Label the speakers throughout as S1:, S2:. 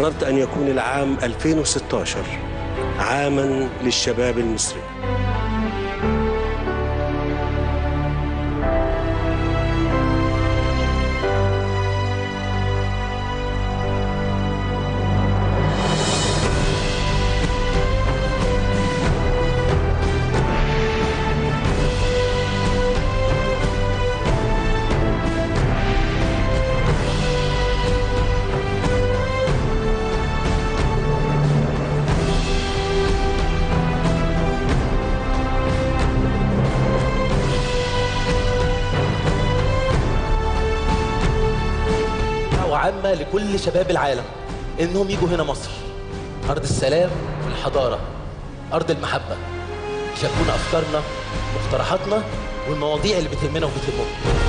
S1: قررت أن يكون العام 2016 عاما للشباب المصري
S2: وعامة لكل شباب العالم انهم يجوا هنا مصر ارض السلام والحضارة ارض المحبة يشاركونا افكارنا مقترحاتنا والمواضيع اللي بتهمنا وبتهمهم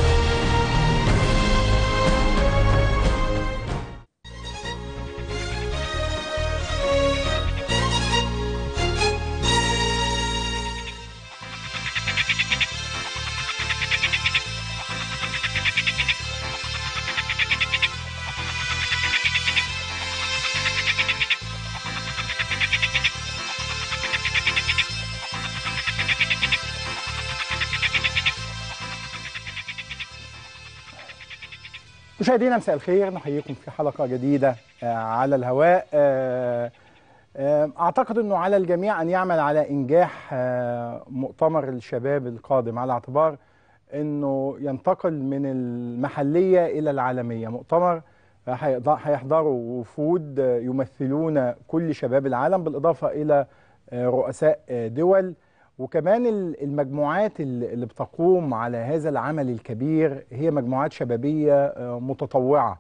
S3: مشاهدينا مساء الخير نحييكم في حلقة جديدة آه، على الهواء آه، آه، أعتقد أنه على الجميع أن يعمل على إنجاح آه، مؤتمر الشباب القادم على اعتبار أنه ينتقل من المحلية إلى العالمية مؤتمر آه، هيض- هيحضروا وفود آه، يمثلون كل شباب العالم بالإضافة إلى آه، رؤساء آه، دول وكمان ال- المجموعات ال- اللي بتقوم على هذا العمل الكبير هي مجموعات شبابية آه، متطوعة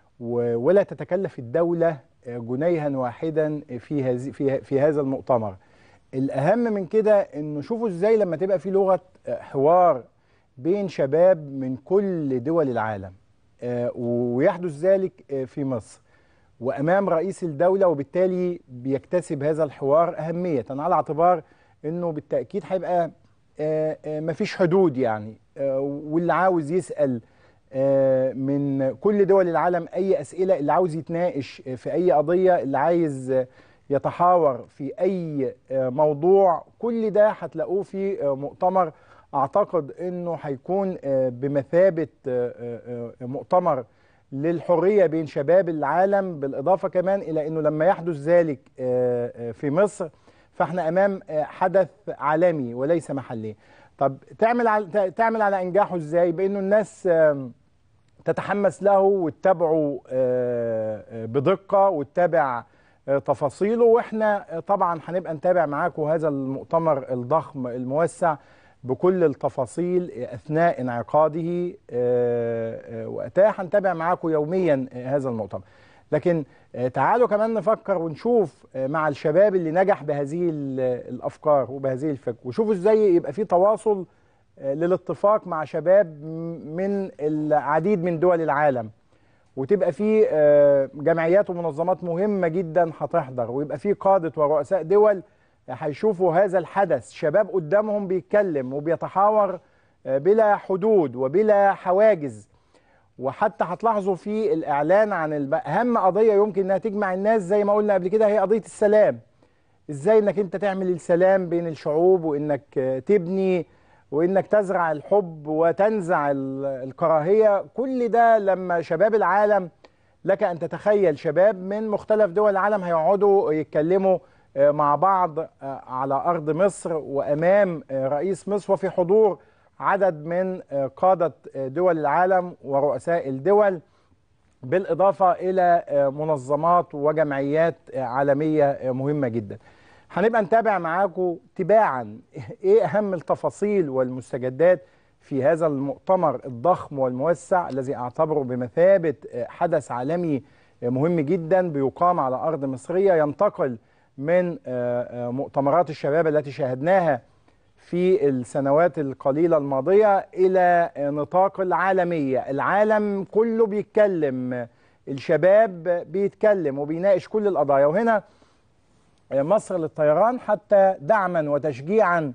S3: و- ولا تتكلف الدولة آه، جنيها واحدا في هذه في في هذا المؤتمر الأهم من كده إنه شوفوا إزاي لما تبقى في لغة آه، حوار بين شباب من كل دول العالم آه، ويحدث ذلك آه، في مصر وامام رئيس الدوله وبالتالي بيكتسب هذا الحوار اهميه على اعتبار انه بالتاكيد هيبقى آه، آه، مفيش حدود يعني آه، واللي عاوز يسال آه، من كل دول العالم اي اسئله اللي عاوز يتناقش في اي قضيه اللي عايز آه، يتحاور في اي آه، موضوع كل ده هتلاقوه في آه، مؤتمر اعتقد انه هيكون آه، بمثابه آه، آه، آه، مؤتمر للحريه بين شباب العالم بالاضافه كمان الى انه لما يحدث ذلك آه، آه، في مصر فاحنا امام آه، حدث عالمي وليس محلي طب تعمل على تعمل على انجاحه ازاي بانه الناس آم، تتحمس له وتتابعه آه، آه، بدقه وتتابع آه، تفاصيله واحنا آه، طبعا هنبقى نتابع معاكم هذا المؤتمر الضخم الموسع بكل التفاصيل آه، اثناء انعقاده آه، آه، وقتها هنتابع معاكم يوميا آه، هذا المؤتمر لكن آه، تعالوا كمان نفكر ونشوف آه، مع الشباب اللي نجح بهذه ال- الافكار وبهذه الفكر وشوفوا ازاي يبقى في تواصل آه، للاتفاق مع شباب م- من العديد من دول العالم وتبقى في آه، جمعيات ومنظمات مهمة جدا هتحضر ويبقى في قادة ورؤساء دول هيشوفوا هذا الحدث شباب قدامهم بيتكلم وبيتحاور آه، بلا حدود وبلا حواجز وحتى هتلاحظوا في الإعلان عن الب- أهم قضية يمكن إنها تجمع الناس زي ما قلنا قبل كده هي قضية السلام ازاي انك انت تعمل السلام بين الشعوب وانك آه، تبني وانك تزرع الحب وتنزع ال- الكراهيه كل ده لما شباب العالم لك ان تتخيل شباب من مختلف دول العالم هيقعدوا يتكلموا آه، مع بعض آه، على ارض مصر وامام آه، رئيس مصر وفي حضور عدد من آه، قاده آه، دول العالم ورؤساء الدول بالإضافة إلى آه، منظمات وجمعيات آه، عالمية آه، مهمة جدا هنبقى نتابع معاكم تباعا إيه أهم التفاصيل والمستجدات في هذا المؤتمر الضخم والموسع الذي أعتبره بمثابة آه، حدث عالمي آه، مهم جدا بيقام على أرض مصرية ينتقل من آه، آه، مؤتمرات الشباب التي شاهدناها في السنوات القليلة الماضية إلى نطاق العالمية العالم كله بيتكلم الشباب بيتكلم وبيناقش كل القضايا وهنا مصر للطيران حتى دعما وتشجيعا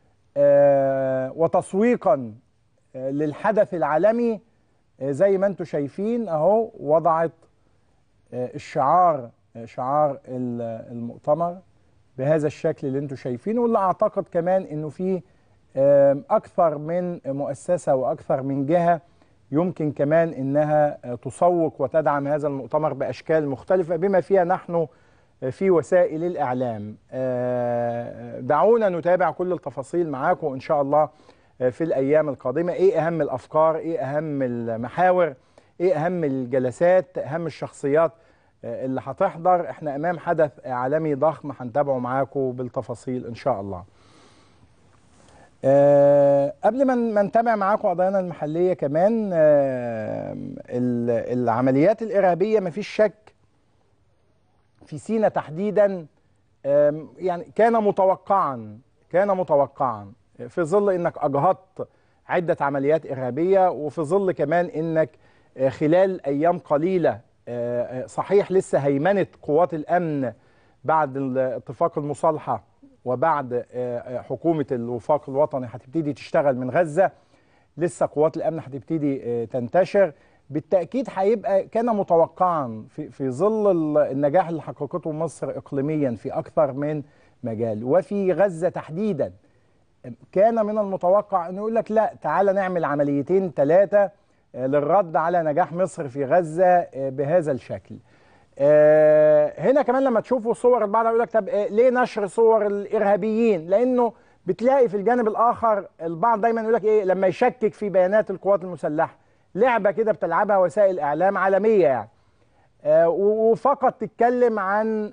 S3: آه، وتسويقا آه، للحدث العالمي آه، زي ما انتم شايفين اهو وضعت آه، الشعار شعار المؤتمر بهذا الشكل اللي انتم شايفينه واللي اعتقد كمان انه فيه اكثر من مؤسسه واكثر من جهه يمكن كمان انها تسوق وتدعم هذا المؤتمر باشكال مختلفه بما فيها نحن في وسائل الاعلام دعونا نتابع كل التفاصيل معاكم ان شاء الله في الايام القادمه ايه اهم الافكار ايه اهم المحاور ايه اهم الجلسات اهم الشخصيات اللي هتحضر احنا امام حدث عالمي ضخم هنتابعه معاكم بالتفاصيل ان شاء الله أه قبل ما نتابع معاكم قضايانا المحليه كمان أه العمليات الارهابيه مفيش شك في سينا تحديدا أه يعني كان متوقعا كان متوقعا في ظل انك اجهضت عده عمليات ارهابيه وفي ظل كمان انك خلال ايام قليله صحيح لسه هيمنه قوات الامن بعد اتفاق المصالحه وبعد حكومه الوفاق الوطني هتبتدي تشتغل من غزه لسه قوات الامن هتبتدي تنتشر بالتاكيد هيبقى كان متوقعا في, في ظل النجاح اللي حققته مصر اقليميا في اكثر من مجال وفي غزه تحديدا كان من المتوقع انه يقول لك لا تعالى نعمل عمليتين ثلاثه للرد على نجاح مصر في غزه بهذا الشكل. هنا كمان لما تشوفوا صور البعض يقول لك طب ليه نشر صور الارهابيين؟ لانه بتلاقي في الجانب الاخر البعض دايما يقول لك ايه لما يشكك في بيانات القوات المسلحه لعبه كده بتلعبها وسائل اعلام عالميه يعني. وفقط تتكلم عن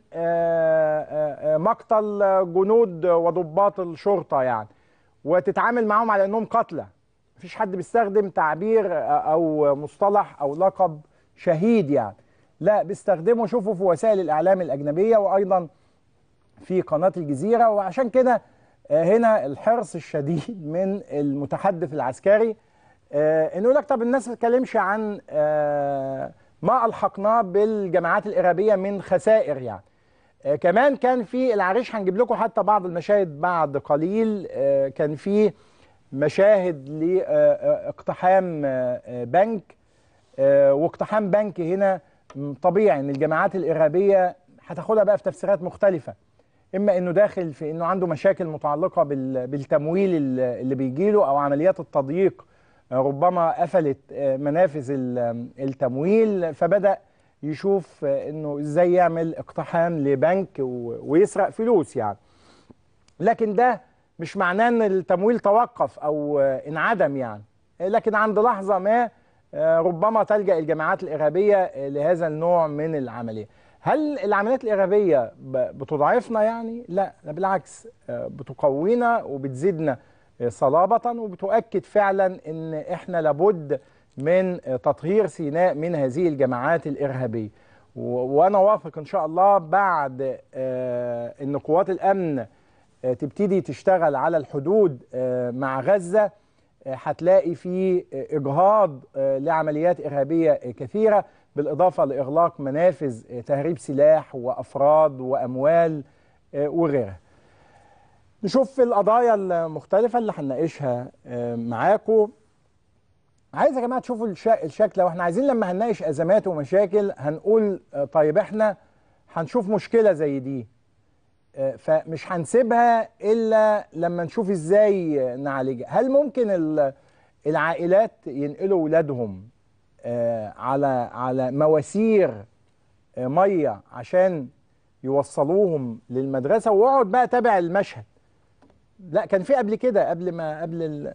S3: مقتل جنود وضباط الشرطه يعني وتتعامل معهم على انهم قتله مفيش حد بيستخدم تعبير او مصطلح او لقب شهيد يعني لا بيستخدمه شوفوا في وسائل الاعلام الاجنبيه وايضا في قناه الجزيره وعشان كده هنا الحرص الشديد من المتحدث العسكري انه يقول لك طب الناس ما تتكلمش عن ما الحقناه بالجماعات الارهابيه من خسائر يعني كمان كان في العريش هنجيب لكم حتى بعض المشاهد بعد قليل كان في مشاهد لاقتحام بنك واقتحام بنك هنا طبيعي ان الجماعات الارهابيه هتاخدها بقى في تفسيرات مختلفه اما انه داخل في انه عنده مشاكل متعلقه بالتمويل اللي بيجي له او عمليات التضييق ربما قفلت منافذ التمويل فبدا يشوف انه ازاي يعمل اقتحام لبنك ويسرق فلوس يعني لكن ده مش معناه ان التمويل توقف او انعدم يعني لكن عند لحظه ما ربما تلجا الجماعات الارهابيه لهذا النوع من العمليه هل العمليات الارهابيه بتضعفنا يعني لا بالعكس بتقوينا وبتزيدنا صلابه وبتؤكد فعلا ان احنا لابد من تطهير سيناء من هذه الجماعات الارهابيه وانا واثق ان شاء الله بعد ان قوات الامن تبتدي تشتغل على الحدود مع غزه هتلاقي في اجهاض لعمليات ارهابيه كثيره بالاضافه لاغلاق منافذ تهريب سلاح وافراد واموال وغيرها. نشوف القضايا المختلفه اللي هنناقشها معاكم. عايز يا جماعه تشوفوا الشكل لو احنا عايزين لما هنناقش ازمات ومشاكل هنقول طيب احنا هنشوف مشكله زي دي فمش هنسيبها الا لما نشوف ازاي نعالجها هل ممكن العائلات ينقلوا اولادهم على على مواسير ميه عشان يوصلوهم للمدرسه واقعد بقى تابع المشهد لا كان في قبل كده قبل ما قبل ال...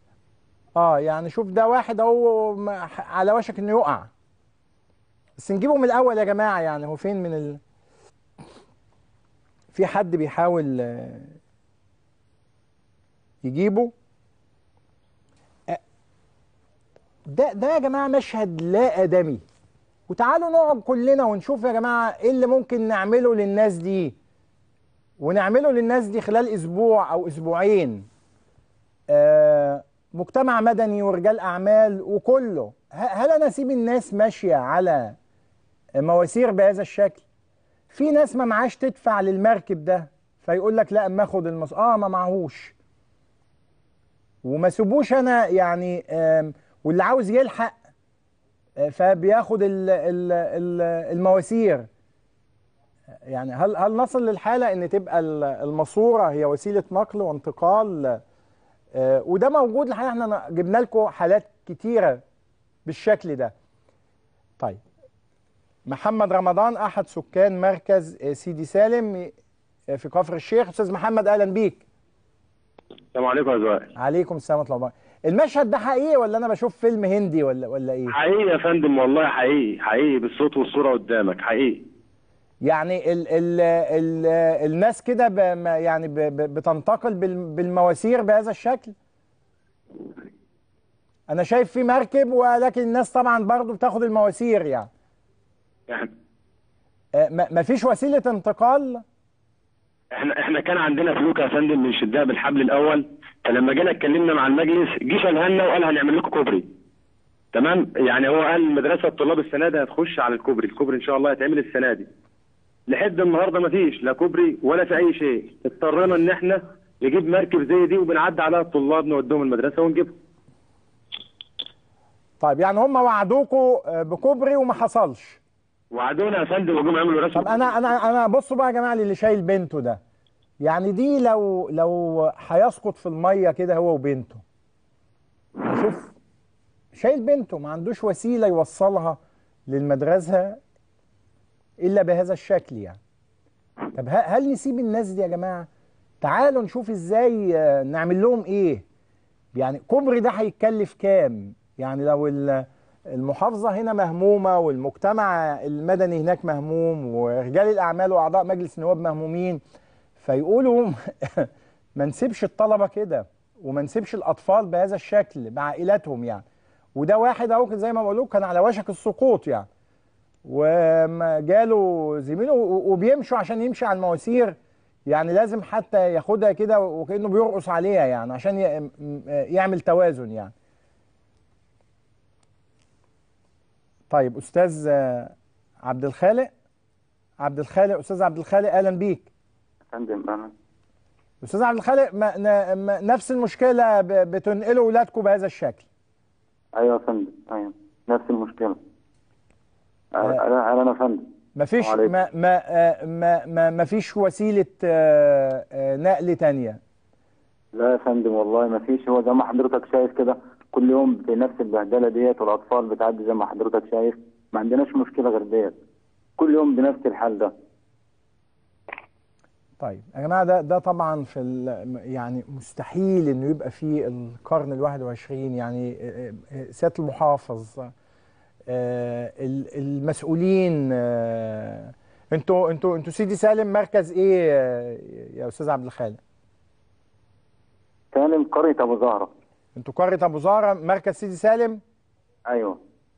S3: اه يعني شوف ده واحد اهو على وشك انه يقع بس نجيبه من الاول يا جماعه يعني هو فين من ال... في حد بيحاول يجيبه ده ده يا جماعه مشهد لا ادمي وتعالوا نقعد كلنا ونشوف يا جماعه ايه اللي ممكن نعمله للناس دي ونعمله للناس دي خلال اسبوع او اسبوعين آه مجتمع مدني ورجال اعمال وكله هل انا اسيب الناس ماشيه على مواسير بهذا الشكل في ناس ما معاش تدفع للمركب ده فيقول لك لا اما اخد المص اه ما معهوش وما سيبوش انا يعني واللي عاوز يلحق فبياخد ال ال ال المواسير يعني هل هل نصل للحاله ان تبقى ال- الماسوره هي وسيله نقل وانتقال آه، وده موجود الحقيقه احنا جبنا لكم حالات كتيره بالشكل ده طيب محمد رمضان احد سكان مركز آه، سيدي سالم آه، في كفر الشيخ استاذ محمد اهلا بيك
S4: السلام عليكم يا زوائل
S3: عليكم السلام ورحمه الله وبركاته. المشهد ده حقيقي ولا انا بشوف فيلم هندي ولا ولا ايه
S4: حقيقي يا فندم والله حقيقي حقيقي بالصوت والصورة قدامك حقيقي
S3: يعني ال ال ال الناس كده ب- ما- يعني ب- ب- بتنتقل بال- بالمواسير بهذا الشكل انا شايف في مركب ولكن الناس طبعا برضو بتاخد المواسير يعني
S4: احنا
S3: آه، ما ما فيش وسيلة انتقال
S4: احنا احنا كان عندنا فلوكه يا فندم من شدها بالحبل الاول فلما جينا اتكلمنا مع المجلس جه شالها لنا وقال هنعمل لكم كوبري تمام يعني هو قال مدرسه الطلاب السنه دي هتخش على الكوبري الكوبري ان شاء الله هيتعمل السنه دي لحد النهارده مفيش لا كوبري ولا في اي شيء اضطرينا ان احنا نجيب مركب زي دي وبنعدي عليها الطلاب نوديهم المدرسه ونجيبهم
S3: طيب يعني هم وعدوكم آه، بكوبري وما حصلش
S4: وعدونا يا فندم وجم عملوا رسم
S3: طب انا انا انا بصوا بقى يا جماعه اللي شايل بنته ده يعني دي لو لو هيسقط في الميه كده هو وبنته شوف شايل بنته ما عندوش وسيله يوصلها للمدرسه الا بهذا الشكل يعني طب ه- هل نسيب الناس دي يا جماعه تعالوا نشوف ازاي آه، نعمل لهم ايه يعني كوبري ده هيتكلف كام يعني لو ال- المحافظة هنا مهمومة والمجتمع المدني هناك مهموم ورجال الأعمال وأعضاء مجلس النواب مهمومين فيقولوا ما نسيبش الطلبة كده وما نسيبش الأطفال بهذا الشكل بعائلاتهم يعني وده واحد أهو زي ما بقول لكم كان على وشك السقوط يعني وما جاله زميله و- وبيمشوا عشان يمشي على المواسير يعني لازم حتى ياخدها كده وكأنه بيرقص عليها يعني عشان ي- م- يعمل توازن يعني طيب استاذ آه، عبد الخالق عبد الخالق استاذ عبد الخالق اهلا بيك
S5: فندم انا
S3: استاذ عبد الخالق ما ن- ما- نفس المشكله ب- بتنقلوا اولادكم بهذا الشكل
S5: ايوه يا فندم ايوه نفس المشكله
S3: آه.
S5: انا انا انا فندم
S3: ما فيش
S5: السلام عليكم.
S3: ما ما آه، ما ما, ما فيش وسيله آه، آه، نقل تانية
S5: لا يا فندم والله ما فيش هو زي ما حضرتك شايف كده كل يوم في نفس البهدله ديت والاطفال بتعدي زي ما حضرتك شايف ما عندناش مشكله غير ديت كل يوم بنفس الحال ده
S3: طيب يا جماعه ده ده طبعا في ال- يعني مستحيل انه يبقى في القرن الواحد وعشرين يعني آه، آه، سياده المحافظ آه، ال- المسؤولين آه، انتوا انتوا انتوا سيدي سالم مركز ايه آه، يا استاذ عبد الخالق؟
S5: سالم قريه ابو زهره
S3: انتوا قريه ابو زهره مركز سيدي سالم؟
S5: ايوه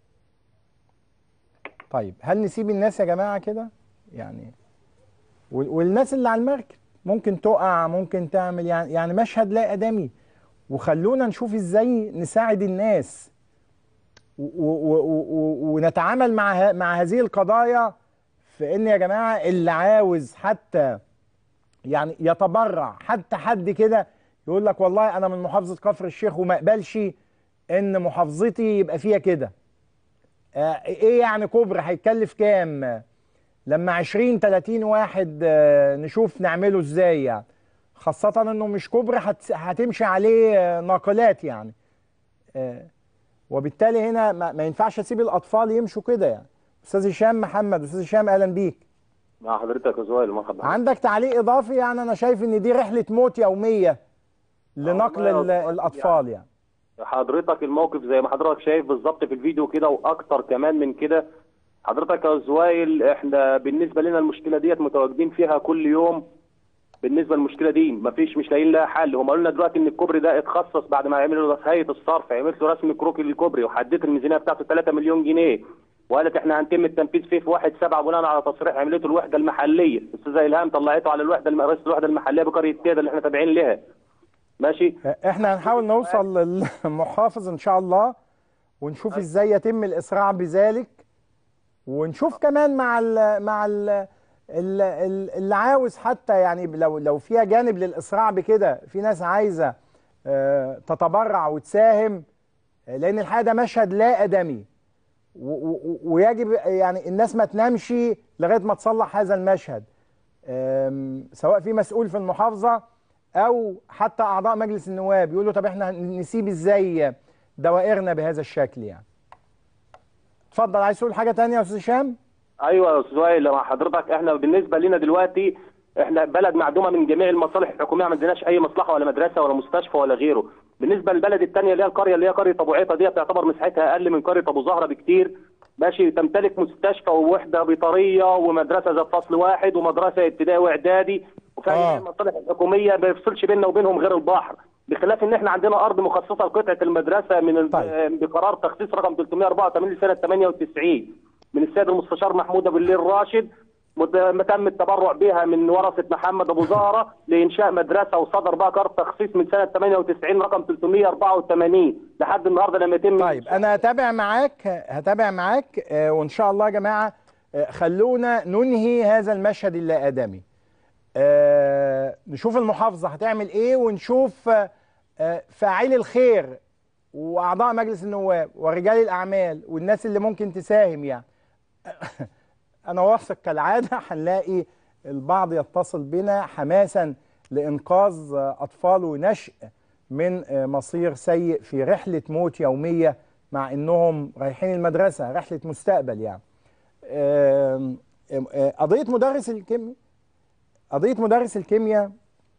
S3: طيب هل نسيب الناس يا جماعه كده؟ يعني وال- والناس اللي على المركب ممكن تقع ممكن تعمل يعني يعني مشهد لا ادمي وخلونا نشوف ازاي نساعد الناس و- و- و- و- ونتعامل مع ه- مع هذه القضايا في ان يا جماعه اللي عاوز حتى يعني يتبرع حتى حد كده يقول لك والله انا من محافظه كفر الشيخ وما اقبلش ان محافظتي يبقى فيها كده آه، ايه يعني كوبري هيتكلف كام لما 20 30 واحد آه، نشوف نعمله ازاي يعني خاصة انه مش كوبري هت- هتمشي عليه آه، ناقلات يعني آه، وبالتالي هنا ما ما ينفعش اسيب الاطفال يمشوا كده يعني استاذ هشام محمد استاذ هشام اهلا بيك
S6: مع حضرتك يا زويل مرحبا
S3: عندك تعليق اضافي يعني انا شايف ان دي رحلة موت يومية لنقل
S6: والله
S3: ال-
S6: يا أستاذ
S3: الاطفال يعني
S6: حضرتك الموقف زي ما حضرتك شايف بالظبط في الفيديو كده واكتر كمان من كده حضرتك يا زويل احنا بالنسبه لنا المشكله ديت متواجدين فيها كل يوم بالنسبه للمشكله دي مفيش مش لاقيين لها حل هم قالوا لنا دلوقتي ان الكوبري ده اتخصص بعد ما عملوا هيئه الصرف عملت له رسم كروكي للكوبري وحددت الميزانيه بتاعته 3 مليون جنيه وقالت احنا هنتم التنفيذ فيه في 1 7 بناء على تصريح عملته الوحده المحليه الاستاذه الهام طلعته على الوحده الم- رئيس الوحده المحليه بقريه كده اللي احنا تابعين لها ماشي
S3: احنا هنحاول نوصل للمحافظ ان شاء الله ونشوف ازاي يتم الاسراع بذلك ونشوف كمان مع ال مع ال ال- ال- اللي عاوز حتى يعني لو لو فيها جانب للاسراع بكده في ناس عايزه آه، تتبرع وتساهم آه، لان الحقيقه ده مشهد لا ادمي و- و- ويجب يعني الناس ما تنامش لغايه ما تصلح هذا المشهد أم، سواء في مسؤول في المحافظه او حتى اعضاء مجلس النواب يقولوا طب احنا نسيب ازاي دوائرنا بهذا الشكل يعني اتفضل عايز تقول حاجه تانية يا استاذ هشام
S6: ايوه يا استاذ وائل مع حضرتك احنا بالنسبه لنا دلوقتي احنا بلد معدومه من جميع المصالح الحكوميه ما عندناش اي مصلحه ولا مدرسه ولا مستشفى ولا غيره بالنسبه للبلد الثانيه اللي هي القريه اللي هي قريه ابو عيطه دي تعتبر مساحتها اقل من قريه ابو زهره بكتير ماشي تمتلك مستشفى ووحده بيطريه ومدرسه ذات فصل واحد ومدرسه ابتدائي واعدادي وفيها
S3: آه.
S6: جميع المصالح الحكوميه ما يفصلش بيننا وبينهم غير البحر بخلاف ان احنا عندنا ارض مخصصه لقطعه المدرسه من ال-
S3: طيب.
S6: بقرار تخصيص رقم 384 لسنه 98 من السيد المستشار محمود ابو الليل راشد مت- تم التبرع بها من ورثه محمد ابو زهره لانشاء مدرسه وصدر بها قرار تخصيص من سنه 98 رقم 384 لحد النهارده لما يتم
S3: طيب انا هتابع معاك هتابع معاك آه، وان شاء الله يا جماعه آه، خلونا ننهي هذا المشهد اللا ادمي آه، نشوف المحافظه هتعمل ايه ونشوف آه، آه، فاعلي الخير واعضاء مجلس النواب ورجال الاعمال والناس اللي ممكن تساهم يعني انا واثق كالعاده هنلاقي البعض يتصل بنا حماسا لانقاذ اطفال ونشء من مصير سيء في رحله موت يوميه مع انهم رايحين المدرسه رحله مستقبل يعني آم، آم، آه، قضيه مدرس الكيمياء قضيه مدرس الكيمياء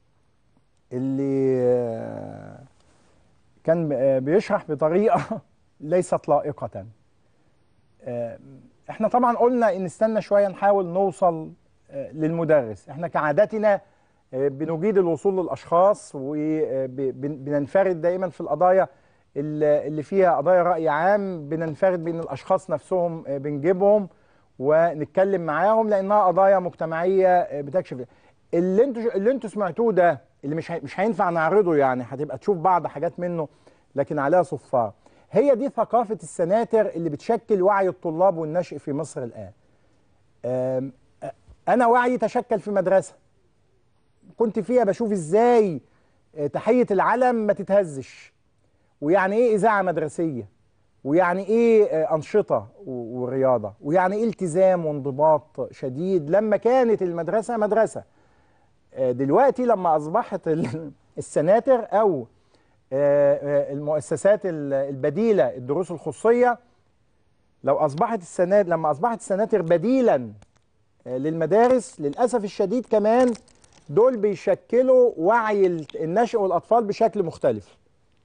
S3: اللي آه، كان آه، بيشرح بطريقه ليست لائقه آه، احنا طبعا قلنا ان استنى شويه نحاول نوصل آه، للمدرس احنا كعادتنا آه، بنجيد الوصول للاشخاص وبننفرد دائما في القضايا اللي اللي فيها قضايا راي عام بننفرد بين الاشخاص نفسهم آه، بنجيبهم ونتكلم معاهم لانها قضايا مجتمعيه آه، بتكشف اللي انتوا اللي انتوا سمعتوه ده اللي مش هي- مش هينفع نعرضه يعني هتبقى تشوف بعض حاجات منه لكن عليها صفار هي دي ثقافة السناتر اللي بتشكل وعي الطلاب والنشء في مصر الآن أم، أ- أنا وعي تشكل في مدرسة كنت فيها بشوف إزاي آه، تحية العلم ما تتهزش ويعني إيه إذاعة مدرسية ويعني إيه آه، أنشطة و- ورياضة ويعني إيه التزام وانضباط شديد لما كانت المدرسة مدرسة آه، دلوقتي لما أصبحت ال- السناتر أو آه، آه، المؤسسات ال- البديله الدروس الخصوصيه لو اصبحت السنات لما اصبحت السناتر بديلا آه، للمدارس للاسف الشديد كمان دول بيشكلوا وعي ال- النشء والاطفال بشكل مختلف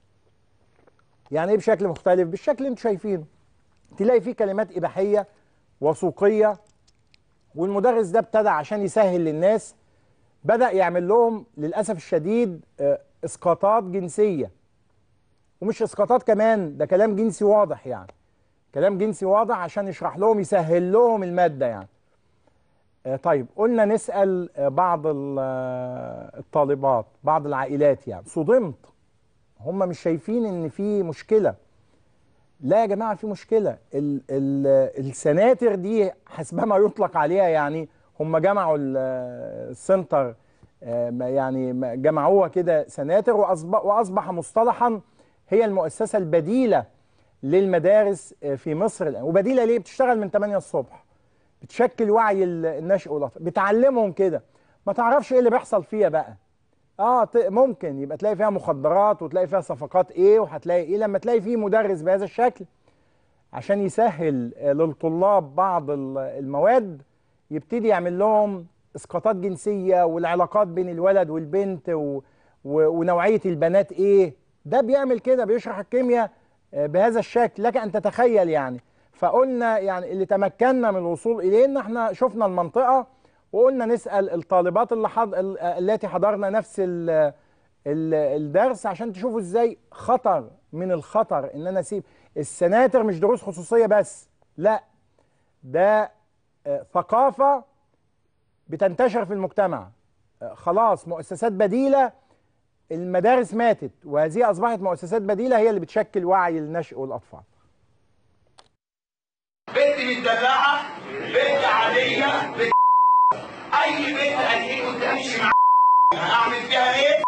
S3: يعني ايه بشكل مختلف بالشكل اللي انتوا شايفينه تلاقي فيه كلمات اباحيه وثوقيه والمدرس ده ابتدى عشان يسهل للناس بدأ يعمل لهم للأسف الشديد آه، إسقاطات جنسية ومش إسقاطات كمان ده كلام جنسي واضح يعني كلام جنسي واضح عشان يشرح لهم يسهل لهم المادة يعني آه، طيب قلنا نسأل آه، بعض ال- آه، الطالبات بعض العائلات يعني صدمت هم مش شايفين ان في مشكلة لا يا جماعة في مشكلة ال ال السناتر دي حسبما يطلق عليها يعني هم جمعوا ال- السنتر آه، ما- يعني ما- جمعوها كده سناتر وأصبح, وأصبح مصطلحا هي المؤسسة البديلة للمدارس آه، في مصر الآن وبديلة ليه؟ بتشتغل من 8 الصبح بتشكل وعي ال- النشء والأطفال بتعلمهم كده ما تعرفش ايه اللي بيحصل فيها بقى اه ت- ممكن يبقى تلاقي فيها مخدرات وتلاقي فيها صفقات ايه وهتلاقي ايه لما تلاقي فيه مدرس بهذا الشكل عشان يسهل آه، للطلاب بعض ال- المواد يبتدي يعمل لهم اسقاطات جنسيه والعلاقات بين الولد والبنت و... و... ونوعيه البنات ايه ده بيعمل كده بيشرح الكيمياء آه، بهذا الشكل لك ان تتخيل يعني فقلنا يعني اللي تمكنا من الوصول اليه ان احنا شفنا المنطقه وقلنا نسال الطالبات اللي حض... ال- التي حضرنا نفس ال... ال- الدرس عشان تشوفوا ازاي خطر من الخطر ان انا اسيب السناتر مش دروس خصوصيه بس لا ده آه، ثقافه بتنتشر في المجتمع آه، خلاص مؤسسات بديله المدارس ماتت وهذه اصبحت مؤسسات بديله هي اللي بتشكل وعي النشء والاطفال
S7: بنت متدلعه بنت عاديه بنت اي بنت هتيجي وتمشي مع اعمل فيها ايه؟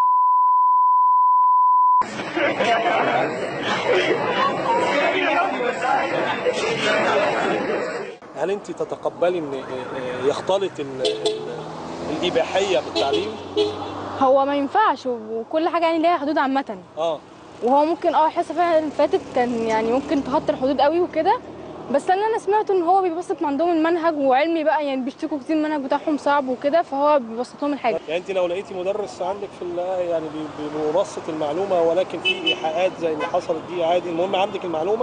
S7: سيبني يا ابني بس
S8: هل انت تتقبلي ان يختلط ال- ال- الاباحيه بالتعليم؟
S9: هو ما ينفعش وكل حاجه يعني ليها حدود عامه
S8: اه
S9: وهو ممكن اه الحصه فعلا اللي فاتت كان يعني ممكن تخطي الحدود قوي وكده بس اللي انا سمعته ان هو بيبسط من عندهم المنهج وعلمي بقى يعني بيشتكوا كتير المنهج بتاعهم صعب وكده فهو بيبسط لهم الحاجه
S8: يعني انت لو لقيتي مدرس عندك في ال- يعني بي- بي- بيبسط المعلومه ولكن في ايحاءات زي اللي حصلت دي عادي المهم عندك المعلومه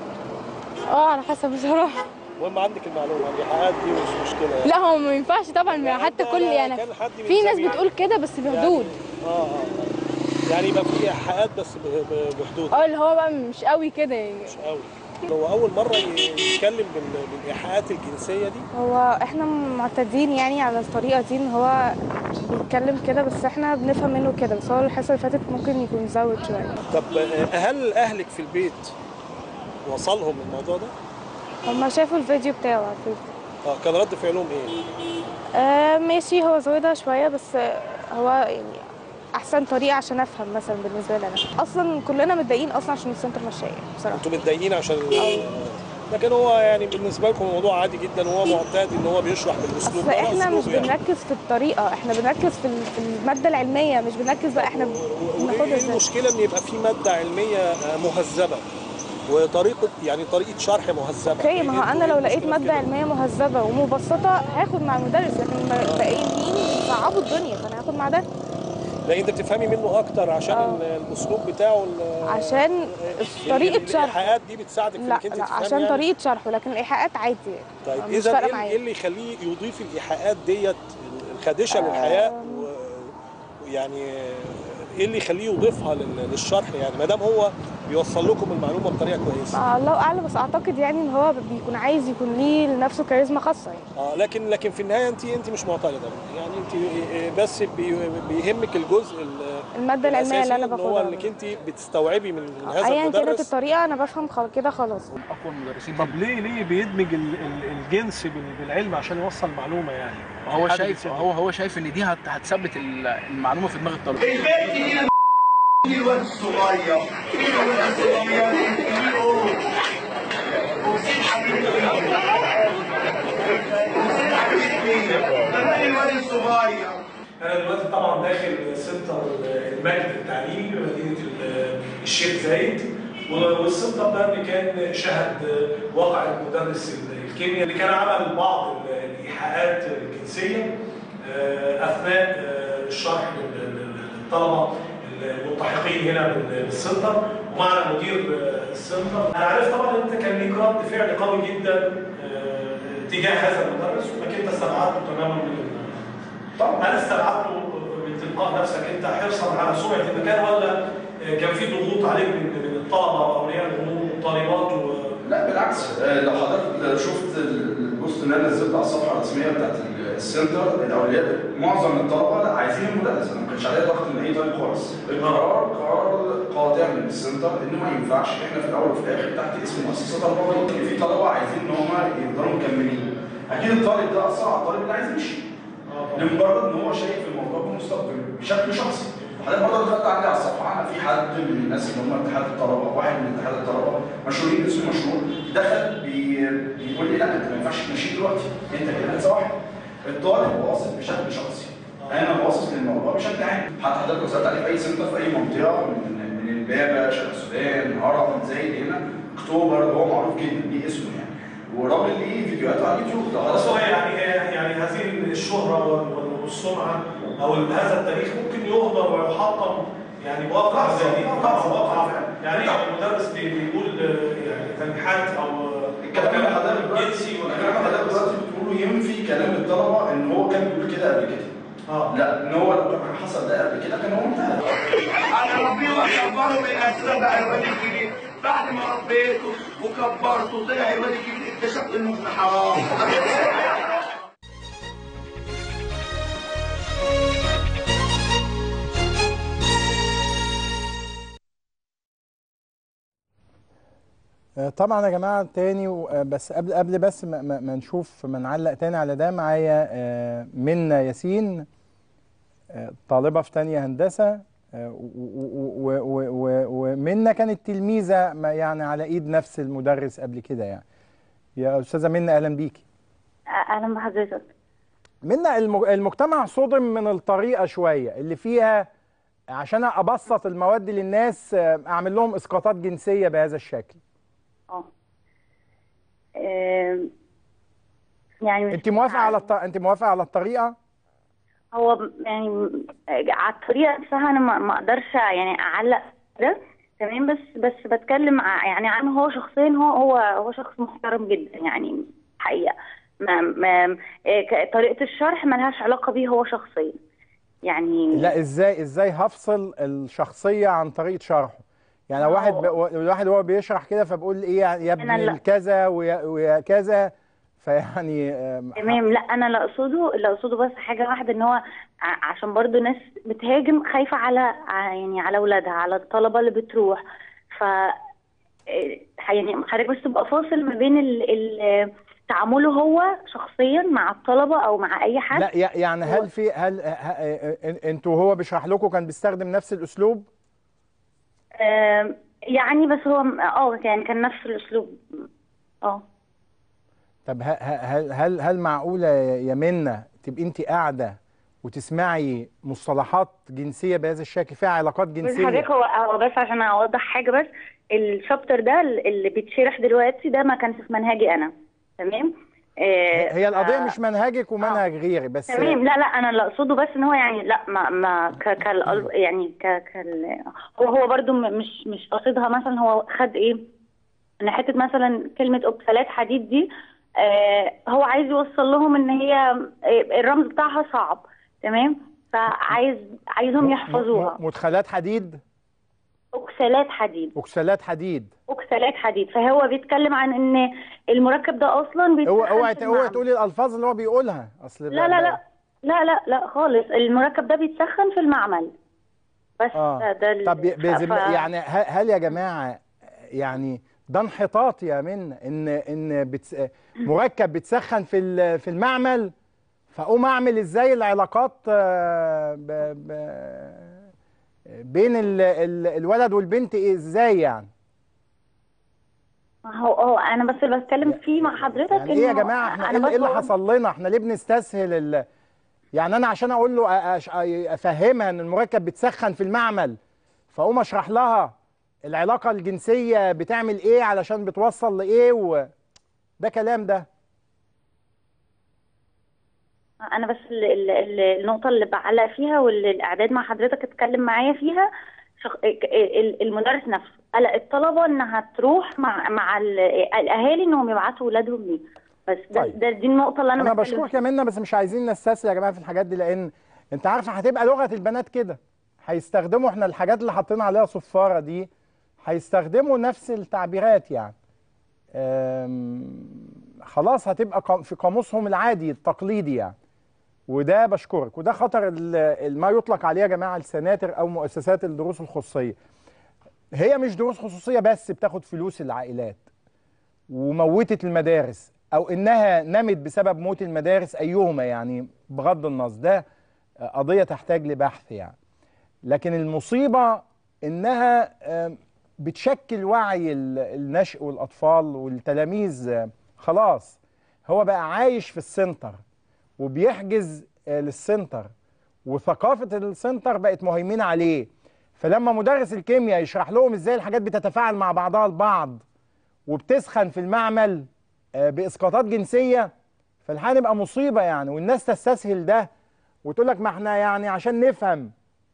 S9: اه على حسب بصراحه
S8: المهم عندك المعلومه الايحاءات دي مش مشكله يعني.
S9: لا هو ما ينفعش طبعا حتى كل يعني
S8: كان حد
S9: في
S8: بيسمي
S9: ناس
S8: يعني-
S9: بتقول كده بس بحدود
S8: اه اه آه. يعني يبقى في ايحاءات بس ب- ب- بحدود
S9: اه اللي هو بقى مش قوي كده يعني
S8: مش قوي هو اول مره ي- يتكلم بال- بالايحاءات الجنسيه دي
S10: هو احنا معتادين يعني على الطريقه دي ان هو بيتكلم كده بس احنا بنفهم منه كده بس هو الحصه اللي فاتت ممكن يكون زود شويه
S8: طب آه، هل اهلك في البيت وصلهم الموضوع ده؟
S10: هما شافوا الفيديو بتاعه على الفيسبوك
S8: اه كان رد فعلهم ايه؟
S10: آه ماشي هو زودها شويه بس آه، هو يعني احسن طريقه عشان افهم مثلا بالنسبه لي انا اصلا كلنا متضايقين اصلا عشان السنتر ماشيه بصراحه
S8: انتوا متضايقين عشان ال- لكن هو يعني بالنسبه لكم الموضوع عادي جدا وهو معتاد ان هو بيشرح بالاسلوب
S10: اصل
S8: ده
S10: احنا مش
S8: أسلوبه يعني.
S10: بنركز في الطريقه احنا بنركز في ال- في الماده العلميه مش بنركز بقى احنا بناخدها
S8: وايه
S10: ازاي
S8: المشكله ان يبقى في ماده علميه آه، مهذبه وطريقه يعني طريقه شرح مهذبه
S10: اوكي ما هو انا لو لقيت ماده علميه مهذبه ومبسطه هاخد مع المدرس لكن الباقيين بيصعبوا الدنيا فانا هاخد مع ده
S8: لا انت بتفهمي منه اكتر عشان ال- الاسلوب بتاعه ال-
S10: عشان
S8: ال-
S10: طريقه
S8: ال-
S10: شرحه
S8: الايحاءات دي بتساعدك في
S10: لا
S8: انك انت
S10: لا
S8: تفهمي
S10: عشان
S8: يعني.
S10: طريقه شرحه لكن الايحاءات عادي
S8: طيب
S10: مش
S8: اذا
S10: فارقه
S8: ايه
S10: معايا
S8: ايه اللي يخليه يضيف الايحاءات ديت الخادشه للحياه و- ويعني ايه اللي يخليه يضيفها لل- للشرح يعني ما دام هو بيوصل لكم المعلومه بطريقه كويسه
S10: آه الله اعلم بس اعتقد يعني ان هو بيكون عايز يكون ليه لنفسه كاريزما خاصه يعني
S8: اه لكن لكن في النهايه انت انت مش معترضه يعني انت بس بي- بيهمك الجزء ال-
S10: الماده العلميه
S8: الأساسي
S10: اللي انا
S8: إن هو
S10: باخدها
S8: انك انت بتستوعبي من من هذا
S10: ايا كانت
S8: المدرس
S10: الطريقه انا بفهم خل- كده خلاص
S8: اقوى المدرسين طب ليه ليه بيدمج ال- ال- الجنس بال- بالعلم عشان يوصل معلومه يعني
S11: هو
S8: حد
S11: شايف
S8: بيسد.
S11: هو هو شايف ان دي هت- هتثبت ال- المعلومه في دماغ الطالب
S7: البنت دي الواد الصغير الواد الصغير وسيب حبيبي وسيب حبيبي كمان الواد الصغير
S8: انا دلوقتي طبعا داخل سنتر المجد التعليمي بمدينه ال- الشيخ زايد والسنتر ده اللي كان شهد واقع مدرس الكيمياء اللي كان عمل بعض الايحاءات الجنسيه آه، اثناء آه، الشرح لل- لل- للطلبه الملتحقين هنا بال- بالسنتر ومعنا مدير آه، السنتر انا عارف طبعا ان انت كان ليك رد فعل قوي جدا آه، تجاه هذا المدرس وانك انت استبعدته تماما من ال- طبعا هل استبعدته من تلقاء نفسك انت حرصا على سمعه المكان ولا كان في ضغوط عليك من من الطلبه واولياء الامور والطالبات و...
S12: لا بالعكس آه، لو حضرتك شفت البوست اللي انا نزلته على الصفحه الرسميه بتاعت السنتر الاولياء معظم الطلبه لا عايزين المدرس انا ما كانش عليا ضغط من اي طريق خالص القرار قرار قاطع من السنتر انه ما ينفعش احنا في الاول وفي الاخر تحت اسم مؤسسه تربويه يمكن في طلبه عايزين ان هم يفضلوا مكملين اكيد الطالب ده اثر على الطالب اللي عايز يمشي لمجرد ان هو شايف الموضوع بمستقبل بشكل شخصي حضرتك برضه دخلت عندي على الصفحه انا في حد من الناس اللي هم اتحاد الطلبه واحد من اتحاد الطلبه مشهورين اسمه مشهور دخل بي... بيقول لي لا انت ما ينفعش تمشي دلوقتي انت كده هتسوح الطالب واصل بشكل شخصي انا باصص للموضوع بشكل عام حتى حضرتك لو سالت عليه في اي سنتر في اي منطقه من من امبابه شرق السودان هرم زايد هنا اكتوبر هو معروف جدا ليه اسمه يعني وراجل ليه فيديوهاته على اليوتيوب لو
S8: بس
S12: حضرتك
S8: هو يعني يعني هذه الشهره وال- والسمعه او هذا التاريخ ممكن يهدر ويحطم يعني واقع زي دي طبعا واقع يعني المدرس بي- بيقول آه، يعني تنحات او
S12: الكلام اللي حضرتك دلوقتي الكلام اللي حضرتك دلوقتي بتقوله ينفي كلام الطلبه ان هو كان بيقول كده قبل كده
S8: اه
S12: لا ان هو لو كان حصل ده قبل كده كان هو انتهى
S7: انا ربيه وكبره من اسباب الواد الجديد بعد ما ربيته وكبرته طلع الواد الجديد اكتشفت انه ابن حرام
S3: آه، طبعا يا جماعه تاني و- آه، بس قبل قبل بس ما, ما ما نشوف ما نعلق تاني على ده معايا آه، منى ياسين آه، طالبه في تانية هندسه آه، و- و- و- و- و- ومنى كانت تلميذه ما يعني على ايد نفس المدرس قبل كده يعني يا استاذه منى اهلا بيكي
S13: اهلا بحضرتك
S3: منى الم- المجتمع صدم من الطريقه شويه اللي فيها عشان ابسط المواد للناس آه، اعمل لهم اسقاطات جنسيه بهذا الشكل
S13: اه آم، يعني مش
S3: انت موافقه على الط... انت موافقه على الطريقه
S13: هو ب- يعني م- على الطريقه نفسها انا ما ما اقدرش يعني اعلق ده تمام بس بس بتكلم ع- يعني عنه هو شخصيا هو هو هو شخص محترم جدا يعني حقيقه ما ما إيه، ك- طريقه الشرح ملهاش علاقه بيه هو شخصيا يعني
S3: لا ازاي ازاي هفصل الشخصيه عن طريقه شرحه يعني لو
S13: ما
S3: واحد
S13: هو-
S3: ب... الواحد وهو بيشرح كده فبقول ايه يا ابن
S13: أنا لا.
S3: الكذا ويا ويا كذا فيعني آم،
S13: تمام لا انا اللي اقصده اللي اقصده بس حاجه واحده ان هو ع- عشان برضو ناس بتهاجم خايفه على ع- يعني على اولادها على الطلبه اللي بتروح ف إيه، يعني حضرتك بس تبقى فاصل ما بين ال... ال... تعامله هو شخصيا مع الطلبه او مع اي حد
S3: لا يع- يعني هل في هل ه- ه- انتوا وهو بيشرح لكم كان بيستخدم نفس الاسلوب
S13: آم، يعني بس هو اه يعني كان نفس الاسلوب اه
S3: طب ه- ه- هل هل هل معقوله يا منى تبقي انت قاعده وتسمعي مصطلحات جنسيه بهذا الشكل فيها علاقات
S13: بس
S3: جنسيه
S13: حضرتك هو هو بس عشان اوضح حاجه بس الشابتر ده اللي بيتشرح دلوقتي ده ما كانش في منهجي انا تمام آه،
S3: هي القضيه
S13: ف-
S3: مش منهجك ومنهج غيري بس
S13: تمام لا لا انا اللي اقصده بس ان هو يعني لا ما ما ك كال يعني ك كال هو هو برضو م- مش مش قاصدها مثلا هو خد ايه ان حته مثلا كلمه اوكسالات حديد دي آه هو عايز يوصل لهم ان هي آه، الرمز بتاعها صعب تمام فعايز عايزهم يحفظوها
S3: مدخلات حديد
S13: اوكسالات حديد
S3: اوكسالات حديد
S13: اوكسالات حديد فهو بيتكلم عن ان المركب ده اصلا بيتسخن
S3: اوعى اوعى
S13: في
S3: اوعى
S13: المعمل.
S3: تقولي الالفاظ اللي هو بيقولها اصل
S13: لا لا لا لا لا لا خالص المركب ده بيتسخن في المعمل بس
S3: اه
S13: ده, ده ال-
S3: طب ب- بذم-
S13: ف-
S3: يعني ه- هل يا جماعه يعني ده انحطاط يا من ان ان بتس... مركب بيتسخن في ال- في المعمل فاقوم اعمل ازاي العلاقات آه، ب... ب... بين ال... ال... الولد والبنت إيه ازاي يعني
S13: هو هو انا بس اللي بتكلم فيه مع حضرتك
S3: يعني ايه يا
S13: إنه
S3: جماعه احنا
S13: أنا
S3: ايه
S13: بس
S3: ايه اللي
S13: بقول-
S3: حصل لنا احنا ليه بنستسهل ال... يعني انا عشان اقول له أ- أش- افهمها ان المركب بيتسخن في المعمل فاقوم اشرح لها العلاقه الجنسيه بتعمل ايه علشان بتوصل لايه و... ده كلام ده
S13: انا بس ال- ال- ال- النقطه اللي بعلق فيها واللي الاعداد مع حضرتك اتكلم معايا فيها شخ... ال- المدرس نفسه قلق الطلبه انها تروح مع مع ال- الاهالي انهم يبعتوا اولادهم ليه بس ده,
S3: طيب.
S13: ده دي النقطه اللي انا,
S3: انا
S13: بتكلم
S3: بشكرك يا منى بس مش عايزين نستسهل يا جماعه في الحاجات دي لان انت عارفه هتبقى لغه البنات كده هيستخدموا احنا الحاجات اللي حاطين عليها صفاره دي هيستخدموا نفس التعبيرات يعني أم، خلاص هتبقى قام- في قاموسهم العادي التقليدي يعني وده بشكرك وده خطر ال- ال- ما يطلق عليه يا جماعه السناتر او مؤسسات الدروس الخصوصيه هي مش دروس خصوصيه بس بتاخد فلوس العائلات وموتت المدارس او انها نمت بسبب موت المدارس ايهما يعني بغض النظر ده قضيه تحتاج لبحث يعني لكن المصيبه انها آم، بتشكل وعي ال- النشء والاطفال والتلاميذ آه، خلاص هو بقى عايش في السنتر وبيحجز آه، للسنتر وثقافه السنتر بقت مهيمنه عليه فلما مدرس الكيمياء يشرح لهم ازاي الحاجات بتتفاعل مع بعضها البعض وبتسخن في المعمل آه، باسقاطات جنسيه فالحقيقه نبقى مصيبه يعني والناس تستسهل ده وتقول لك ما احنا يعني عشان نفهم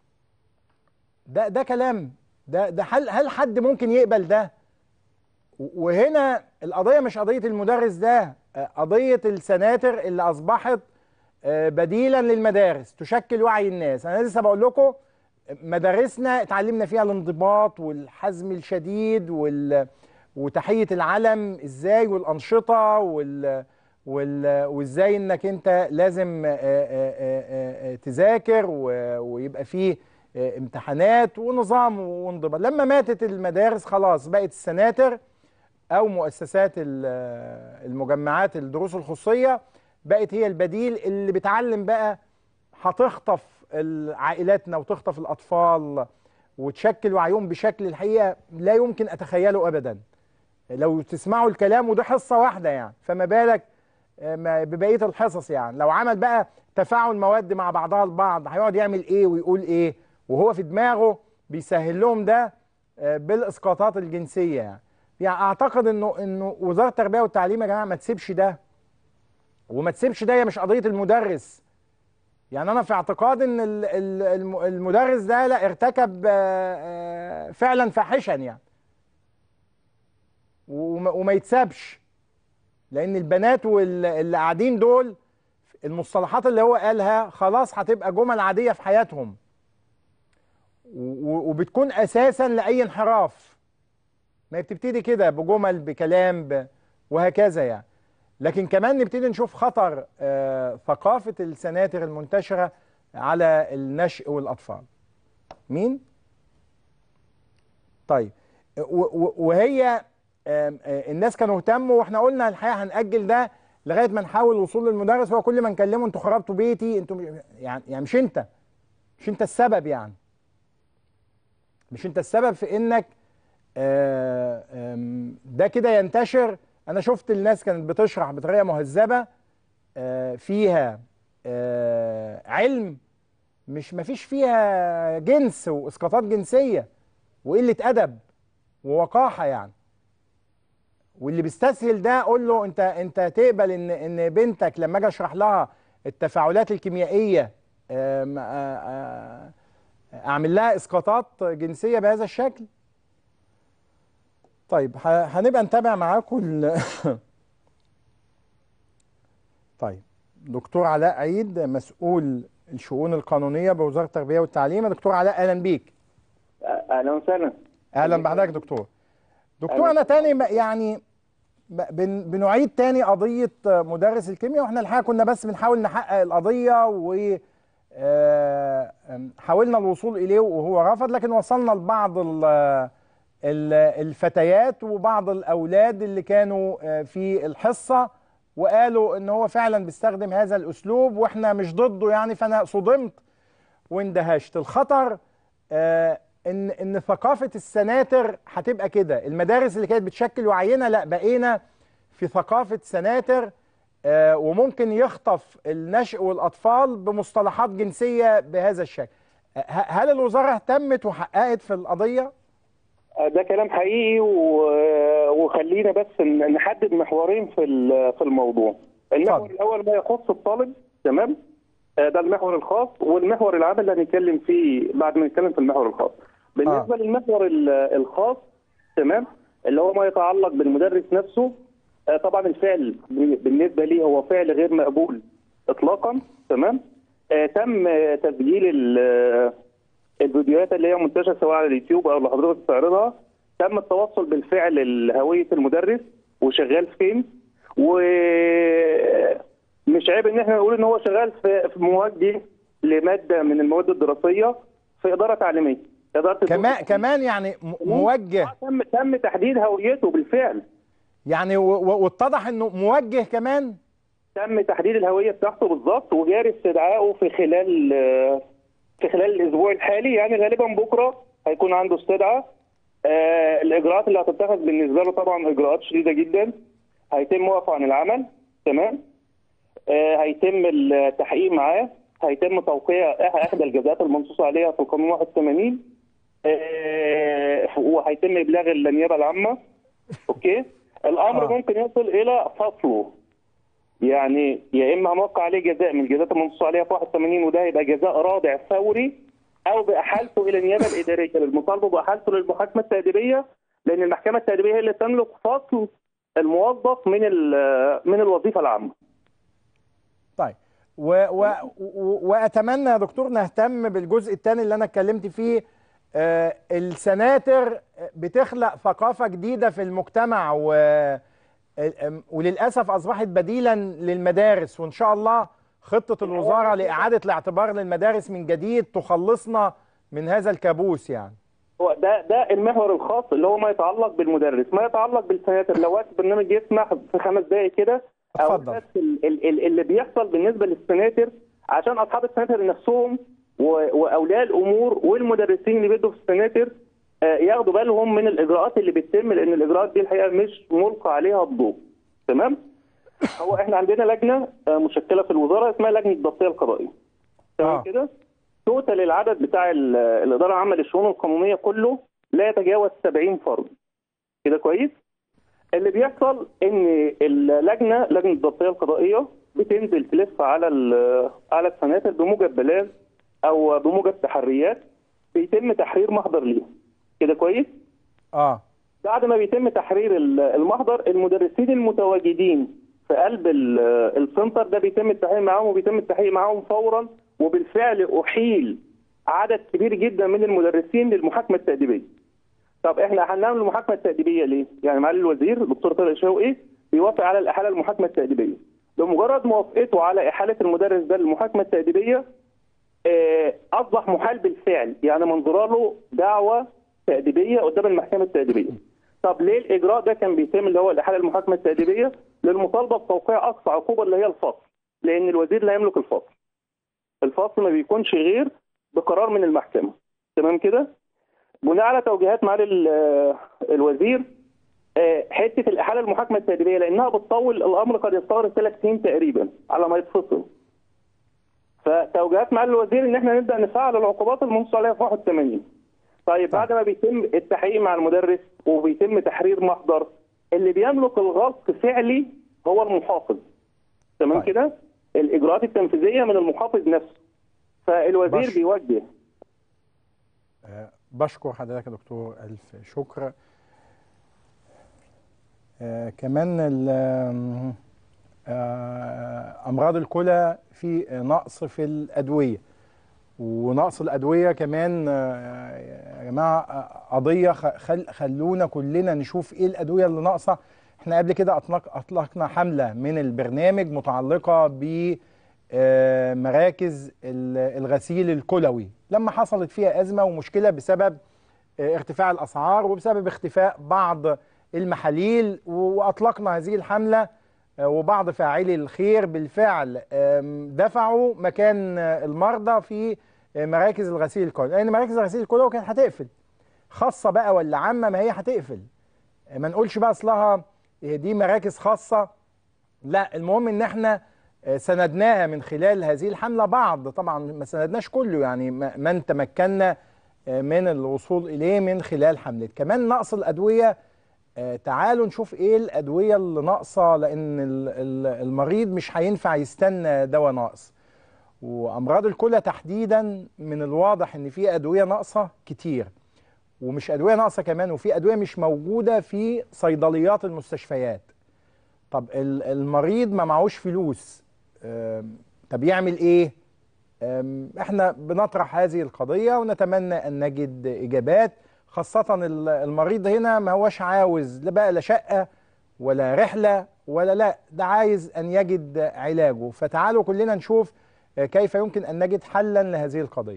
S3: ده ده كلام ده ده هل هل حد ممكن يقبل ده و- وهنا القضيه مش قضيه المدرس ده آه، قضيه السناتر اللي اصبحت آه، بديلا للمدارس تشكل وعي الناس انا لسه بقول لكم مدارسنا اتعلمنا فيها الانضباط والحزم الشديد وال وتحيه العلم ازاي والانشطه وال وال وازاي انك انت لازم آه، آه، آه، آه، تذاكر و- ويبقى فيه آه، امتحانات ونظام وانضباط لما ماتت المدارس خلاص بقت السناتر او مؤسسات ال- المجمعات الدروس الخصوصيه بقت هي البديل اللي بتعلم بقى هتخطف ال- عائلاتنا وتخطف الاطفال وتشكل وعيهم بشكل الحقيقه لا يمكن اتخيله ابدا لو تسمعوا الكلام وده حصه واحده يعني فما بالك آه، ما- ببقيه الحصص يعني لو عمل بقى تفاعل مواد مع بعضها البعض هيقعد يعمل ايه ويقول ايه وهو في دماغه بيسهل لهم ده آه، بالاسقاطات الجنسيه يعني يعني اعتقد انه انه وزاره التربيه والتعليم يا جماعه ما تسيبش ده وما تسيبش ده هي مش قضيه المدرس يعني انا في اعتقاد ان ال- ال- الم- المدرس ده لا ارتكب آه، آه، فعلا فاحشا يعني وما وما يتسابش لان البنات وال- اللي قاعدين دول المصطلحات اللي هو قالها خلاص هتبقى جمل عاديه في حياتهم و- وبتكون اساسا لاي انحراف ما هي بتبتدي كده بجمل بكلام ب... وهكذا يعني لكن كمان نبتدي نشوف خطر آه ثقافه السناتر المنتشره على النشء والاطفال مين طيب و- و- وهي آم، آه، الناس كانوا اهتموا واحنا قلنا الحقيقه هنأجل ده لغايه ما نحاول الوصول للمدرس هو كل ما نكلمه انتوا خربتوا بيتي انتوا مش- يعني يعني مش انت مش انت السبب يعني مش انت السبب في انك آه، آم، ده كده ينتشر انا شفت الناس كانت بتشرح بطريقه مهذبه آه، فيها آه، علم مش مفيش فيها جنس واسقاطات جنسيه وقله ادب ووقاحه يعني واللي بيستسهل ده اقول له انت انت تقبل ان ان بنتك لما اجي اشرح لها التفاعلات الكيميائيه آم، آه، آه، اعمل لها اسقاطات جنسيه بهذا الشكل طيب ه- هنبقى نتابع معاكم ال- طيب دكتور علاء عيد مسؤول الشؤون القانونيه بوزاره التربيه والتعليم يا دكتور علاء اهلا بيك
S14: اهلا وسهلا
S3: اهلا بحضرتك دكتور دكتور انا تاني ب- يعني ب- بن بنعيد تاني قضيه مدرس الكيمياء واحنا الحقيقه كنا بس بنحاول نحقق القضيه و آه، آم، حاولنا الوصول اليه وهو رفض لكن وصلنا لبعض ال- ال- الفتيات وبعض الاولاد اللي كانوا آه، في الحصه وقالوا ان هو فعلا بيستخدم هذا الاسلوب واحنا مش ضده يعني فانا صدمت واندهشت الخطر آه، ان ان ثقافه السناتر هتبقى كده المدارس اللي كانت بتشكل وعينا لا بقينا في ثقافه سناتر آه، وممكن يخطف النشء والاطفال بمصطلحات جنسيه بهذا الشكل ه- هل الوزاره اهتمت وحققت في القضيه
S14: ده كلام حقيقي و- وخلينا بس ن- نحدد محورين في ال- في الموضوع المحور الاول ما يخص الطالب تمام آه، ده المحور الخاص والمحور العام اللي هنتكلم فيه بعد ما نتكلم في المحور الخاص بالنسبه للمحور ال- الخاص تمام اللي هو ما يتعلق بالمدرس نفسه آه، طبعا الفعل بالنسبه لي هو فعل غير مقبول اطلاقا تمام آه، تم آه، تسجيل ال- آه، الفيديوهات اللي هي منتشره سواء على اليوتيوب او اللي حضرتك بتعرضها تم التوصل بالفعل لهويه المدرس وشغال فين ومش عيب ان احنا نقول ان هو شغال في في موجه لماده من المواد الدراسيه في اداره تعليميه اداره
S3: كمان كمان يعني م- موجه
S14: تم تم تحديد هويته بالفعل
S3: يعني و- و- واتضح انه موجه كمان
S14: تم تحديد الهويه بتاعته بالظبط وجاري استدعائه في خلال في خلال الاسبوع الحالي يعني غالبا بكره هيكون عنده استدعاء آه الاجراءات اللي هتتخذ بالنسبه له طبعا اجراءات شديده جدا هيتم وقفه عن العمل تمام آه هيتم التحقيق معاه هيتم توقيع احدى الجزاءات المنصوص عليها في القانون 81 آه وهيتم ابلاغ النيابه العامه اوكي الامر ممكن يصل الى فصله يعني يا اما هنوقع عليه جزاء من الجزاءات المنصوص عليها في 81 وده هيبقى جزاء رادع فوري او باحالته الى النيابه الاداريه للمطالبه باحالته للمحاكمه التاديبيه لان المحكمه التاديبيه هي اللي تملك فصل الموظف من ال- من الوظيفه العامه.
S3: طيب و و و واتمنى يا دكتور نهتم بالجزء الثاني اللي انا اتكلمت فيه آه السناتر بتخلق ثقافه جديده في المجتمع و آم، وللاسف اصبحت بديلا للمدارس وان شاء الله خطه الوزاره لاعاده الاعتبار للمدارس من جديد تخلصنا من هذا الكابوس يعني
S14: هو ده ده المحور الخاص اللي هو ما يتعلق بالمدرس، ما يتعلق بالسناتر لو وقت البرنامج يسمح في خمس دقائق كده
S3: اتفضل.
S14: بس ال- ال- ال- اللي بيحصل بالنسبه للسناتر عشان اصحاب السناتر نفسهم و- واولياء الامور والمدرسين اللي بيدوا في السناتر آه، ياخدوا بالهم من الاجراءات اللي بتتم لان الاجراءات دي الحقيقه مش ملقى عليها الضوء تمام هو احنا عندنا لجنه آه، مشكله في الوزاره اسمها لجنه الضبطيه القضائيه تمام كده توتال العدد بتاع ال- الاداره العامه للشؤون القانونيه كله لا يتجاوز 70 فرد كده كويس اللي بيحصل ان اللجنه لجنه الضبطيه القضائيه بتنزل تلف على ال- على السناتر بموجب بلاغ او بموجب تحريات بيتم تحرير محضر ليها كده كويس
S3: اه
S14: بعد ما بيتم تحرير ال- المحضر المدرسين المتواجدين في قلب ال- السنتر ده بيتم التحقيق معاهم وبيتم التحقيق معاهم فورا وبالفعل احيل عدد كبير جدا من المدرسين للمحاكمه التاديبيه. طب احنا هنعمل المحاكمه التاديبيه ليه؟ يعني معالي الوزير الدكتور طارق شوقي بيوافق على الاحاله المحاكمه التاديبيه. بمجرد موافقته على احاله المدرس ده للمحاكمه التاديبيه آه، اصبح محال بالفعل يعني منظوره له دعوه تاديبيه قدام المحكمه التاديبيه. طب ليه الاجراء ده كان بيتم اللي هو الاحاله المحاكمه التاديبيه للمطالبه بتوقيع اقصى عقوبه اللي هي الفصل لان الوزير لا يملك الفصل. الفصل ما بيكونش غير بقرار من المحكمه. تمام كده؟ بناء على توجيهات معالي ال- الوزير آه، حته الاحاله المحاكمه التاديبيه لانها بتطول الامر قد يستغرق ثلاث سنين تقريبا على ما يتفصل. فتوجيهات معالي الوزير ان احنا نبدا نفعل العقوبات المنصوص عليها في 81 طيب بعد ما بيتم التحقيق مع المدرس وبيتم تحرير محضر اللي بيملك الغلط فعلي هو المحافظ تمام كده الاجراءات التنفيذيه من المحافظ نفسه فالوزير
S3: بش-
S14: بيوجه
S3: بشكر حضرتك يا دكتور ألف شكر آه كمان ال- آه أمراض الكلى في نقص في الأدوية ونقص الأدوية كمان آه يا جماعة آه، قضية خ- خل خلونا كلنا نشوف إيه الأدوية اللي ناقصة احنا قبل كده أطلق أطلقنا حملة من البرنامج متعلقة ب آه، مراكز ال- الغسيل الكلوي لما حصلت فيها أزمة ومشكلة بسبب آه، ارتفاع الأسعار وبسبب اختفاء بعض المحاليل و- وأطلقنا هذه الحملة آه، وبعض فاعلي الخير بالفعل آم، دفعوا مكان آه، المرضى في آه، مراكز الغسيل الكلوي لأن مراكز الغسيل الكلوي كانت هتقفل خاصة بقى ولا عامة ما هي هتقفل آه، ما نقولش بقى أصلها آه، دي مراكز خاصة لا المهم ان احنا آه، سندناها من خلال هذه الحملة بعض طبعا ما سندناش كله يعني ما- من تمكنا آه، من الوصول إليه من خلال حملة كمان نقص الأدوية آه، تعالوا نشوف ايه الأدوية اللي ناقصة لأن ال- ال- المريض مش هينفع يستنى دواء ناقص وأمراض الكلى تحديدا من الواضح ان في أدوية ناقصة كتير ومش أدوية ناقصة كمان وفي أدوية مش موجودة في صيدليات المستشفيات طب ال- المريض ما معهوش فلوس آم، طب يعمل ايه آم، احنا بنطرح هذه القضية ونتمنى ان نجد اجابات خاصة ال- المريض هنا ما هوش عاوز لا بقى لا شقة ولا رحلة ولا لا ده عايز ان يجد علاجه فتعالوا كلنا نشوف آه، كيف يمكن ان نجد حلا لهذه القضية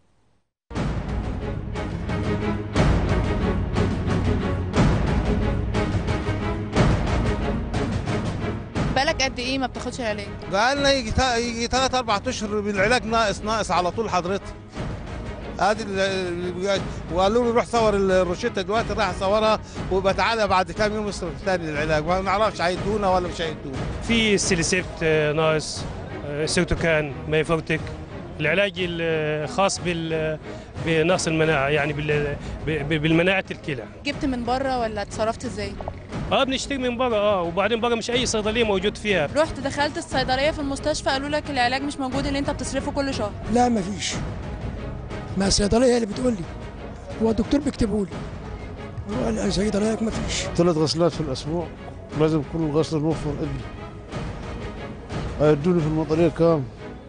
S15: بالك قد ايه ما بتاخدش العلاج
S16: بقالنا يجي تا- يجي ثلاث اربع اشهر بالعلاج ناقص ناقص على طول حضرتك ادي ال- ال- وقالوا لي روح صور الروشته دلوقتي راح اصورها ويبقى تعالى بعد كام يوم اصرف تاني للعلاج ما نعرفش هيدونا ولا مش هيدونا
S17: في سيليسيفت آه، ناقص آه، سيوتوكان مايفورتيك العلاج الخاص بال بنقص المناعه يعني بال- ب- بالمناعه الكلى
S15: جبت من بره ولا اتصرفت ازاي
S17: اه بنشتري من بره اه وبعدين بره مش اي صيدليه موجود فيها
S15: رحت دخلت الصيدليه في المستشفى قالوا لك العلاج مش موجود اللي انت بتصرفه كل شهر
S18: لا مفيش ما الصيدليه هي اللي بتقول لي هو الدكتور بيكتبه لي هو الصيدليه مفيش
S19: ثلاث غسلات في الأسبوع لازم كل غسل نوفر ابني هيدوني في المطرية كام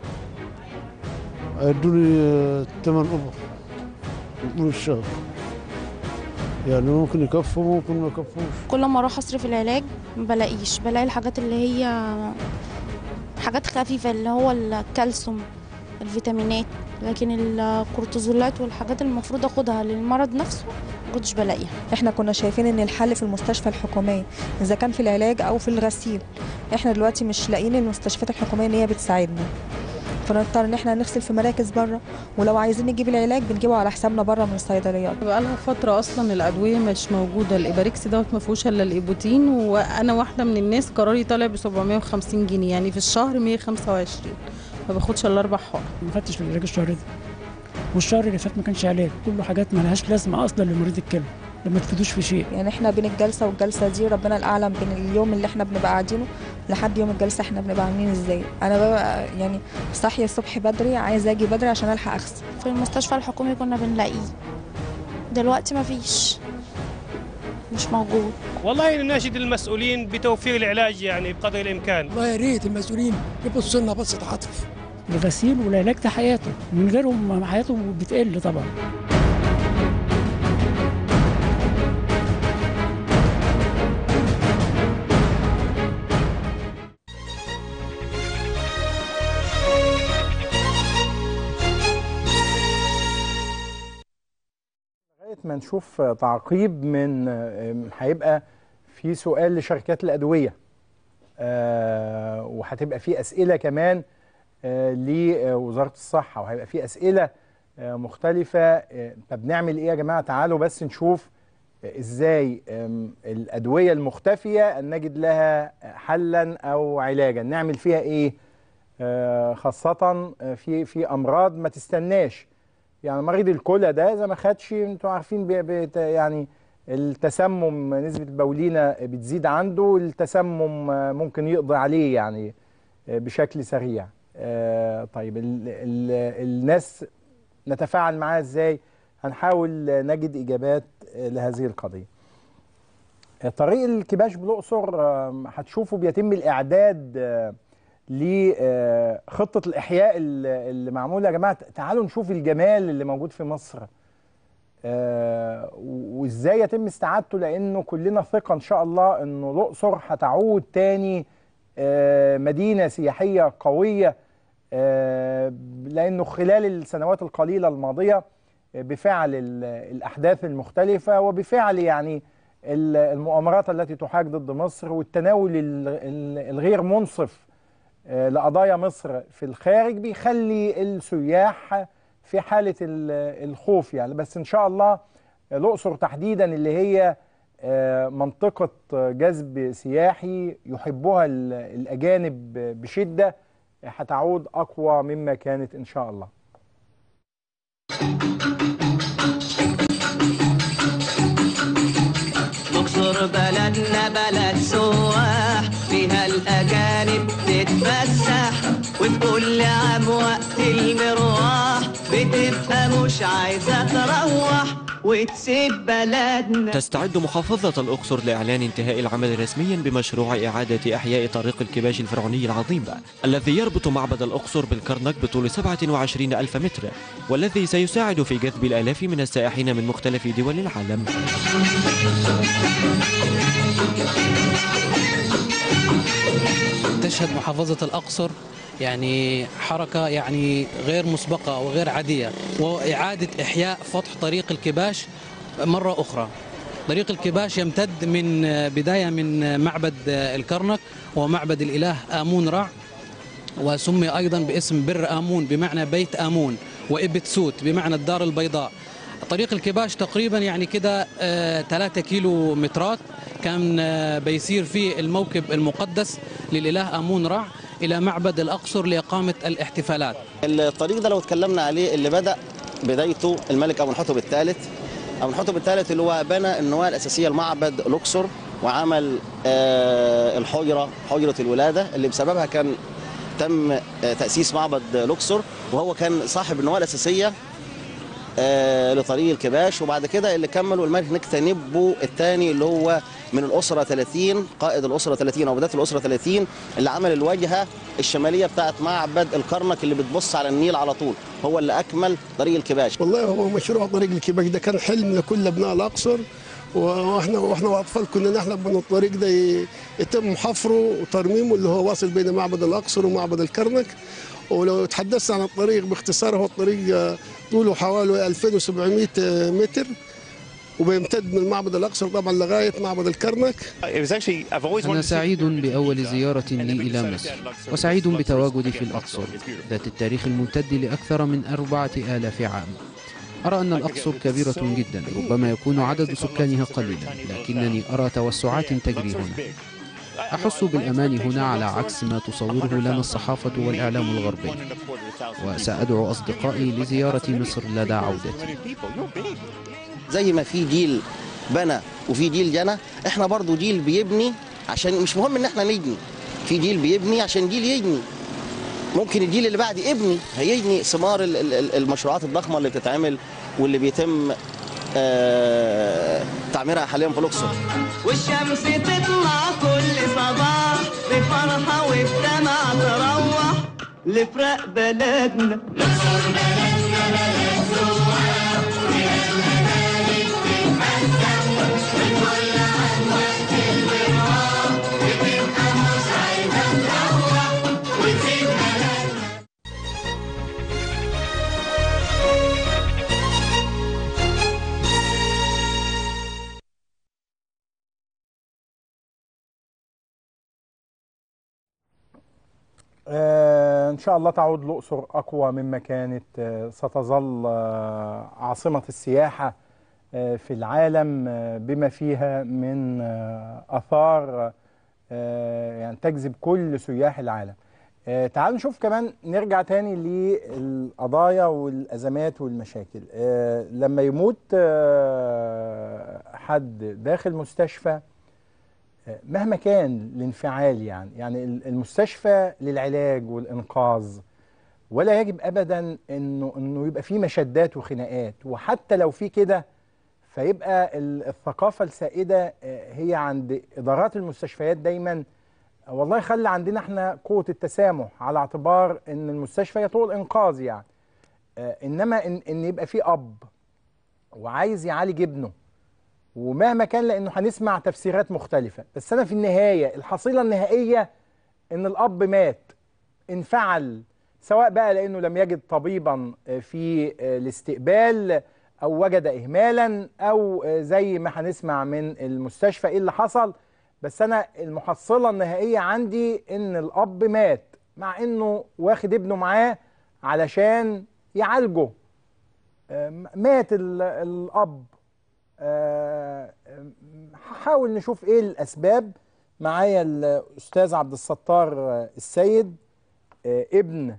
S19: هيدوني آه، ثمان أبر طول الشهر يعني ممكن يكفوا ممكن ما يكفوش
S10: كل ما اروح اصرف العلاج ما بلاقيش بلاقي الحاجات اللي هي حاجات خفيفة اللي هو الكالسيوم الفيتامينات لكن الكورتيزولات والحاجات اللي المفروض اخدها للمرض نفسه ما كنتش بلاقيها
S20: احنا كنا شايفين ان الحل في المستشفى الحكوميه اذا كان في العلاج او في الغسيل احنا دلوقتي مش لاقيين المستشفيات الحكوميه ان هي بتساعدنا فنضطر ان احنا نغسل في مراكز بره ولو عايزين نجيب العلاج بنجيبه على حسابنا بره من الصيدليات
S21: بقالها فترة أصلا الأدوية مش موجودة الإيباريكس دوت ما فيهوش إلا الإيبوتين وأنا واحدة من الناس قراري طالع ب 750 جنيه يعني في الشهر 125 ما باخدش إلا أربع حقن
S22: ما خدتش العلاج الشهر ده والشهر اللي فات ما كانش علاج كله حاجات ما لهاش لازمه اصلا لمريض الكلى لما تفيدوش في شيء
S20: يعني احنا بين الجلسه والجلسه دي ربنا الاعلم بين اليوم اللي احنا بنبقى قاعدينه لحد يوم الجلسه احنا بنبقى عاملين ازاي انا ببقى يعني صاحيه الصبح بدري عايزه اجي بدري عشان الحق اغسل
S10: في المستشفى الحكومي كنا بنلاقيه دلوقتي مفيش مش موجود
S17: والله نناشد المسؤولين بتوفير العلاج يعني بقدر الامكان
S18: والله يا ريت المسؤولين يبصوا لنا بصه عطف الغسيل والعلاج ده حياته من غيرهم حياته بتقل طبعا
S3: لغايه ما نشوف تعقيب من هيبقى في سؤال لشركات الادويه آه، وهتبقى في اسئله كمان آه، لوزاره الصحه وهيبقى في اسئله آه، مختلفه آه، طب نعمل ايه يا جماعه تعالوا بس نشوف آه، ازاي آم، الادويه المختفيه ان نجد لها حلا او علاجا نعمل فيها ايه آه، خاصه آه، في في امراض ما تستناش يعني مريض الكلى ده اذا ما خدش انتوا عارفين بي بي يعني التسمم نسبة البولينة بتزيد عنده التسمم ممكن يقضي عليه يعني بشكل سريع آه، طيب ال ال الناس نتفاعل معاها ازاي هنحاول نجد اجابات لهذه القضية طريق الكباش بالاقصر آه، هتشوفوا بيتم الاعداد آه، لخطة الإحياء اللي اللي معمولة يا جماعة تعالوا نشوف الجمال اللي موجود في مصر آه، وإزاي يتم استعادته لأنه كلنا ثقة إن شاء الله إنه الأقصر هتعود تاني آه، مدينة سياحية قوية آه، لأنه خلال السنوات القليلة الماضية آه، بفعل ال- الأحداث المختلفة وبفعل يعني ال- المؤامرات التي تحاك ضد مصر والتناول ال- ال- الغير منصف آه، لقضايا مصر في الخارج بيخلي السياح في حالة ال- الخوف يعني بس إن شاء الله الأقصر تحديدا اللي هي آه، منطقة جذب سياحي يحبها ال- الأجانب بشدة هتعود أقوى مما كانت إن شاء الله
S23: اقصر بلدنا بلد سواح فيها الاجانب تتفسح وفي كل عام وقت المروح بتبقى مش عايزه تروح وتسيب بلدنا
S24: تستعد محافظة الأقصر لإعلان انتهاء العمل رسميا بمشروع إعادة إحياء طريق الكباش الفرعوني العظيم الذي يربط معبد الأقصر بالكرنك بطول 27 ألف متر والذي سيساعد في جذب الآلاف من السائحين من مختلف دول العالم
S25: تشهد محافظة الأقصر يعني حركة يعني غير مسبقة وغير عادية وإعادة إحياء فتح طريق الكباش مرة أخرى طريق الكباش يمتد من بداية من معبد الكرنك ومعبد الإله آمون رع وسمي أيضا باسم بر آمون بمعنى بيت آمون وإبت سوت بمعنى الدار البيضاء طريق الكباش تقريبا يعني كده 3 كيلو مترات كان آه، بيسير فيه الموكب المقدس للإله آمون رع إلى معبد الأقصر لإقامة الاحتفالات
S26: الطريق ده لو اتكلمنا عليه اللي بدأ بدايته الملك أبو الحطب الثالث أبو الحطب الثالث اللي هو بنى النواة الأساسية لمعبد الأقصر وعمل آه، الحجرة حجرة الولادة اللي بسببها كان تم آه، تأسيس معبد الأقصر وهو كان صاحب النواة الأساسية آه، لطريق الكباش وبعد كده اللي كملوا الملك نكتنبو الثاني اللي هو من الأسرة 30 قائد الأسرة 30 أو بداية الأسرة 30 اللي عمل الواجهة الشمالية بتاعت معبد الكرنك اللي بتبص على النيل على طول هو اللي أكمل طريق الكباش
S27: والله هو مشروع طريق الكباش ده كان حلم لكل ابناء الاقصر واحنا واحنا واطفال كنا نحلم ان الطريق ده ي- يتم حفره وترميمه اللي هو واصل بين معبد الاقصر ومعبد الكرنك ولو تحدثت عن الطريق باختصار هو الطريق آه، طوله حوالي 2700 متر وبيمتد من معبد الاقصر طبعا لغايه معبد الكرنك
S1: أنا سعيد بأول زيارة لي إلى مصر وسعيد بتواجدي في الأقصر ذات التاريخ الممتد لأكثر من أربعة آلاف عام أرى أن الأقصر كبيرة جدا ربما يكون عدد سكانها قليلا لكنني أرى توسعات تجري هنا أحس بالأمان هنا على عكس ما تصوره لنا الصحافة والإعلام الغربي وسأدعو أصدقائي لزيارة مصر لدى عودتي
S26: زي ما في جيل بنى وفي جيل جنى احنا برضو جيل بيبني عشان مش مهم ان احنا نبني في جيل بيبني عشان جيل يبني ممكن الجيل اللي بعد يبني هيبني ثمار ال- ال- ال- المشروعات الضخمه اللي بتتعمل واللي بيتم آه تعميرها حاليا في الاقصر
S23: والشمس تطلع كل صباح بفرحة وبدمع تروح لفرق بلدنا
S3: آه، إن شاء الله تعود الأقصر أقوى مما كانت آه، ستظل آه، عاصمة السياحة آه، في العالم آه، بما فيها من آه، آثار آه، يعني تجذب كل سياح العالم آه، تعالوا نشوف كمان نرجع تاني للقضايا والأزمات والمشاكل آه، لما يموت آه، حد داخل مستشفى مهما كان الانفعال يعني يعني المستشفى للعلاج والانقاذ ولا يجب ابدا انه انه يبقى في مشادات وخناقات وحتى لو في كده فيبقى ال- الثقافه السائده آه، هي عند ادارات المستشفيات دايما والله خلي عندنا احنا قوه التسامح على اعتبار ان المستشفى هي طول انقاذ يعني آه، انما ان ان يبقى في اب وعايز يعالج ابنه ومهما كان لانه هنسمع تفسيرات مختلفه بس انا في النهايه الحصيله النهائيه ان الاب مات انفعل سواء بقى لانه لم يجد طبيبا في الاستقبال او وجد اهمالا او زي ما هنسمع من المستشفى ايه اللي حصل بس انا المحصله النهائيه عندي ان الاب مات مع انه واخد ابنه معاه علشان يعالجه آه، مات ال- الاب آه، هحاول نشوف ايه الاسباب معايا الاستاذ عبد الستار آه، السيد آه، ابن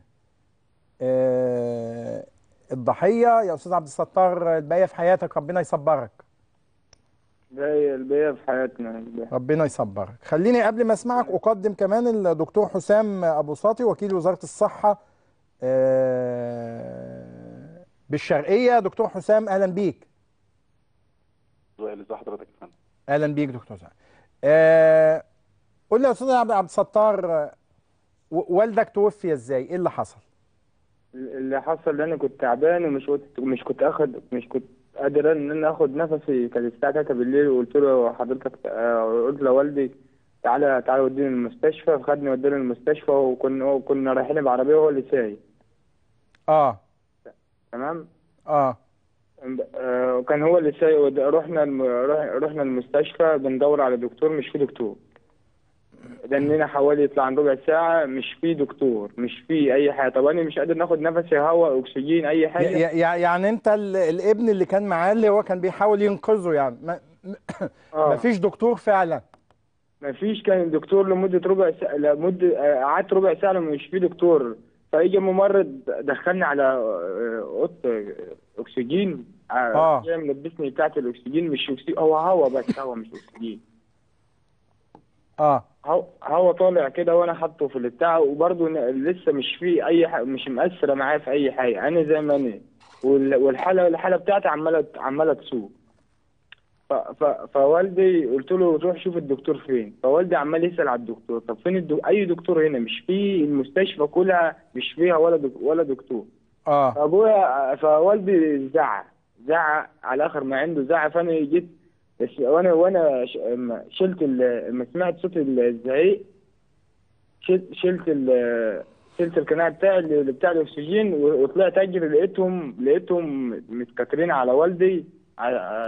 S3: آه، الضحيه يا استاذ عبد الستار الباقيه في حياتك ربنا يصبرك
S2: هي البيئة في حياتنا
S3: ربنا يصبرك خليني قبل ما اسمعك اقدم كمان الدكتور حسام ابو ساطي وكيل وزاره الصحه آه، بالشرقيه دكتور حسام اهلا بيك
S4: ازي حضرتك يا فندم
S3: اهلا بيك دكتور سعد آه قول لي يا استاذ عبد عبد الستار آه، و- والدك توفي ازاي ايه اللي حصل
S2: اللي حصل ان انا كنت تعبان ومش كنت مش كنت اخد مش كنت قادر ان انا اخد نفسي كانت الساعه 3 بالليل وقلت له حضرتك آه، قلت لوالدي تعالى تعالى وديني المستشفى فخدني وداني المستشفى وكنا كنا رايحين بعربيه وهو اللي سايق
S3: اه
S2: تمام
S3: اه
S2: آه، وكان هو اللي سايق ود- رحنا الم... رح- رحنا المستشفى بندور على دكتور مش في دكتور دنينا حوالي يطلع عن ربع ساعة مش في دكتور مش في أي حاجة طب أنا مش قادر ناخد نفسي هواء أكسجين أي حاجة
S3: ي- ي- يعني انت ال- الابن اللي كان معاه اللي هو كان بيحاول ينقذه يعني ما
S2: آه.
S3: مفيش دكتور فعلا
S2: مفيش كان الدكتور لمدة ربع ساعة لمدة آه، قعدت ربع ساعة لما مش في دكتور فاجى ممرض دخلني على آه، اوضه اكسجين
S3: آه.
S2: جاي ملبسني بتاعت الاكسجين مش اكسجين هو هوا بس هوا مش اكسجين
S3: اه
S2: هو هو طالع كده وانا حاطه في البتاع وبرضه ن- لسه مش في اي حاجه مش مأثره معايا في اي حاجه انا زي ما انا وال- والحاله الحاله بتاعتي عماله عماله تسوق ف- ف- فوالدي قلت له روح شوف الدكتور فين فوالدي عمال يسأل على الدكتور طب فين الدو... اي دكتور هنا مش في المستشفى كلها مش فيها ولا دك... ولا دكتور
S3: اه
S2: فابويا فوالدي زعق زعق على اخر ما عنده زعق فانا جيت بس وانا وانا ش- أما شلت ال- لما سمعت صوت الزعيق شلت شلت ال- شلت القناع بتاعي اللي بتاع الاكسجين و- وطلعت اجري لقيتهم لقيتهم متكترين على والدي على على-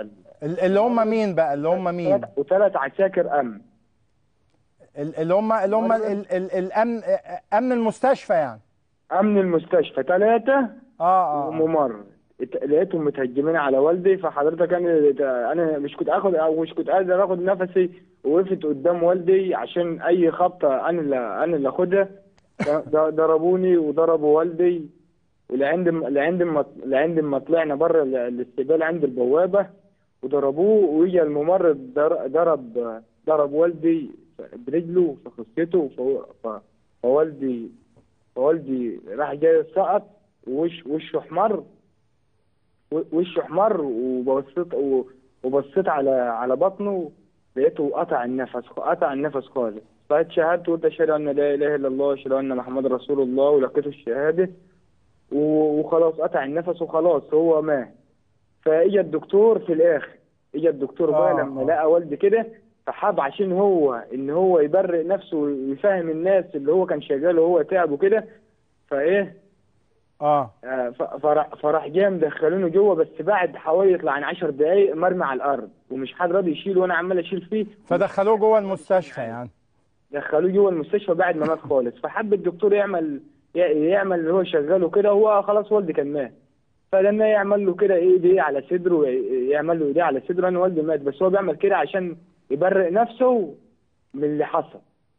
S3: ال- اللي هم مين بقى اللي هم مين
S2: وثلاث عساكر امن
S3: ال- اللي هم اللي هم ال- ال- الامن امن المستشفى يعني
S2: امن المستشفى ثلاثه
S3: اه اه
S2: وممرض ات- لقيتهم متهجمين على والدي فحضرتك انا انا مش كنت اخد او مش كنت قادر اخد نفسي وقفت قدام والدي عشان اي خبطه انا اللي انا اللي اخدها ض- ض- ضربوني وضربوا والدي ولعند م- لعند ما لعند ما طلعنا بره ال- الاستقبال عند البوابه وضربوه ويجي الممرض در- ضرب ضرب والدي برجله في خصيته فهو- ف- فوالدي فوالدي راح جاي سقط ووش وشه احمر و- وشه احمر وبصيت و- وبصيت على على بطنه لقيته قطع النفس قطع النفس خالص فقعدت شهادته قلت اشهد ان لا اله الا الله واشهد ان محمد رسول الله ولقيته الشهاده و- وخلاص قطع النفس وخلاص هو مات فاجى الدكتور في الاخر اجى الدكتور بقى
S3: آه،
S2: لما لقى والدي كده فحب عشان هو ان هو يبرئ نفسه ويفهم الناس اللي هو كان شغال وهو تعب وكده فايه
S3: اه
S2: آه، ف- فراح فراح جاي مدخلينه جوه بس بعد حوالي يطلع عن 10 دقايق مرمي على الارض ومش حد راضي يشيله وانا عمال اشيل فيه
S3: فدخلوه جوه المستشفى يعني
S2: دخلوه جوه المستشفى بعد ما مات خالص فحب الدكتور يعمل ي- يعمل اللي هو شغاله كده هو خلاص والدي كان مات فلما يعمل له كده ايديه على صدره ي- يعمل له ايديه على صدره ان والدي مات بس هو بيعمل كده عشان يبرئ نفسه من اللي حصل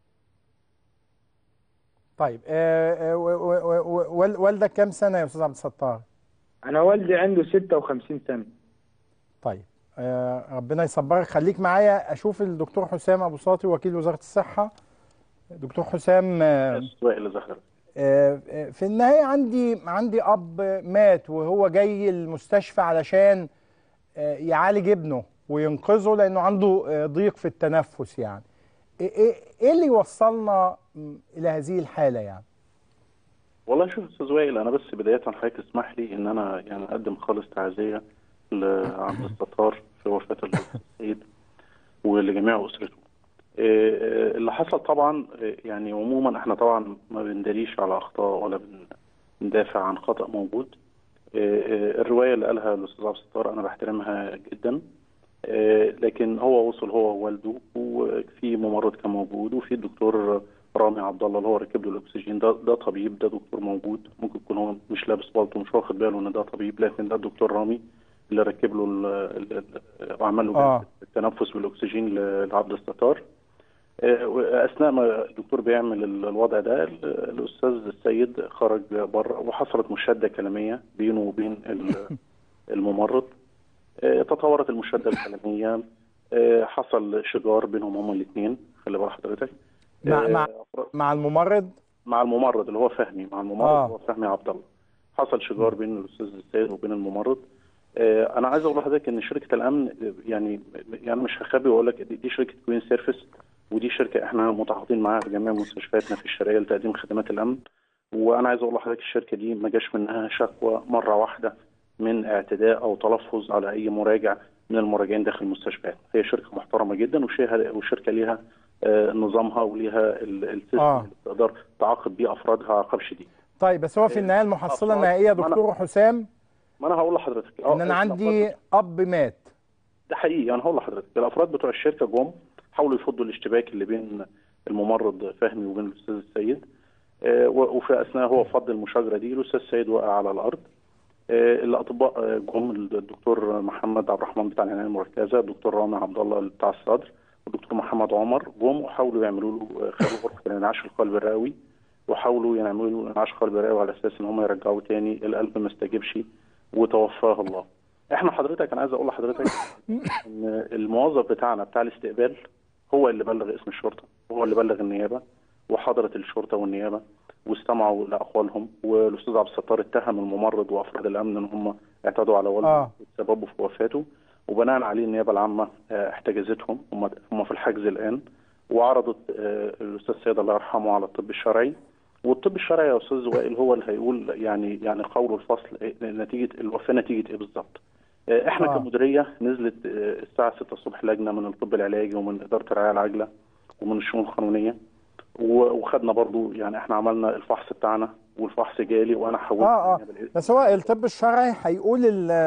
S3: طيب آه آه و- و- و- وال- والدك كام سنه يا استاذ عبد الستار
S2: انا والدي عنده 56 سنه
S3: طيب آه ربنا يصبرك خليك معايا اشوف الدكتور حسام ابو ساطي وكيل وزاره الصحه دكتور حسام آه
S4: وائل زهر
S3: آه، آه، في النهاية عندي عندي أب مات وهو جاي المستشفى علشان آه، يعالج ابنه وينقذه لأنه عنده آه، ضيق في التنفس يعني إيه- إيه إيه اللي وصلنا م، إلى هذه الحالة يعني
S4: والله شوف استاذ وائل انا بس بدايه حضرتك اسمح لي ان انا يعني اقدم خالص تعزيه لعبد الستار في وفاه السيد ولجميع اسرته. إيه، اللي حصل طبعا إيه، يعني عموما احنا طبعا ما بنداريش على اخطاء ولا بن- بندافع عن خطا موجود. إيه، إيه، الروايه اللي قالها الاستاذ عبد الستار انا بحترمها جدا. إيه، لكن هو وصل هو ووالده وفي ممرض كان موجود وفي الدكتور رامي عبد الله اللي هو ركب له الاكسجين ده ده طبيب ده دكتور موجود ممكن يكون هو مش لابس بالطو مش واخد باله ان ده طبيب لكن ده الدكتور رامي اللي ركب له ال- ال- ال- وعمل له
S3: آه.
S4: التنفس بالاكسجين ل- لعبد الستار آه، واثناء ما الدكتور بيعمل ال- الوضع ده ال- الاستاذ السيد خرج بره وحصلت مشاده كلاميه بينه وبين ال- الممرض آه، تطورت المشاده الكلاميه آه، حصل شجار بينهم هما الاثنين خلي بال حضرتك
S3: مع
S4: آه،
S3: مع مع الممرض
S4: مع الممرض اللي هو فهمي مع الممرض
S3: آه.
S4: اللي هو فهمي عبد الله حصل شجار بين الاستاذ السيد وبين الممرض آه، انا عايز اقول لحضرتك ان شركه الامن آه، يعني يعني مش هخبي واقول لك دي- دي شركه كوين سيرفيس ودي شركه احنا متعاقدين معاها في جميع مستشفياتنا في الشرقيه لتقديم خدمات الامن وانا عايز اقول لحضرتك الشركه دي ما جاش منها شكوى مره واحده من اعتداء او تلفظ على اي مراجع من المراجعين داخل المستشفيات هي شركه محترمه جدا وشيها- وشركه ليها آه، نظامها وليها ال- السيستم
S3: آه.
S4: اللي تقدر تعاقب بيه افرادها عقاب شديد
S3: طيب بس هو في النهاية المحصلة
S4: أفراد-
S3: النهائية يا
S4: ما أنا-
S3: دكتور حسام
S4: ما انا هقول لحضرتك آه،
S3: إن أنا
S4: الأفراد
S3: عندي أب مات
S4: ده حقيقي انا هقول لحضرتك الافراد بتوع الشركه جم حاولوا يفضوا الاشتباك اللي بين الممرض فهمي وبين الاستاذ السيد آه، و- وفي اثناء هو فض المشاجره دي الاستاذ السيد وقع على الارض آه، الاطباء آه، جم الدكتور محمد عبد الرحمن بتاع العنايه المركزه الدكتور رامي عبد الله بتاع الصدر والدكتور محمد عمر جم وحاولوا يعملوا له آه، خدوا غرفه الانعاش القلب الرئوي وحاولوا يعملوا له انعاش قلب رئوي على اساس ان هم يرجعوه تاني القلب ما استجابش وتوفاه الله احنا حضرتك انا عايز اقول لحضرتك ان الموظف بتاعنا بتاع الاستقبال هو اللي بلغ اسم الشرطه وهو اللي بلغ النيابه وحضرت الشرطه والنيابه واستمعوا لاقوالهم والاستاذ عبد الستار اتهم الممرض وافراد الامن ان هم اعتدوا على والده
S3: آه.
S4: وتسببوا في وفاته وبناء عليه النيابه العامه آه، احتجزتهم هم هم في الحجز الان وعرضت آه، الاستاذ سيد الله يرحمه على الطب الشرعي والطب الشرعي يا استاذ وائل هو اللي هيقول يعني يعني قول الفصل إيه- نتيجه الوفاه نتيجه ايه بالظبط آه، احنا
S3: آه.
S4: آه. كمديريه نزلت آه، الساعه 6 الصبح لجنه من الطب العلاجي ومن اداره الرعايه العاجله ومن الشؤون القانونيه و- وخدنا برضو يعني احنا عملنا الفحص بتاعنا والفحص جالي وانا حولت
S3: اه اه بس هو الطب الشرعي هيقول ال-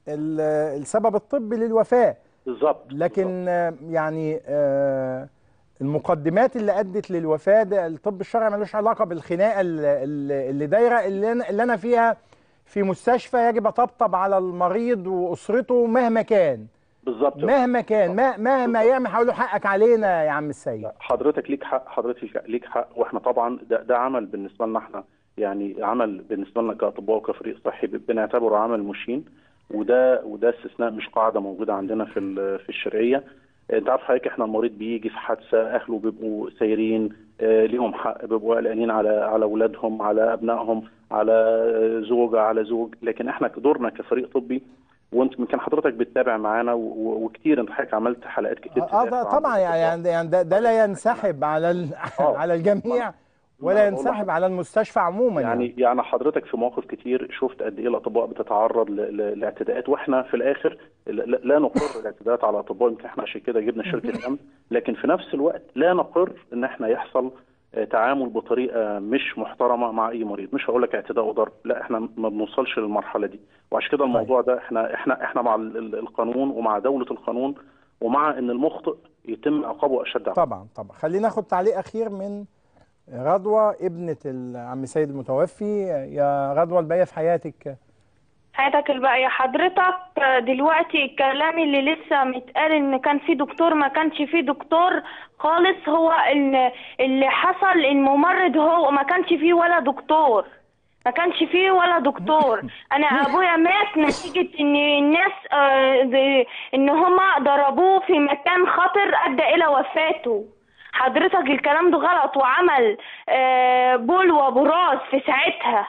S3: ال- السبب الطبي للوفاه
S4: بالظبط
S3: لكن آه، يعني آه، المقدمات اللي ادت للوفاه ده الطب الشرعي ملوش علاقه بالخناقه ال- ال- اللي دايره اللي انا اللي انا فيها في مستشفى يجب اطبطب على المريض واسرته مهما كان
S4: بالظبط
S3: مهما كان ما- مهما يعمل هقول له حقك علينا يا عم السيد
S4: حضرتك ليك حق حضرتك ليك حق واحنا طبعا ده, ده عمل بالنسبه لنا احنا يعني عمل بالنسبه لنا كاطباء وكفريق صحي بنعتبره عمل مشين وده وده استثناء مش قاعده موجوده عندنا في ال- في الشرعيه انت عارف حضرتك احنا المريض بيجي في حادثه اهله بيبقوا سايرين آه، ليهم حق بيبقوا قلقانين على على اولادهم على ابنائهم على آه، زوجه على زوج لكن احنا دورنا كفريق طبي وانت يمكن حضرتك بتتابع معانا و- و- وكتير انت حضرتك عملت حلقات كتير
S3: اه ده طبعا يعني يعني ده, ده لا ينسحب على ال- على الجميع ولا ينسحب على المستشفى عموما يعني,
S4: يعني يعني حضرتك في مواقف كتير شفت قد ايه الاطباء بتتعرض ل- ل- لاعتداءات واحنا في الاخر لا لا نقر الاعتداءات على الاطباء يمكن احنا عشان كده جبنا شركه امن لكن في نفس الوقت لا نقر ان احنا يحصل آه، تعامل بطريقه مش محترمه مع اي مريض مش هقول لك اعتداء وضرب لا احنا ما بنوصلش للمرحله دي وعشان كده الموضوع ده احنا احنا احنا مع ال- ال- القانون ومع دوله القانون ومع ان المخطئ يتم عقابه اشد عقاب
S3: طبعا طبعا خلينا ناخد تعليق اخير من رضوى ابنه العم سيد المتوفي يا رضوى الباقيه في حياتك
S5: حياتك الباقية حضرتك دلوقتي الكلام اللي لسه متقال ان كان في دكتور ما كانش في دكتور خالص هو ال- اللي حصل الممرض هو ما كانش فيه ولا دكتور ما كانش فيه ولا دكتور انا ابويا مات نتيجة ان الناس آه، زي- ان هما ضربوه في مكان خطر ادى الى وفاته حضرتك الكلام ده غلط وعمل آه، بول وبراز في ساعتها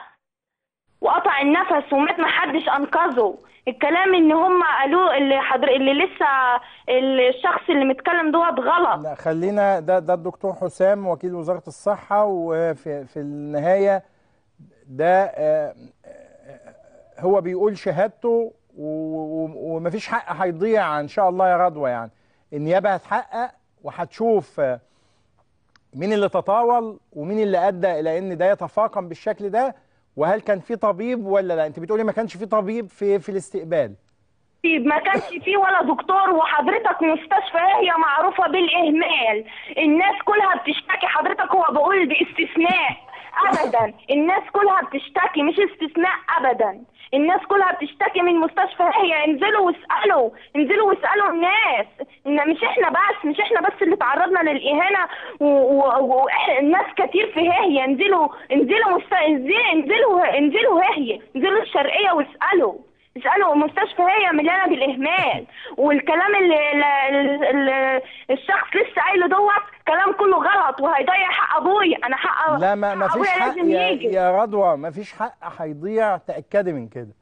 S5: وقطع النفس ومات ما حدش انقذه الكلام ان هم قالوه اللي حضر اللي لسه الشخص اللي متكلم دوت غلط
S3: لا خلينا ده ده الدكتور حسام وكيل وزاره الصحه وفي في النهايه ده آه، آه، هو بيقول شهادته و- و- ومفيش حق هيضيع ان شاء الله يا رضوى يعني النيابه هتحقق وهتشوف آه، مين اللي تطاول ومين اللي ادى الى ان ده يتفاقم بالشكل ده وهل كان في طبيب ولا لا انت بتقولي ما كانش في طبيب في في الاستقبال
S5: ما كانش فيه ولا دكتور وحضرتك مستشفى هي معروفة بالإهمال الناس كلها بتشتكي حضرتك هو بقول باستثناء أبدا الناس كلها بتشتكي مش استثناء أبدا الناس كلها بتشتكي من مستشفى هي انزلوا واسألوا انزلوا واسألوا الناس إن مش احنا بس مش احنا بس اللي تعرضنا للإهانة وناس كتير في هي انزلوا انزلوا مست... انزلوا انزلوا انزلوا هي انزلوا الشرقية واسألوا اسألوا مستشفى هي مليانة بالإهمال والكلام اللي, اللي, اللي الشخص لسه قايله دوت كلام كله غلط وهيضيع حق أبويا أنا حق
S3: لا ما ما فيش
S5: أبويا
S3: حق
S5: لازم
S3: يا,
S5: يجي
S3: يا رضوى ما فيش حق هيضيع تأكدي من كده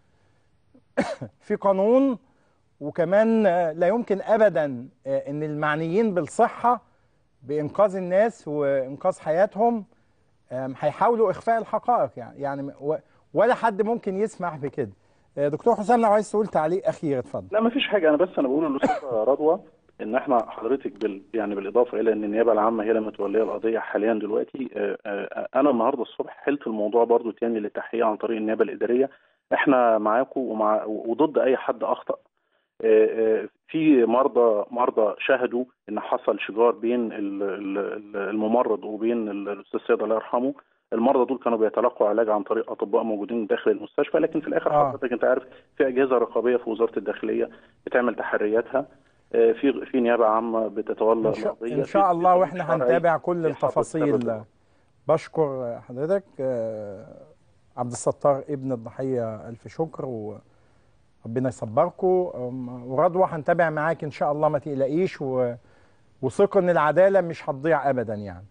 S3: في قانون وكمان آه، لا يمكن ابدا آه، ان المعنيين بالصحه بانقاذ الناس وانقاذ حياتهم آم، هيحاولوا اخفاء الحقائق يعني يعني و- ولا حد ممكن يسمح بكده آه، دكتور حسام لو عايز تقول تعليق اخير اتفضل
S4: لا ما فيش حاجه انا بس انا بقول للاستاذه رضوى ان احنا حضرتك بال يعني بالاضافه الى ان النيابه العامه هي اللي متوليه القضيه حاليا دلوقتي آه، آه، انا النهارده الصبح حلت الموضوع برضو تاني للتحقيق عن طريق النيابه الاداريه احنا معاكم ومع وضد اي حد اخطا آه، آه، في مرضى مرضى شهدوا ان حصل شجار بين ال- ال- ال- الممرض وبين ال- الاستاذ سيد الله يرحمه المرضى دول كانوا بيتلقوا علاج عن طريق اطباء موجودين داخل المستشفى لكن في الاخر
S3: آه.
S4: حضرتك انت عارف في اجهزه رقابيه في وزاره الداخليه بتعمل تحرياتها آه، في في نيابه عامه بتتولى
S3: ان شاء,
S4: القضيه
S3: إن
S4: في-
S3: شاء
S4: في
S3: الله
S4: طبيب
S3: واحنا
S4: شرعي
S3: هنتابع كل
S4: بيحقق
S3: التفاصيل
S4: السبب.
S3: بشكر حضرتك آه، عبد الستار ابن الضحيه الف شكر وربنا يصبركم أم، ورضوى هنتابع معاك ان شاء الله ما تقلقيش و... وثق ان العداله مش هتضيع ابدا يعني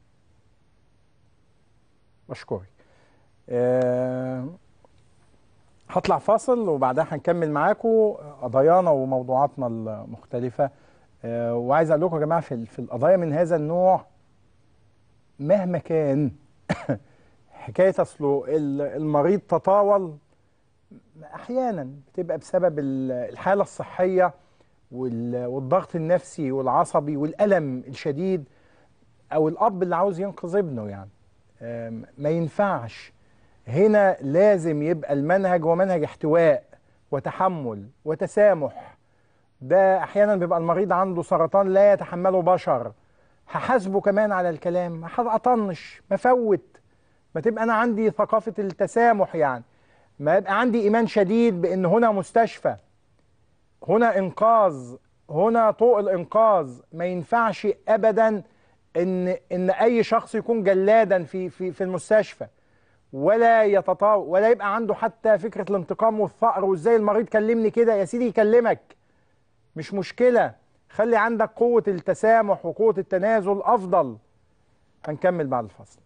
S3: بشكرك آه، هطلع فاصل وبعدها هنكمل معاكم قضايانا وموضوعاتنا المختلفه آه، وعايز اقول لكم يا جماعه في في القضايا من هذا النوع مهما كان حكايه اصله ال- المريض تطاول احيانا بتبقى بسبب ال- الحاله الصحيه وال- والضغط النفسي والعصبي والالم الشديد او الاب اللي عاوز ينقذ ابنه يعني آم، ما ينفعش هنا لازم يبقى المنهج هو منهج احتواء وتحمل وتسامح ده احيانا بيبقى المريض عنده سرطان لا يتحمله بشر هحاسبه كمان على الكلام هطنش مفوت ما تبقى انا عندي ثقافه التسامح يعني ما يبقى عندي ايمان شديد بان هنا مستشفى هنا انقاذ هنا طوق الانقاذ ما ينفعش ابدا ان ان اي شخص يكون جلادا في في في المستشفى ولا يتطاول ولا يبقى عنده حتى فكره الانتقام والثأر وازاي المريض كلمني كده يا سيدي يكلمك مش مشكله خلي عندك قوه التسامح وقوه التنازل افضل هنكمل بعد الفصل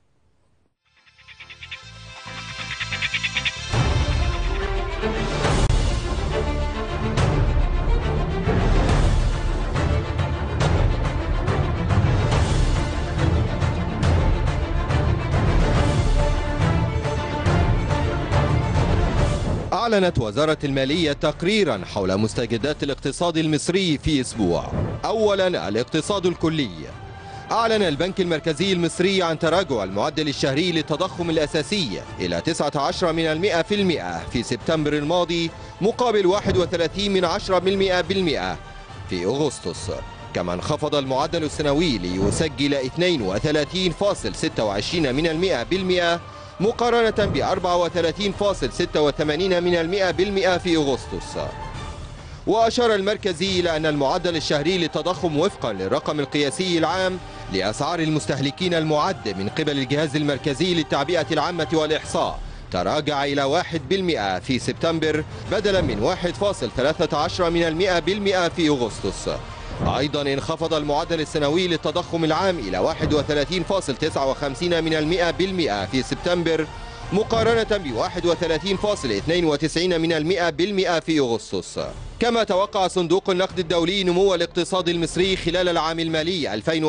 S6: أعلنت وزارة المالية تقريرا حول مستجدات الاقتصاد المصري في أسبوع أولا الاقتصاد الكلي أعلن البنك المركزي المصري عن تراجع المعدل الشهري للتضخم الأساسي إلى 19 من المئة في المئة في سبتمبر الماضي مقابل 31 من عشرة بالمئة بالمئة في أغسطس كما انخفض المعدل السنوي ليسجل 32.26 من المئة بالمئة مقارنة ب 34.86 من المئة بالمئة في أغسطس وأشار المركزي إلى أن المعدل الشهري للتضخم وفقا للرقم القياسي العام لأسعار المستهلكين المعد من قبل الجهاز المركزي للتعبئة العامة والإحصاء تراجع إلى واحد بالمئة في سبتمبر بدلا من 1.13 من المئة بالمئة في أغسطس أيضا انخفض المعدل السنوي للتضخم العام إلى 31.59 من المئة بالمئة في سبتمبر مقارنة ب 31.92 من المئة بالمئة في أغسطس كما توقع صندوق النقد الدولي نمو الاقتصاد المصري خلال العام المالي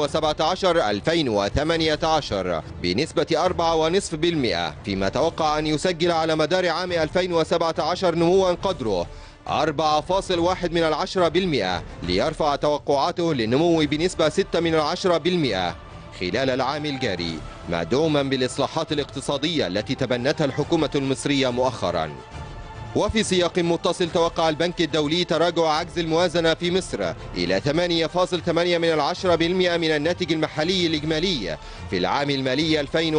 S6: 2017-2018 بنسبة 4.5% فيما توقع أن يسجل على مدار عام 2017 نموا قدره 4.1 من العشرة بالمئة ليرفع توقعاته للنمو بنسبة 6 من العشرة بالمئة خلال العام الجاري مدعوما بالإصلاحات الاقتصادية التي تبنتها الحكومة المصرية مؤخرا وفي سياق متصل توقع البنك الدولي تراجع عجز الموازنة في مصر إلى 8.8 من العشرة بالمئة من الناتج المحلي الإجمالي في العام المالي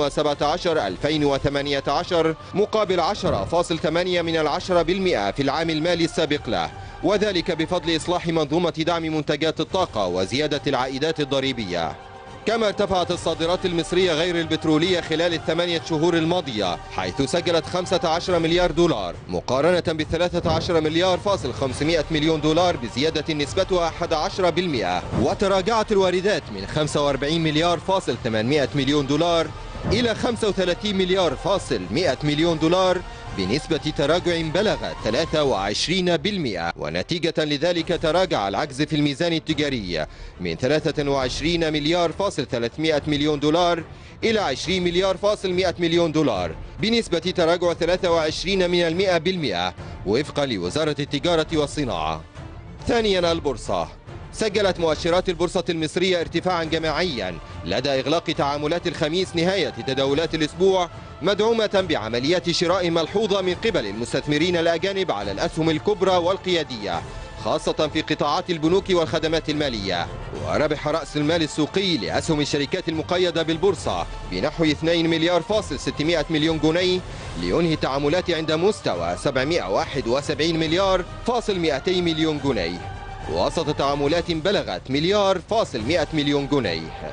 S6: 2017-2018 مقابل 10.8 من العشرة بالمئة في العام المالي السابق له وذلك بفضل إصلاح منظومة دعم منتجات الطاقة وزيادة العائدات الضريبية كما ارتفعت الصادرات المصرية غير البترولية خلال الثمانية شهور الماضية حيث سجلت 15 مليار دولار مقارنة ب 13 مليار فاصل 500 مليون دولار بزيادة نسبتها 11% وتراجعت الواردات من 45 مليار فاصل 800 مليون دولار إلى 35 مليار فاصل 100 مليون دولار بنسبة تراجع بلغ 23% ونتيجة لذلك تراجع العجز في الميزان التجاري من 23 مليار فاصل 300 مليون دولار إلى 20 مليار فاصل 100 مليون دولار بنسبة تراجع 23 من المئة بالمئة وفقا لوزارة التجارة والصناعة ثانيا البورصة سجلت مؤشرات البورصة المصرية ارتفاعا جماعيا لدى إغلاق تعاملات الخميس نهاية تداولات الأسبوع مدعومة بعمليات شراء ملحوظة من قبل المستثمرين الأجانب على الأسهم الكبرى والقيادية خاصة في قطاعات البنوك والخدمات المالية وربح رأس المال السوقي لأسهم الشركات المقيدة بالبورصة بنحو 2 مليار فاصل 600 مليون جنيه لينهي التعاملات عند مستوى 771 مليار فاصل 200 مليون جنيه وسط تعاملات بلغت مليار فاصل 100 مليون جنيه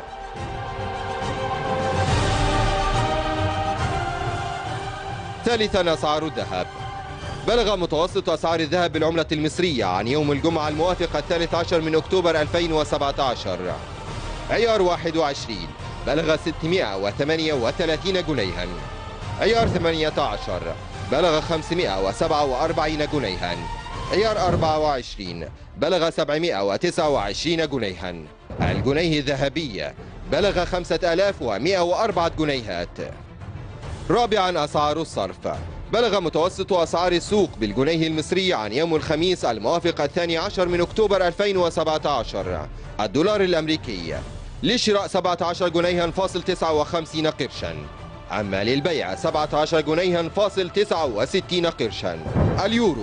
S6: ثالثا أسعار الذهب بلغ متوسط أسعار الذهب بالعملة المصرية عن يوم الجمعة الموافق الثالث عشر من أكتوبر 2017 عيار 21 بلغ 638 جنيها عيار 18 بلغ 547 جنيها عيار 24 بلغ 729 جنيها الجنيه الذهبي بلغ 5104 جنيهات رابعا أسعار الصرف بلغ متوسط أسعار السوق بالجنيه المصري عن يوم الخميس الموافق الثاني عشر من أكتوبر 2017 الدولار الأمريكي للشراء 17 جنيها فاصل 59 قرشا أما للبيع 17 جنيها فاصل 69 قرشا اليورو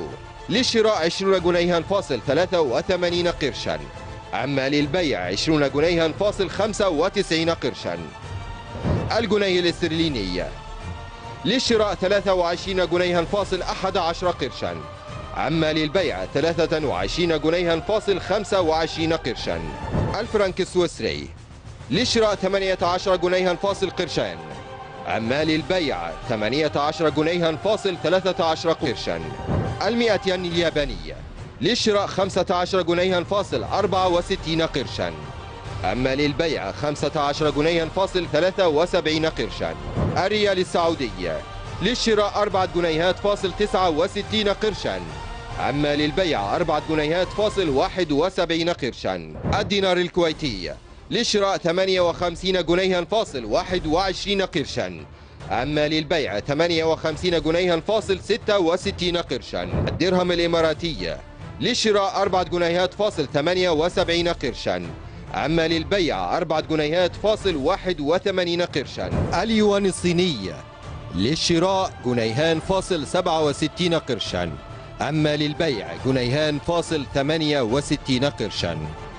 S6: للشراء 20 جنيها فاصل 83 قرشا أما للبيع 20 جنيها فاصل 95 قرشا الجنيه الاسترليني للشراء 23 جنيها فاصل 11 قرشا أما للبيع 23 جنيها فاصل 25 قرشا الفرنك السويسري للشراء 18 جنيها فاصل قرشان أما للبيع 18 جنيها فاصل 13 قرشا المئة ين اليابانية للشراء 15 جنيها فاصل 64 قرشا أما للبيع 15 جنيها فاصل 73 قرشا الريال السعودي للشراء 4 جنيهات فاصل 69 قرشا أما للبيع 4 جنيهات فاصل 71 قرشا الدينار الكويتي للشراء 58 جنيها فاصل 21 قرشا أما للبيع 58 جنيها فاصل 66 قرشا الدرهم الإماراتي للشراء 4 جنيهات فاصل 78 قرشا أما للبيع 4 جنيهات فاصل 81 قرشا اليوان الصيني للشراء جنيهان فاصل 67 قرشا أما للبيع جنيهان فاصل 68 قرشا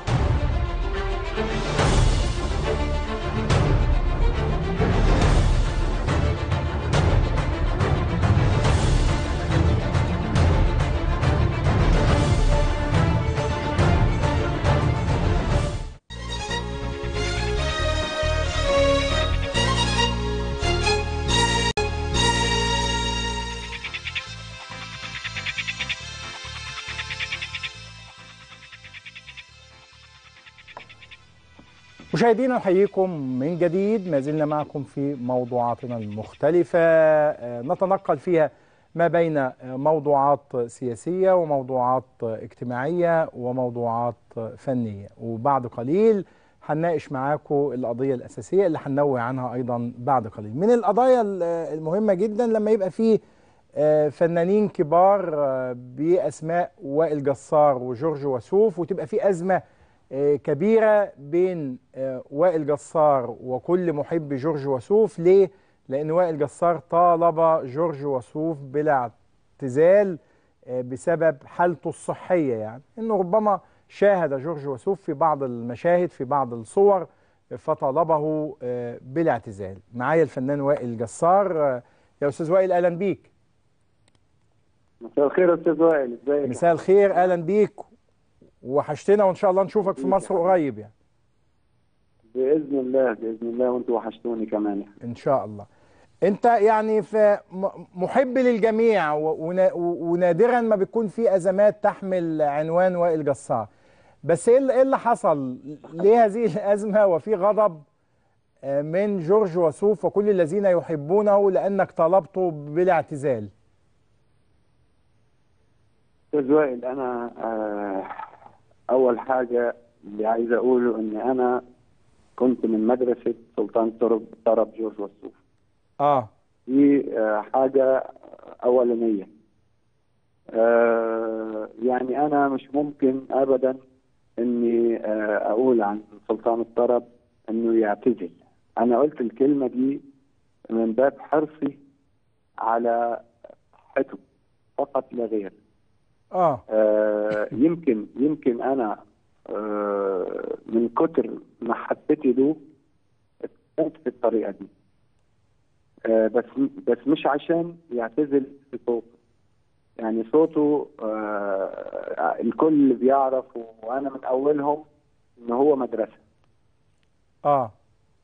S3: مشاهدينا نحييكم من جديد ما زلنا معكم في موضوعاتنا المختلفة آه، نتنقل فيها ما بين آه، موضوعات سياسية وموضوعات اجتماعية وموضوعات فنية وبعد قليل هنناقش معاكم القضية الأساسية اللي هننوه عنها أيضا بعد قليل من القضايا المهمة جدا لما يبقى فيه آه، فنانين كبار آه، بأسماء وائل جسار وجورج وسوف وتبقى في أزمة آه، كبيرة بين آه، وائل جسار وكل محب جورج وسوف ليه؟ لأن وائل جسار طالب جورج وسوف بلا اعتزال آه، بسبب حالته الصحية يعني إنه ربما شاهد جورج وسوف في بعض المشاهد في بعض الصور فطالبه آه، بالاعتزال معايا الفنان وائل جسار آه، يا أستاذ وائل أهلا بيك
S7: مساء الخير يا استاذ وائل ازيك
S3: مساء الخير أهلا بيك وحشتنا وإن شاء الله نشوفك في مصر قريب يعني
S7: باذن الله باذن الله وانتوا وحشتوني كمان
S3: ان شاء الله انت يعني في م- محب للجميع و- ونا- ونادرا ما بيكون في ازمات تحمل عنوان وائل جسار بس ايه اللي- إيه اللي حصل ليه هذه الازمه وفي غضب آه، من جورج وسوف وكل الذين يحبونه لانك طلبته بالاعتزال
S7: استاذ وائل انا آه اول حاجه اللي عايز اقوله ان انا كنت من مدرسه سلطان طرب طرب جورج وسوف
S3: اه
S7: دي آه حاجه اولانيه آه يعني انا مش ممكن ابدا اني آه اقول عن سلطان الطرب انه يعتزل انا قلت الكلمه دي من باب حرصي على صحته فقط لا غير
S3: اه
S7: آه يمكن يمكن انا آه من كتر محبتي له اتكلمت في الطريقه دي آه بس بس مش عشان يعتزل في صوته يعني صوته آه الكل بيعرف وانا من اولهم ان هو مدرسه
S3: اه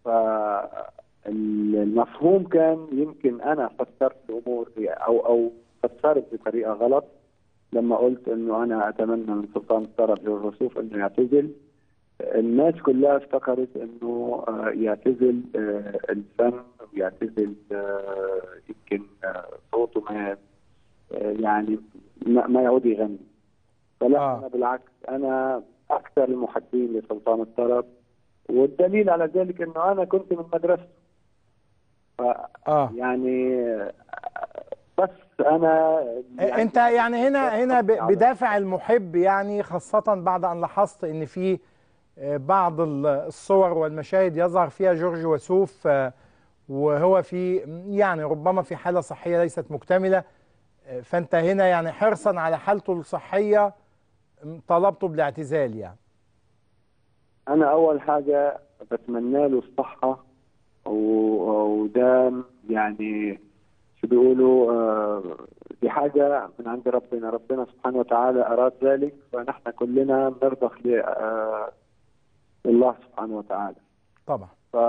S7: فالمفهوم كان يمكن انا فسرت الامور او او فسرت بطريقه غلط لما قلت انه انا اتمنى من سلطان الطرب جورج وسوف انه يعتزل الناس كلها افتكرت انه آه، يعتزل آه، الفن ويعتزل آه، يمكن آه، صوته ما آه، يعني ما ما يعود يغني فلا
S3: آه.
S7: انا بالعكس انا اكثر المحبين لسلطان الطرب والدليل على ذلك انه انا كنت من مدرسته ف
S3: اه
S7: يعني آه، بس انا
S3: يعني انت يعني هنا هنا ب- بدافع المحب يعني خاصة بعد ان لاحظت ان في آه، بعض ال- الصور والمشاهد يظهر فيها جورج وسوف آه، وهو في يعني ربما في حالة صحية ليست مكتملة آه، فانت هنا يعني حرصا على حالته الصحيه م، طلبته بالاعتزال يعني
S7: انا اول حاجه بتمنى له الصحه و- وده يعني شو بيقولوا آه، دي حاجه من عند ربنا ربنا سبحانه وتعالى اراد ذلك فنحن كلنا نرضخ ل- آه، لله سبحانه وتعالى
S3: طبعا
S7: ف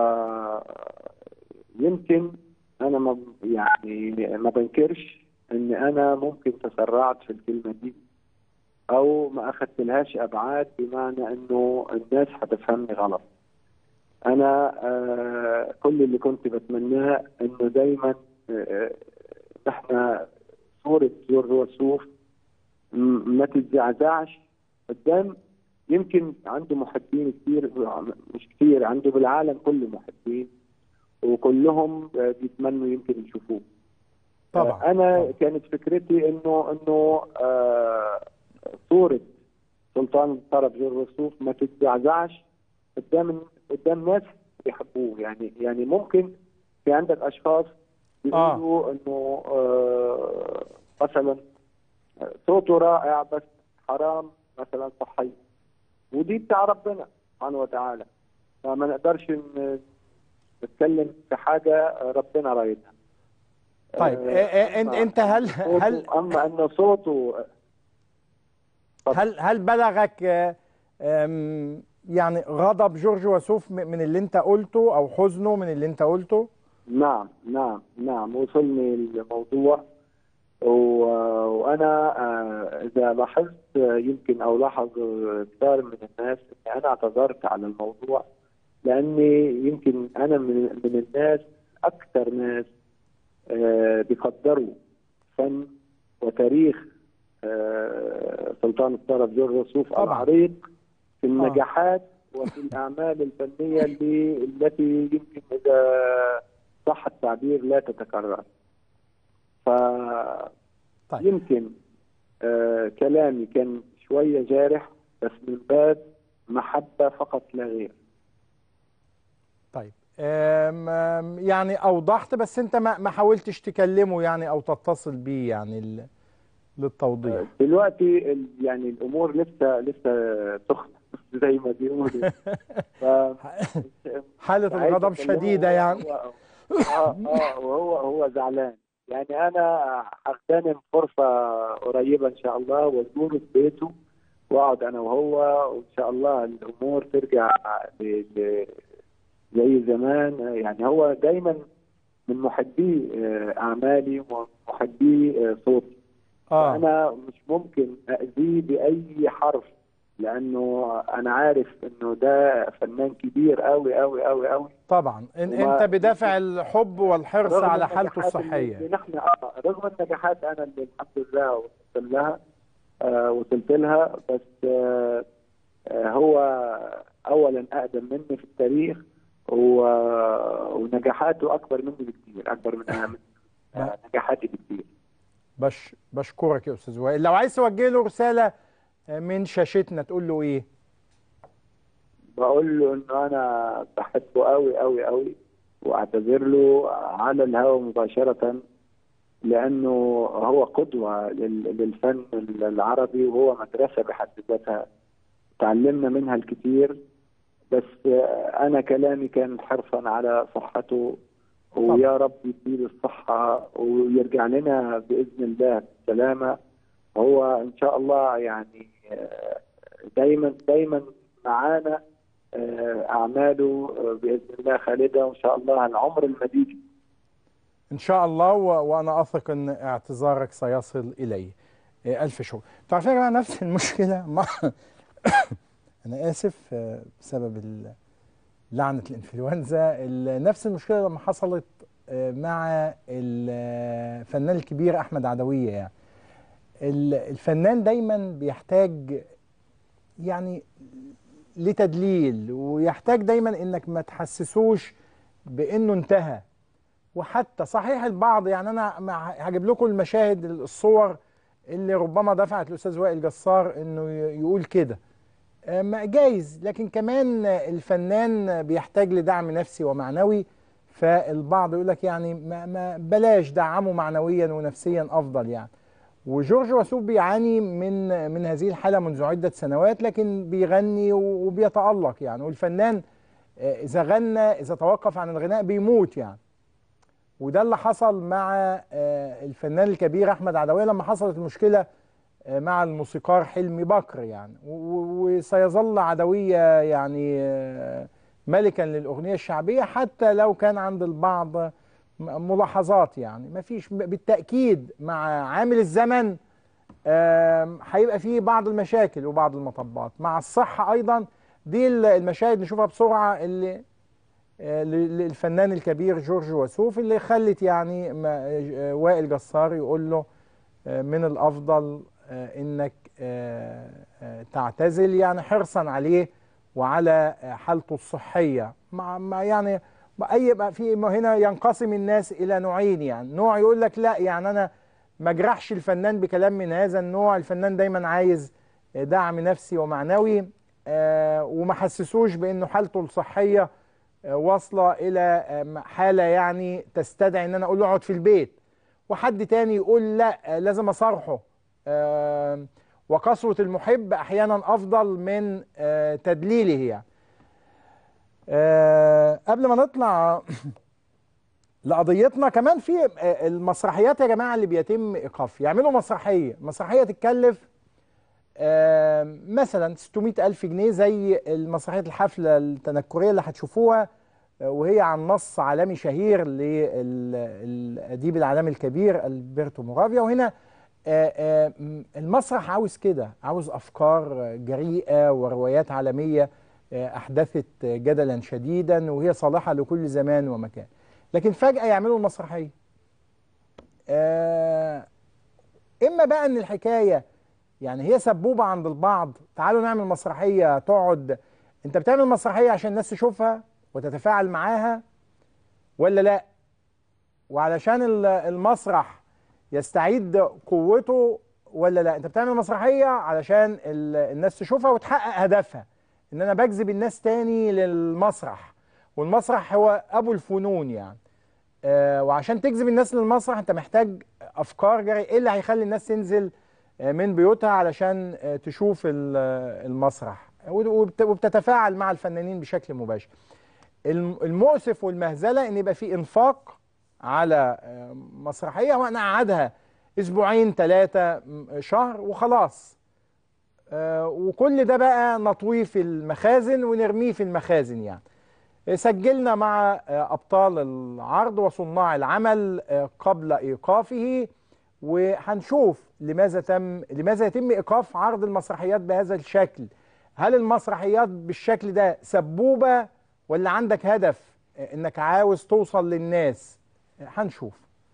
S7: يمكن انا ما يعني ما بنكرش ان انا ممكن تسرعت في الكلمه دي او ما اخذت لهاش ابعاد بمعنى انه الناس هتفهمني غلط انا آه كل اللي كنت بتمناه انه دايما آه نحن صوره جورج وسوف م- ما تتزعزعش قدام يمكن عنده محبين كثير مش كثير عنده بالعالم كله محبين وكلهم آه، بيتمنوا يمكن يشوفوه
S3: طبعا
S7: انا كانت فكرتي انه انه آه صوره سلطان الطرب جورج وسوف ما تتزعزعش قدام قدام ناس بيحبوه يعني يعني ممكن في عندك اشخاص بيقولوا آه. انه آه مثلا صوته رائع بس حرام مثلا صحي ودي بتاع ربنا سبحانه وتعالى فما نقدرش ن- نتكلم في حاجه ربنا رايدها
S3: طيب
S7: آه،
S3: آه، آه، انت
S7: أما
S3: انت هل
S7: صوته-
S3: هل
S7: اما انه صوته
S3: هل هل بلغك آه، آم، يعني غضب جورج وسوف م- من اللي انت قلته او حزنه من اللي انت قلته
S7: نعم نعم نعم وصلني الموضوع و... وانا آه، اذا لاحظت آه، يمكن او لاحظ آه، كثير من الناس اني انا اعتذرت على الموضوع لاني يمكن انا من من الناس اكثر ناس آه، بيقدروا فن وتاريخ آه، سلطان الطرب جورج وسوف العريق في النجاحات وفي الاعمال الفنيه اللي التي يمكن اذا صح التعبير لا تتكرر ف يمكن آه كلامي كان شويه جارح بس من باب محبه فقط لا غير
S3: طيب آم، آم، يعني اوضحت بس انت ما ما حاولتش تكلمه يعني او تتصل بيه يعني ال- للتوضيح
S7: دلوقتي ال- يعني الامور لسه لسه سخنه زي ما بيقولوا ف...
S3: حالة
S7: عايز
S3: الغضب
S7: أكلمه
S3: شديدة
S7: هو-
S3: يعني
S7: هو- اه اه وهو هو زعلان يعني انا هغتنم فرصه قريبه ان شاء الله وازوره في بيته واقعد انا وهو وان شاء الله الامور ترجع ل- ل- زي زمان يعني هو دايما من محبي آه، اعمالي ومحبي آه، صوتي
S3: آه.
S7: انا مش ممكن اذيه باي حرف لانه انا عارف انه ده فنان كبير قوي قوي قوي قوي
S3: طبعا إن
S7: وما-
S3: انت بدافع الحب والحرص
S7: رغم
S3: على حالته
S7: النجاحات اللي-
S3: الصحية
S7: اللي نحن آه، رغم النجاحات انا اللي الحمد لله وصلت لها آه وصلت لها بس آه آه هو اولا اقدم مني في التاريخ و- ونجاحاته اكبر مني بكثير اكبر من أهم آه نجاحاتي بكثير
S3: بش بشكرك يا استاذ وائل لو عايز توجه له رسالة آه، من شاشتنا تقول له ايه
S7: بقول له انه انا بحبه قوي قوي قوي واعتذر له على الهواء مباشره لانه هو قدوه لل- للفن العربي وهو مدرسه بحد ذاتها تعلمنا منها الكثير بس انا كلامي كان حرصا على صحته ويا رب يديله الصحه ويرجع لنا باذن الله بالسلامه هو ان شاء الله يعني آه، دايما دايما معانا آه، اعماله آه، باذن الله خالده وان شاء الله العمر المديد
S3: ان شاء الله و... وانا اثق ان اعتذارك سيصل الي آه، الف شكر تعرفين يا جماعه نفس المشكله مع انا اسف آه، بسبب ال- لعنه الانفلونزا ال- نفس المشكله لما حصلت آه، مع الفنان الكبير احمد عدويه يعني ال- الفنان دايما بيحتاج يعني لتدليل ويحتاج دايما انك ما تحسسوش بانه انتهى وحتى صحيح البعض يعني انا مع- هجيب لكم المشاهد الصور اللي ربما دفعت الاستاذ وائل جسار انه ي- يقول كده آه، ما جايز لكن كمان الفنان بيحتاج لدعم نفسي ومعنوي فالبعض يقول لك يعني ما, ما بلاش دعمه معنويا ونفسيا افضل يعني وجورج وسوف بيعاني من من هذه الحاله منذ عده سنوات لكن بيغني وبيتالق يعني والفنان آه، اذا غنى اذا توقف عن الغناء بيموت يعني وده اللي حصل مع آه، الفنان الكبير احمد عدويه لما حصلت المشكله آه، مع الموسيقار حلمي بكر يعني و- و- وسيظل عدويه يعني آه، ملكا للاغنيه الشعبيه حتى لو كان عند البعض م- ملاحظات يعني مفيش بالتاكيد مع عامل الزمن آم، هيبقى فيه بعض المشاكل وبعض المطبات مع الصحه ايضا دي ال- المشاهد نشوفها بسرعه اللي آه، ل- للفنان الكبير جورج وسوف اللي خلت يعني ما- آه، وائل جسار يقول له آه، من الافضل آه، انك آه، آه، تعتزل يعني حرصا عليه وعلى آه، حالته الصحيه مع مع يعني اي بقى في هنا ينقسم الناس الى نوعين يعني نوع يقول لك لا يعني انا ما اجرحش الفنان بكلام من هذا النوع الفنان دايما عايز آه، دعم نفسي ومعنوي آه، وما حسسوش بانه حالته الصحيه آه، واصله الى آه، حاله يعني تستدعي ان انا اقول له اقعد في البيت وحد تاني يقول لا آه، لازم اصارحه آه، وقسوه المحب احيانا افضل من آه، تدليله يعني آه، قبل ما نطلع لقضيتنا كمان في آه، المسرحيات يا جماعه اللي بيتم ايقافها يعملوا مسرحيه مسرحيه تتكلف آه، مثلا 600 ألف جنيه زي المسرحية الحفلة التنكرية اللي هتشوفوها آه، وهي عن نص عالمي شهير للأديب العالمي الكبير ألبرتو مورافيا وهنا آه، آه، م- المسرح عاوز كده عاوز أفكار جريئة وروايات عالمية آه، أحدثت جدلا شديدا وهي صالحة لكل زمان ومكان لكن فجأة يعملوا المسرحية آه، إما بقى إن الحكاية يعني هي سبوبة عند البعض تعالوا نعمل مسرحية تقعد انت بتعمل مسرحية عشان الناس تشوفها وتتفاعل معاها ولا لا وعلشان ال- المسرح يستعيد قوته ولا لا انت بتعمل مسرحية علشان ال- الناس تشوفها وتحقق هدفها ان انا بجذب الناس تاني للمسرح والمسرح هو ابو الفنون يعني آه وعشان تجذب الناس للمسرح انت محتاج افكار جري ايه اللي هيخلي الناس تنزل آه، من بيوتها علشان آه، تشوف ال- آه، المسرح وبت- وبتتفاعل مع الفنانين بشكل مباشر الم- المؤسف والمهزله ان يبقى في انفاق على آه، مسرحيه وانا اقعدها اسبوعين ثلاثه شهر وخلاص آه، وكل ده بقى نطويه في المخازن ونرميه في المخازن يعني آه، سجلنا مع آه، ابطال العرض وصناع العمل آه، قبل ايقافه وهنشوف لماذا تم لماذا يتم ايقاف عرض المسرحيات بهذا الشكل هل المسرحيات بالشكل ده سبوبه ولا عندك هدف آه، انك عاوز توصل للناس آه، هنشوف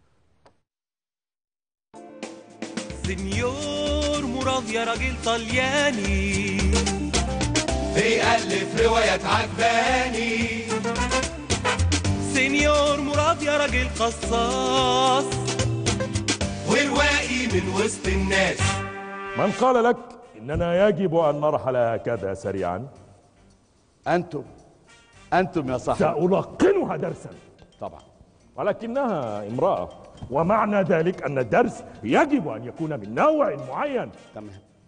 S8: سنيور مراد يا راجل طلياني
S9: بيألف روايات عجباني
S8: سنيور مراد يا راجل قصاص
S9: وروائي من وسط الناس
S11: من قال لك إننا يجب أن نرحل هكذا سريعا
S12: أنتم أنتم يا صاحبي
S11: سألقنها درسا
S12: طبعا
S11: ولكنها امرأة ومعنى ذلك أن الدرس يجب أن يكون من نوع معين
S12: تمام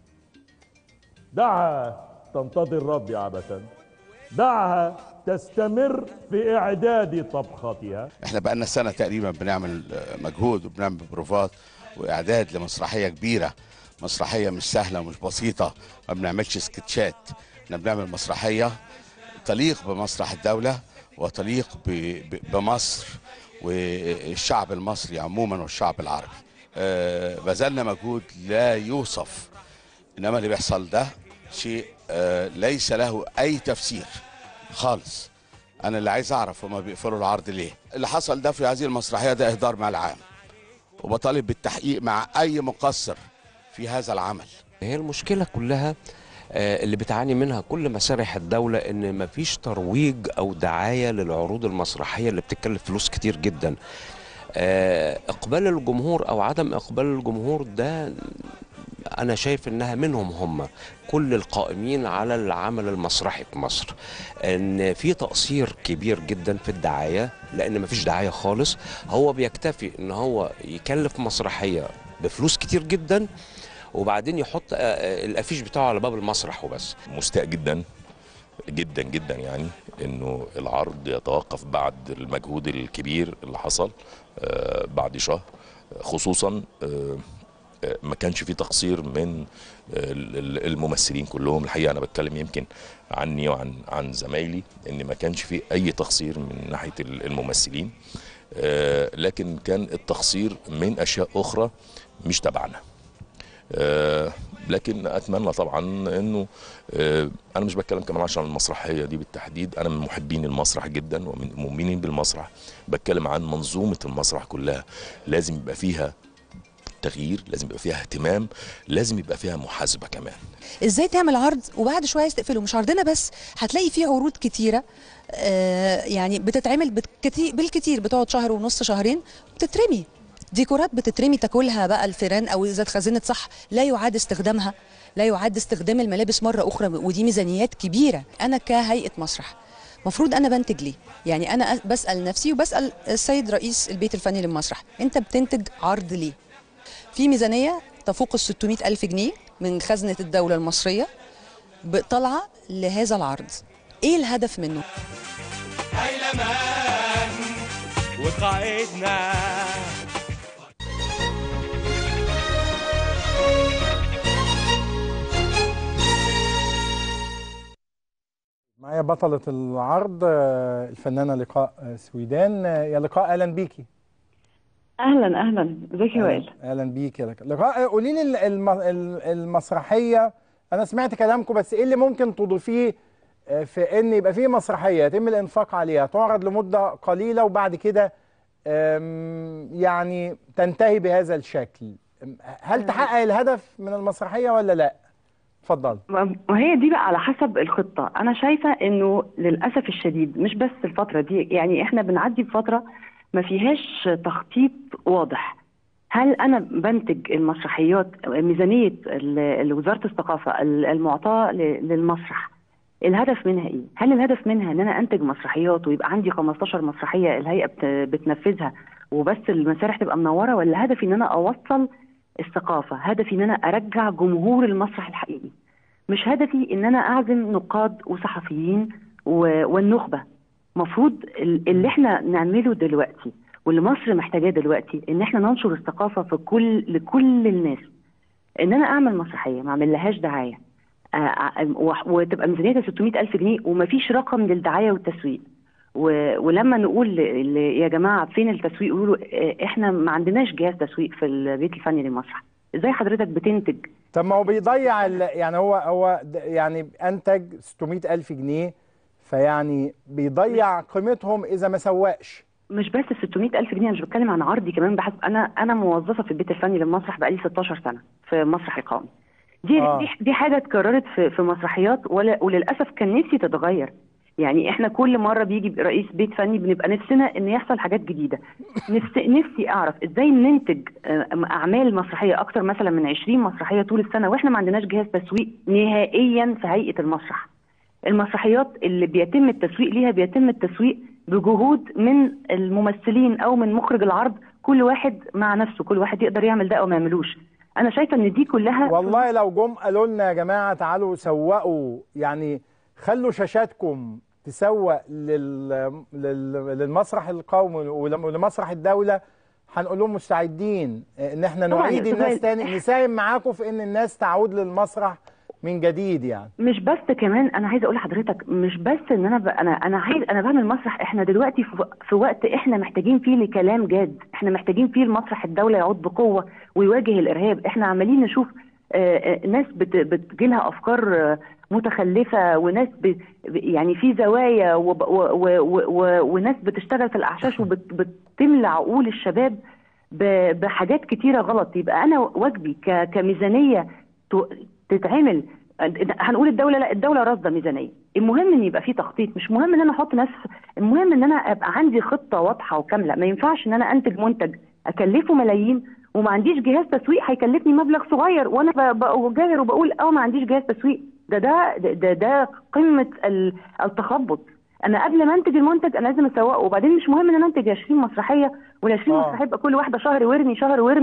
S11: دعها تنتظر ردي عبثا دعها تستمر في إعداد طبختها
S12: احنا بقالنا سنة تقريبا بنعمل آه، مجهود وبنعمل بروفات وإعداد لمسرحية كبيرة مسرحية مش سهلة ومش بسيطة ما بنعملش سكتشات احنا بنعمل مسرحية تليق بمسرح الدولة وتليق ب- ب- بمصر والشعب المصري عموما والشعب العربي آه، بذلنا مجهود لا يوصف انما اللي بيحصل ده شيء آه، ليس له اي تفسير خالص انا اللي عايز اعرف هما بيقفلوا العرض ليه اللي حصل ده في هذه المسرحيه ده اهدار مال عام وبطالب بالتحقيق مع اي مقصر في هذا العمل
S13: هي المشكلة كلها آه، اللي بتعاني منها كل مسارح الدولة ان مفيش ترويج او دعاية للعروض المسرحية اللي بتتكلف فلوس كتير جدا آه، اقبال الجمهور او عدم اقبال الجمهور ده انا شايف انها منهم هم كل القائمين على العمل المسرحي في مصر ان في تقصير كبير جدا في الدعايه لان مفيش دعايه خالص هو بيكتفي ان هو يكلف مسرحيه بفلوس كتير جدا وبعدين يحط آه، آه، الافيش بتاعه على باب المسرح وبس
S14: مستاء جدا جدا جدا يعني انه العرض يتوقف بعد المجهود الكبير اللي حصل آه، بعد شهر خصوصا آه، آه، ما كانش في تقصير من آه، ال- ال- الممثلين كلهم الحقيقه انا بتكلم يمكن عني وعن عن زمايلي ان ما كانش في اي تقصير من ناحيه ال- الممثلين آه، لكن كان التقصير من اشياء اخرى مش تبعنا آه، لكن اتمنى طبعا انه آه، انا مش بتكلم كمان عشان المسرحيه دي بالتحديد انا من محبين المسرح جدا ومن مؤمنين بالمسرح بتكلم عن منظومه المسرح كلها لازم يبقى فيها تغيير لازم يبقى فيها اهتمام لازم يبقى فيها محاسبه كمان
S15: ازاي تعمل عرض وبعد شويه يستقفله مش عرضنا بس هتلاقي فيه عروض كتيره آه يعني بتتعمل بالكتير بالكتير بتقعد شهر ونص شهرين بتترمي ديكورات بتترمي تاكلها بقى الفيران او اذا اتخزنت صح لا يعاد استخدامها لا يعاد استخدام الملابس مره اخرى ودي ميزانيات كبيره انا كهيئه مسرح مفروض انا بنتج ليه يعني انا بسال نفسي وبسال السيد رئيس البيت الفني للمسرح انت بتنتج عرض ليه في ميزانيه تفوق ال 600 الف جنيه من خزنه الدوله المصريه ب- طالعه لهذا العرض ايه الهدف منه
S8: هيلمان وقائدنا
S3: معايا بطلة العرض آه، الفنانة لقاء آه، سويدان آه، يا لقاء أهلا بيكي
S16: اهلا اهلا ازيك يا وائل
S3: أهلا بيكي يا لقاء لقاء آه، قولي لي ال- الم- ال- المسرحية أنا سمعت كلامكم بس إيه اللي ممكن تضيفيه آه، في إن يبقى فيه مسرحية يتم الإنفاق عليها تعرض لمدة قليلة وبعد كده آم، يعني تنتهي بهذا الشكل آم، هل تحقق الهدف من المسرحية ولا لا؟ اتفضل
S16: وهي دي بقى على حسب الخطه انا شايفه انه للاسف الشديد مش بس الفتره دي يعني احنا بنعدي بفتره ما فيهاش تخطيط واضح هل انا بنتج المسرحيات ميزانيه ال- وزاره الثقافه ال- المعطاه ل- للمسرح الهدف منها ايه؟ هل الهدف منها ان انا انتج مسرحيات ويبقى عندي 15 مسرحيه الهيئه بت- بتنفذها وبس المسارح تبقى منوره ولا هدفي ان انا اوصل الثقافه، هدفي ان انا ارجع جمهور المسرح الحقيقي. مش هدفي ان انا اعزم نقاد وصحفيين و- والنخبه. مفروض ال- اللي احنا نعمله دلوقتي واللي مصر محتاجاه دلوقتي ان احنا ننشر الثقافه في كل لكل الناس. ان انا اعمل مسرحيه ما اعمل لهاش دعايه آه، آه، وح- وتبقى ميزانيتها 600 ألف جنيه ومفيش رقم للدعاية والتسويق و- ولما نقول ل- ل- يا جماعة فين التسويق يقولوا آه، احنا ما عندناش جهاز تسويق في البيت الفني للمسرح ازاي حضرتك بتنتج
S3: طب ما هو بيضيع ال- يعني هو هو د- يعني انتج 600 الف جنيه فيعني بيضيع قيمتهم اذا ما سوقش
S16: مش بس ال 600 ألف جنيه أنا مش بتكلم عن عرضي كمان بحسب أنا أنا موظفة في البيت الفني للمسرح بقالي 16 سنة في مسرح القومي دي
S19: آه.
S16: دي, دي حاجة اتكررت في, في مسرحيات ولا وللأسف كان نفسي تتغير يعني احنا كل مرة بيجي رئيس بيت فني بنبقى نفسنا ان يحصل حاجات جديدة نفسي, نفسي اعرف ازاي ننتج آه، اعمال مسرحية اكتر مثلا من 20 مسرحية طول السنة واحنا ما عندناش جهاز تسويق نهائيا في هيئة المسرح المسرحيات اللي بيتم التسويق ليها بيتم التسويق بجهود من الممثلين او من مخرج العرض كل واحد مع نفسه كل واحد يقدر يعمل ده او ما يعملوش انا شايفه ان دي كلها
S3: والله لو جم قالوا لنا يا جماعه تعالوا سوقوا يعني خلوا شاشاتكم تسوق لل... لل... للمسرح القومي ولم- ولمسرح الدوله هنقول لهم مستعدين ان احنا
S16: طبعاً
S3: نعيد
S16: يا
S3: الناس
S16: أستاذ
S3: تاني نساهم معاكم في ان الناس تعود للمسرح من جديد يعني
S16: مش بس كمان انا عايزه اقول لحضرتك مش بس ان انا ب... انا انا عايز انا بعمل مسرح احنا دلوقتي في, في وقت احنا محتاجين فيه لكلام جاد احنا محتاجين فيه المسرح الدوله يعود بقوه ويواجه الارهاب احنا عمالين نشوف آه، آه، ناس بت... بتجيلها افكار آه، متخلفه وناس ب... ب- يعني في زوايا وب... و... و... و... و... وناس بتشتغل في الاعشاش وبتملى عقول الشباب ب... بحاجات كتيره غلط يبقى انا واجبي ك... كميزانيه ت- تتعمل هنقول الدوله لا الدوله راصده ميزانيه المهم ان يبقى في تخطيط مش مهم ان انا احط ناس المهم ان انا ابقى عندي خطه واضحه وكامله ما ينفعش ان انا انتج منتج اكلفه ملايين وما عنديش جهاز تسويق هيكلفني مبلغ صغير وانا ب- ب- بجاهر وبقول اه ما عنديش جهاز تسويق ده ده ده, ده قمه ال- التخبط انا قبل ما انتج المنتج انا لازم اسوقه وبعدين مش مهم ان انا انتج 20 مسرحيه وال 20
S3: آه.
S16: مسرحيه يبقى كل واحده شهر وارمي شهر وارمي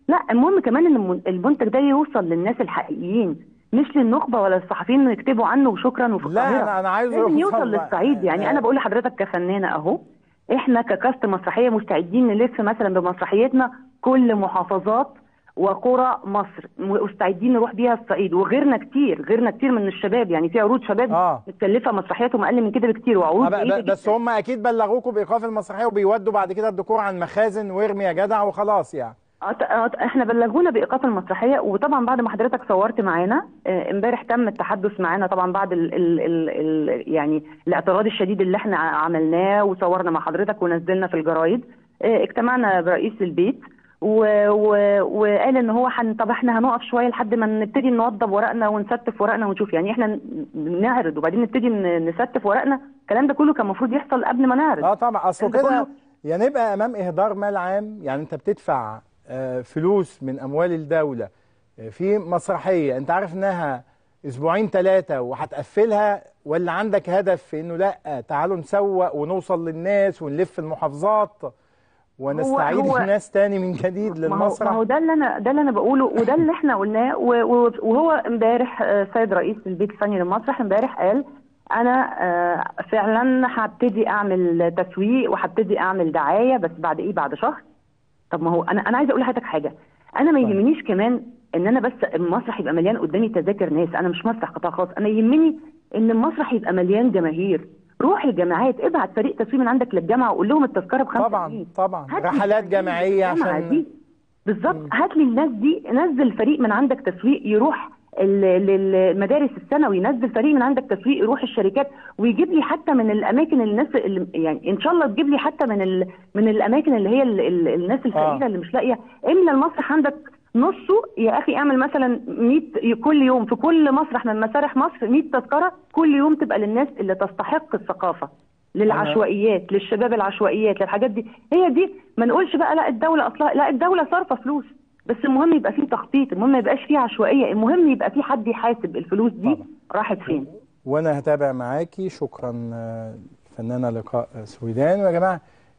S16: لا المهم كمان ان الم- المنتج ده يوصل للناس الحقيقيين مش للنخبه ولا الصحفيين اللي يكتبوا عنه وشكرا وفي
S3: لا،
S16: القاهره
S3: أنا- أنا عايز
S16: لازم
S3: أوصل
S16: يوصل
S3: بقى.
S16: للصعيد يعني انا بقول لحضرتك كفنانه اهو احنا ككاست مسرحيه مستعدين نلف مثلا بمسرحيتنا كل محافظات وقرى مصر مستعدين نروح بيها الصعيد وغيرنا كتير غيرنا كتير من الشباب يعني في عروض شباب
S3: آه.
S16: متكلفه مسرحياتهم اقل من كده بكتير وعروض
S3: آه، ب-
S16: بعيدة
S3: ب- بس هم اكيد بلغوكوا بايقاف المسرحيه وبيودوا بعد كده الديكور على المخازن وارمي يا جدع وخلاص يعني
S16: آه، ت- آه، احنا بلغونا بايقاف المسرحيه وطبعا بعد ما حضرتك صورت معانا آه، امبارح تم التحدث معانا طبعا بعد ال ال ال ال يعني الاعتراض الشديد اللي احنا ع- عملناه وصورنا مع حضرتك ونزلنا في الجرايد آه، اجتمعنا برئيس البيت و- و- وقال ان هو حن طب احنا هنقف شويه لحد ما نبتدي نوضب ورقنا ونستف ورقنا ونشوف يعني احنا ن- نعرض وبعدين نبتدي ن- نستف ورقنا الكلام ده كله كان المفروض يحصل قبل ما نعرض
S3: اه طبعا اصل
S16: الكلام ده
S3: كده
S16: كله
S3: يا نبقى امام اهدار مال عام يعني انت بتدفع آه، فلوس من اموال الدوله آه، في مسرحيه انت عارف انها اسبوعين ثلاثه وهتقفلها ولا عندك هدف في انه لا تعالوا نسوق ونوصل للناس ونلف المحافظات ونستعيد
S16: هو-
S3: الناس تاني من جديد
S16: ما هو,
S3: للمسرح
S16: ما هو ده اللي انا ده اللي انا بقوله وده اللي احنا قلناه و- و- وهو امبارح آه، سيد رئيس البيت الفني للمسرح امبارح قال انا آه، فعلا هبتدي اعمل تسويق وهبتدي اعمل دعايه بس بعد ايه بعد شهر طب ما هو انا انا عايزه اقول لحضرتك حاجه انا ما يهمنيش كمان ان انا بس المسرح يبقى مليان قدامي تذاكر ناس انا مش مسرح قطاع خاص انا يهمني ان المسرح يبقى مليان جماهير روح الجامعات ابعت فريق تسويق من عندك للجامعه وقول لهم التذكره بخمسة
S3: طبعا طبعا
S16: هات لي
S3: رحلات
S16: فريق
S3: جماعيه
S16: الجامعة
S3: عشان
S16: دي. بالظبط هات لي الناس دي نزل فريق من عندك تسويق يروح ال- للمدارس الثانوي نزل فريق من عندك تسويق يروح الشركات ويجيب لي حتى من الاماكن الناس اللي يعني ان شاء الله تجيب لي حتى من ال من الاماكن اللي هي ال ال الناس الفقيره
S3: آه.
S16: اللي مش لاقيه املى المسرح عندك نصه يا اخي اعمل مثلا 100 كل يوم في كل مسرح من مسارح مصر 100 تذكره كل يوم تبقى للناس اللي تستحق الثقافه للعشوائيات للشباب العشوائيات للحاجات دي هي دي ما نقولش بقى لا الدوله اصلا لا الدوله صارفه فلوس بس المهم يبقى فيه تخطيط المهم ما يبقاش فيه عشوائيه المهم يبقى فيه حد يحاسب الفلوس دي راحت فين
S3: وانا هتابع معاكي شكرا آه، فنانه لقاء آه، سويدان ويا جماعه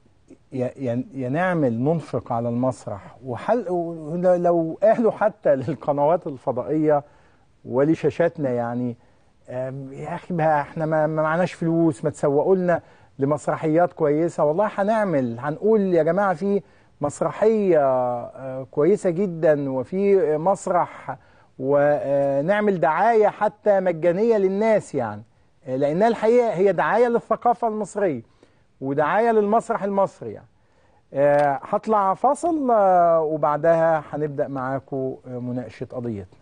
S3: يا يا- يا نعمل ننفق على المسرح وحل ولو- لو قالوا حتى للقنوات الفضائيه ولشاشاتنا يعني آم، يا اخي بقى احنا ما ما معناش فلوس ما تسوقوا لنا لمسرحيات كويسه والله هنعمل هنقول يا جماعه في مسرحيه آه، كويسه جدا وفي مسرح ونعمل دعايه حتى مجانيه للناس يعني آه، لانها الحقيقه هي دعايه للثقافه المصريه ودعايه للمسرح المصري يعني آه، هطلع فاصل آه، وبعدها هنبدا معاكم آه، مناقشه قضيتنا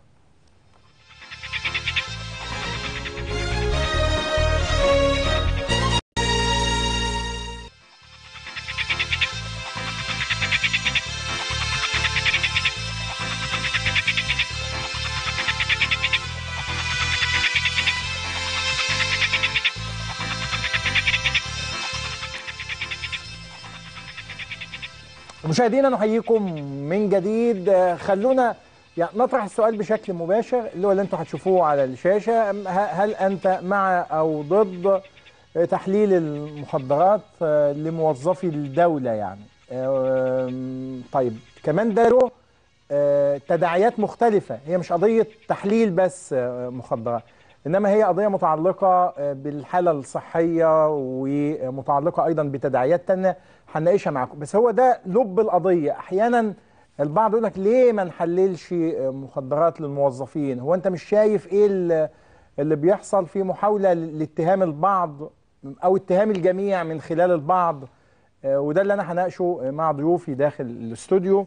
S3: مشاهدينا نحييكم من جديد آه، خلونا يعني نطرح السؤال بشكل مباشر اللي هو اللي انتم هتشوفوه على الشاشه ه- هل انت مع او ضد آه، تحليل المخدرات آه، لموظفي الدوله يعني آم، طيب كمان ده له آه، تداعيات مختلفه هي مش قضيه تحليل بس آه، مخدرات انما هي قضيه متعلقه آه، بالحاله الصحيه ومتعلقه ايضا بتداعيات تانية هنناقشها معاكم بس هو ده لب القضيه احيانا البعض يقول لك ليه ما نحللش آه، مخدرات للموظفين هو انت مش شايف ايه ال- اللي بيحصل في محاوله لاتهام البعض او اتهام الجميع من خلال البعض آه، وده اللي انا هناقشه آه، مع ضيوفي داخل الاستوديو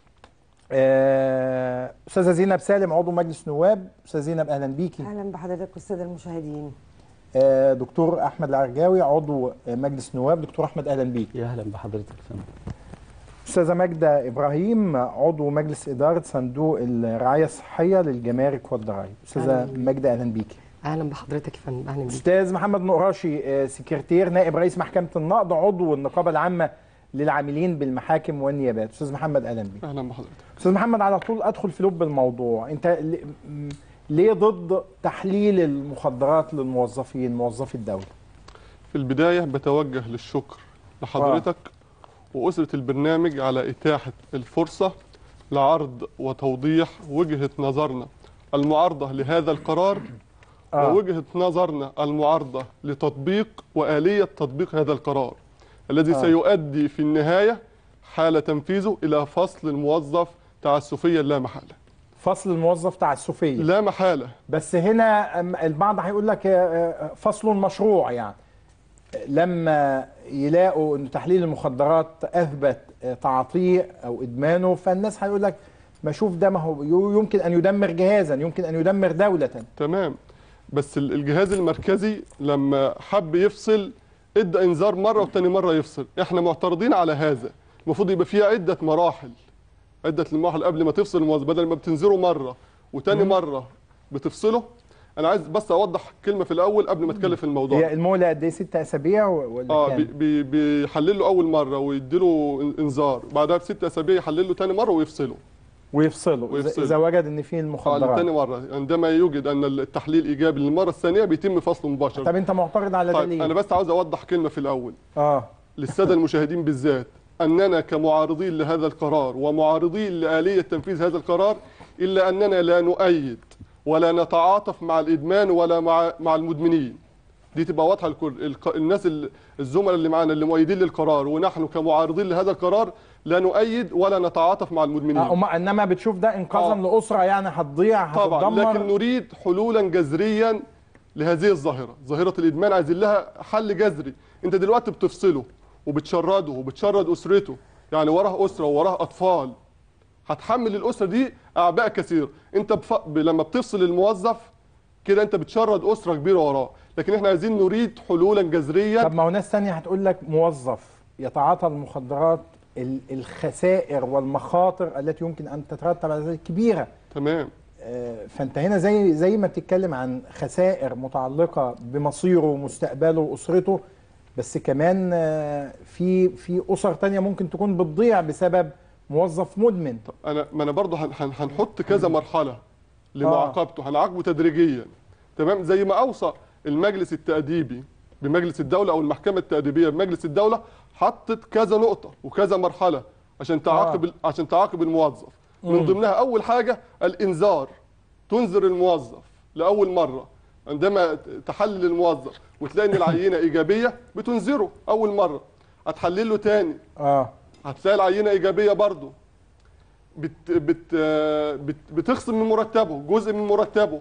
S3: آه، استاذه زينب سالم عضو مجلس نواب استاذه زينب اهلا بيكي
S10: اهلا بحضرتك والساده المشاهدين
S3: آه، دكتور احمد العرجاوي عضو آه، مجلس نواب دكتور احمد اهلا بيك
S17: يا اهلا بحضرتك فندم
S3: استاذه ماجده ابراهيم عضو مجلس اداره صندوق الرعايه الصحيه للجمارك والضرائب استاذه
S10: أهلاً.
S3: ماجده اهلا بيكي
S10: اهلا بحضرتك يا فندم اهلا بيك
S3: استاذ محمد نقراشي آه، سكرتير نائب رئيس محكمه النقض عضو النقابه العامه للعاملين بالمحاكم والنيابات استاذ محمد اهلا بيك
S18: اهلا بحضرتك
S3: استاذ محمد على طول ادخل في لب الموضوع انت ل- م- ليه ضد تحليل المخدرات للموظفين موظفي الدوله
S18: في البدايه بتوجه للشكر لحضرتك واسره البرنامج على اتاحه الفرصه لعرض وتوضيح وجهة نظرنا المعارضة لهذا القرار
S3: آه.
S18: ووجهة نظرنا المعارضة لتطبيق وآلية تطبيق هذا القرار الذي
S3: آه.
S18: سيؤدي في النهاية حال تنفيذه إلى فصل الموظف تعسفيا لا محالة
S3: فصل الموظف تعسفيا
S18: لا محالة
S3: بس هنا أم- البعض هيقول لك آه، آه، فصل مشروع يعني لما يلاقوا ان تحليل المخدرات اثبت آه، تعاطيه او ادمانه فالناس هيقول لك ما شوف ده ما هو يو- يمكن ان يدمر جهازا يمكن ان يدمر دوله
S18: تمام بس ال- الجهاز المركزي لما حب يفصل ادى انذار مره وتاني مره يفصل احنا معترضين على هذا المفروض يبقى فيها عده مراحل عده المراحل قبل ما تفصل الموظف بدل ما بتنذره مره وتاني مره بتفصله انا عايز بس اوضح كلمه في الاول قبل ما اتكلم في الموضوع
S3: هي المهله قد ايه ست اسابيع و- ولا
S18: اه
S3: كام؟
S18: بي- بي- بيحلله اول مره ويديله إن- انذار بعدها بست اسابيع يحلله تاني مره ويفصله
S3: ويفصلوا إذا-
S18: ويفصلوا.
S3: اذا وجد ان فيه
S18: اه
S3: المخدرات
S18: تاني مره عندما يوجد ان التحليل ايجابي للمره الثانيه بيتم فصله مباشره
S3: طب انت معترض على
S18: طيب
S3: دليل
S18: انا بس عاوز اوضح كلمه في الاول
S3: اه
S18: للساده المشاهدين بالذات اننا كمعارضين لهذا القرار ومعارضين لاليه تنفيذ هذا القرار الا اننا لا نؤيد ولا نتعاطف مع الادمان ولا مع مع المدمنين دي تبقى واضحه لكل الق- الناس ال- الزملاء اللي معانا اللي مؤيدين للقرار ونحن كمعارضين لهذا القرار لا نؤيد ولا نتعاطف مع المدمنين
S3: آه أما انما بتشوف ده انقاذا لاسره يعني هتضيع
S18: طبعا
S3: هتتدمر
S18: لكن نريد حلولا جذريا لهذه الظاهره ظاهره الادمان عايزين لها حل جذري انت دلوقتي بتفصله وبتشرده وبتشرد اسرته يعني وراه اسره ووراه اطفال هتحمل الاسره دي اعباء كثير انت بف... ب... لما بتفصل الموظف كده انت بتشرد اسره كبيره وراه لكن احنا عايزين نريد حلولا جذريا
S3: طب ما هو ناس تانية هتقول لك موظف يتعاطى المخدرات ال- الخسائر والمخاطر التي يمكن ان تترتب على ذلك كبيره
S18: تمام
S3: آه، فانت هنا زي زي ما بتتكلم عن خسائر متعلقه بمصيره ومستقبله واسرته بس كمان آه، في في اسر تانية ممكن تكون بتضيع بسبب موظف مدمن
S18: انا ما انا برضه هن- هن- هنحط كذا مرحله لمعاقبته هنعاقبه تدريجيا تمام زي ما اوصى المجلس التاديبي بمجلس الدوله او المحكمه التاديبيه بمجلس الدوله حطت كذا نقطه وكذا مرحله عشان تعاقب ال- عشان تعاقب الموظف من
S3: مم.
S18: ضمنها اول حاجه الانذار تنذر الموظف لاول مره عندما ت- تحلل الموظف وتلاقي ان العينه ايجابيه بتنذره اول مره هتحلل له تاني
S3: اه
S18: هتلاقي العينه ايجابيه برضه بت بت بت بتخصم من مرتبه جزء من مرتبه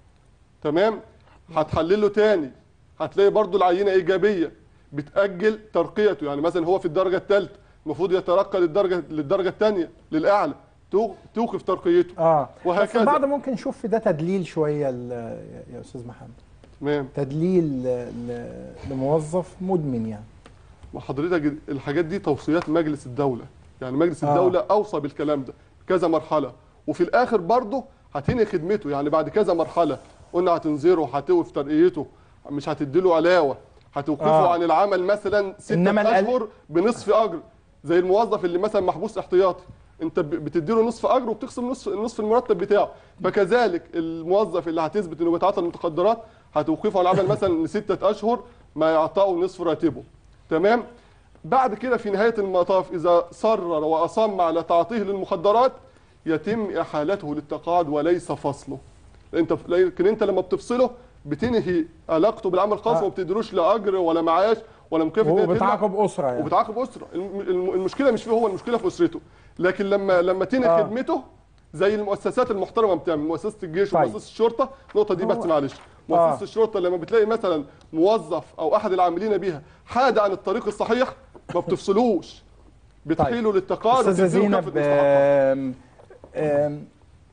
S18: تمام هتحلله تاني هتلاقي برضه العينه ايجابيه بتاجل ترقيته يعني مثلا هو في الدرجه الثالثه المفروض يترقى للدرجه للدرجه الثانيه للاعلى تو- توقف ترقيته
S3: اه بس
S18: وهكذا.
S3: البعض ممكن يشوف في ده تدليل شويه ل- يا استاذ محمد
S18: تمام
S3: تدليل ل- ل- لموظف مدمن يعني
S18: ما حضرتك الحاجات دي توصيات مجلس الدولة يعني مجلس
S3: آه.
S18: الدولة أوصى بالكلام ده كذا مرحلة وفي الآخر برضه هتنهي خدمته يعني بعد كذا مرحلة قلنا هتنذره هتوقف ترقيته مش هتديله علاوة هتوقفه
S3: آه.
S18: عن العمل مثلا ستة
S3: إنما الأل-
S18: أشهر بنصف أجر زي الموظف اللي مثلا محبوس احتياطي انت ب- بتديله نصف اجر وبتخصم نصف نصف المرتب بتاعه فكذلك الموظف اللي هتثبت انه بيتعاطى المخدرات هتوقفه عن العمل مثلا لستة اشهر ما يعطاه نصف راتبه تمام بعد كده في نهايه المطاف اذا صرر واصم على تعاطيه للمخدرات يتم احالته للتقاعد وليس فصله انت لكن انت لما بتفصله بتنهي علاقته بالعمل الخاص
S3: آه.
S18: وما بتديلوش لا اجر ولا معاش ولا مكافاه إن هي تطلع.
S3: وبتعاقب اسره يعني
S18: وبتعاقب اسره الم- الم- المشكله مش فيه هو المشكله في اسرته لكن لما لما تنهي
S3: آه.
S18: خدمته زي المؤسسات المحترمه بتعمل مؤسسه الجيش
S3: طيب.
S18: ومؤسسه الشرطه النقطه دي بس
S3: هو-
S18: معلش
S3: آه.
S18: مؤسسه الشرطه لما بتلاقي مثلا موظف او احد العاملين بها حاد عن الطريق الصحيح ما بتفصلوش بتحيله للتقاعد
S3: استاذه
S18: وتديله
S3: زينب
S18: كافة مستحقاته.
S3: آم، آم،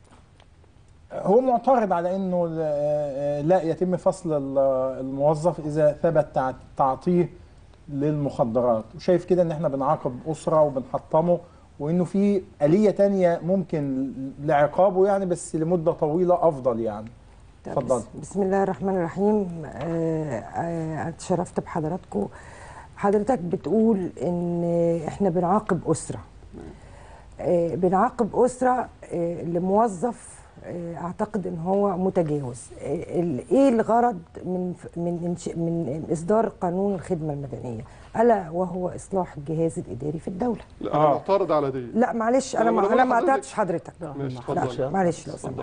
S3: هو معترض على انه لا- لا يتم فصل ال- الموظف اذا ثبت تع- تعاطيه للمخدرات وشايف كده ان احنا بنعاقب اسره وبنحطمه وانه في اليه تانية ممكن لعقابه يعني بس لمده طويله افضل يعني
S10: طب
S3: اتفضل
S10: بس- بسم الله الرحمن الرحيم آه، آه، اتشرفت بحضراتكم حضرتك بتقول ان احنا بنعاقب اسره آه، بنعاقب اسره آه، لموظف آه، اعتقد ان هو متجاوز آه، ال- ايه الغرض من ف- من إنش- من اصدار قانون الخدمه المدنيه الا وهو اصلاح الجهاز الاداري في الدوله
S18: لا انا معترض على دي
S10: لا معلش انا
S18: أنا
S10: ما
S18: بقول
S10: انا ما
S18: لحضرتك-
S10: قطعتش حضرتك
S18: ماشي
S10: لا
S18: اتفضل
S10: معلش لو سمحت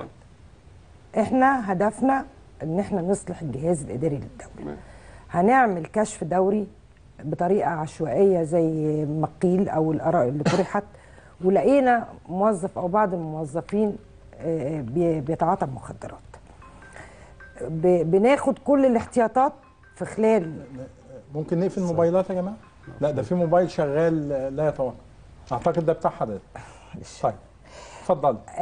S10: احنا هدفنا ان احنا نصلح الجهاز الاداري للدوله هنعمل كشف دوري بطريقه عشوائيه زي ما قيل او الاراء اللي طرحت ولقينا موظف او بعض الموظفين آه، بي- بيتعاطى مخدرات ب- بناخد كل الاحتياطات في خلال
S3: ممكن نقفل الموبايلات يا جماعه لا ده في موبايل شغال آه، لا يتوقف اعتقد ده بتاع حضرتك طيب اتفضل
S10: آه،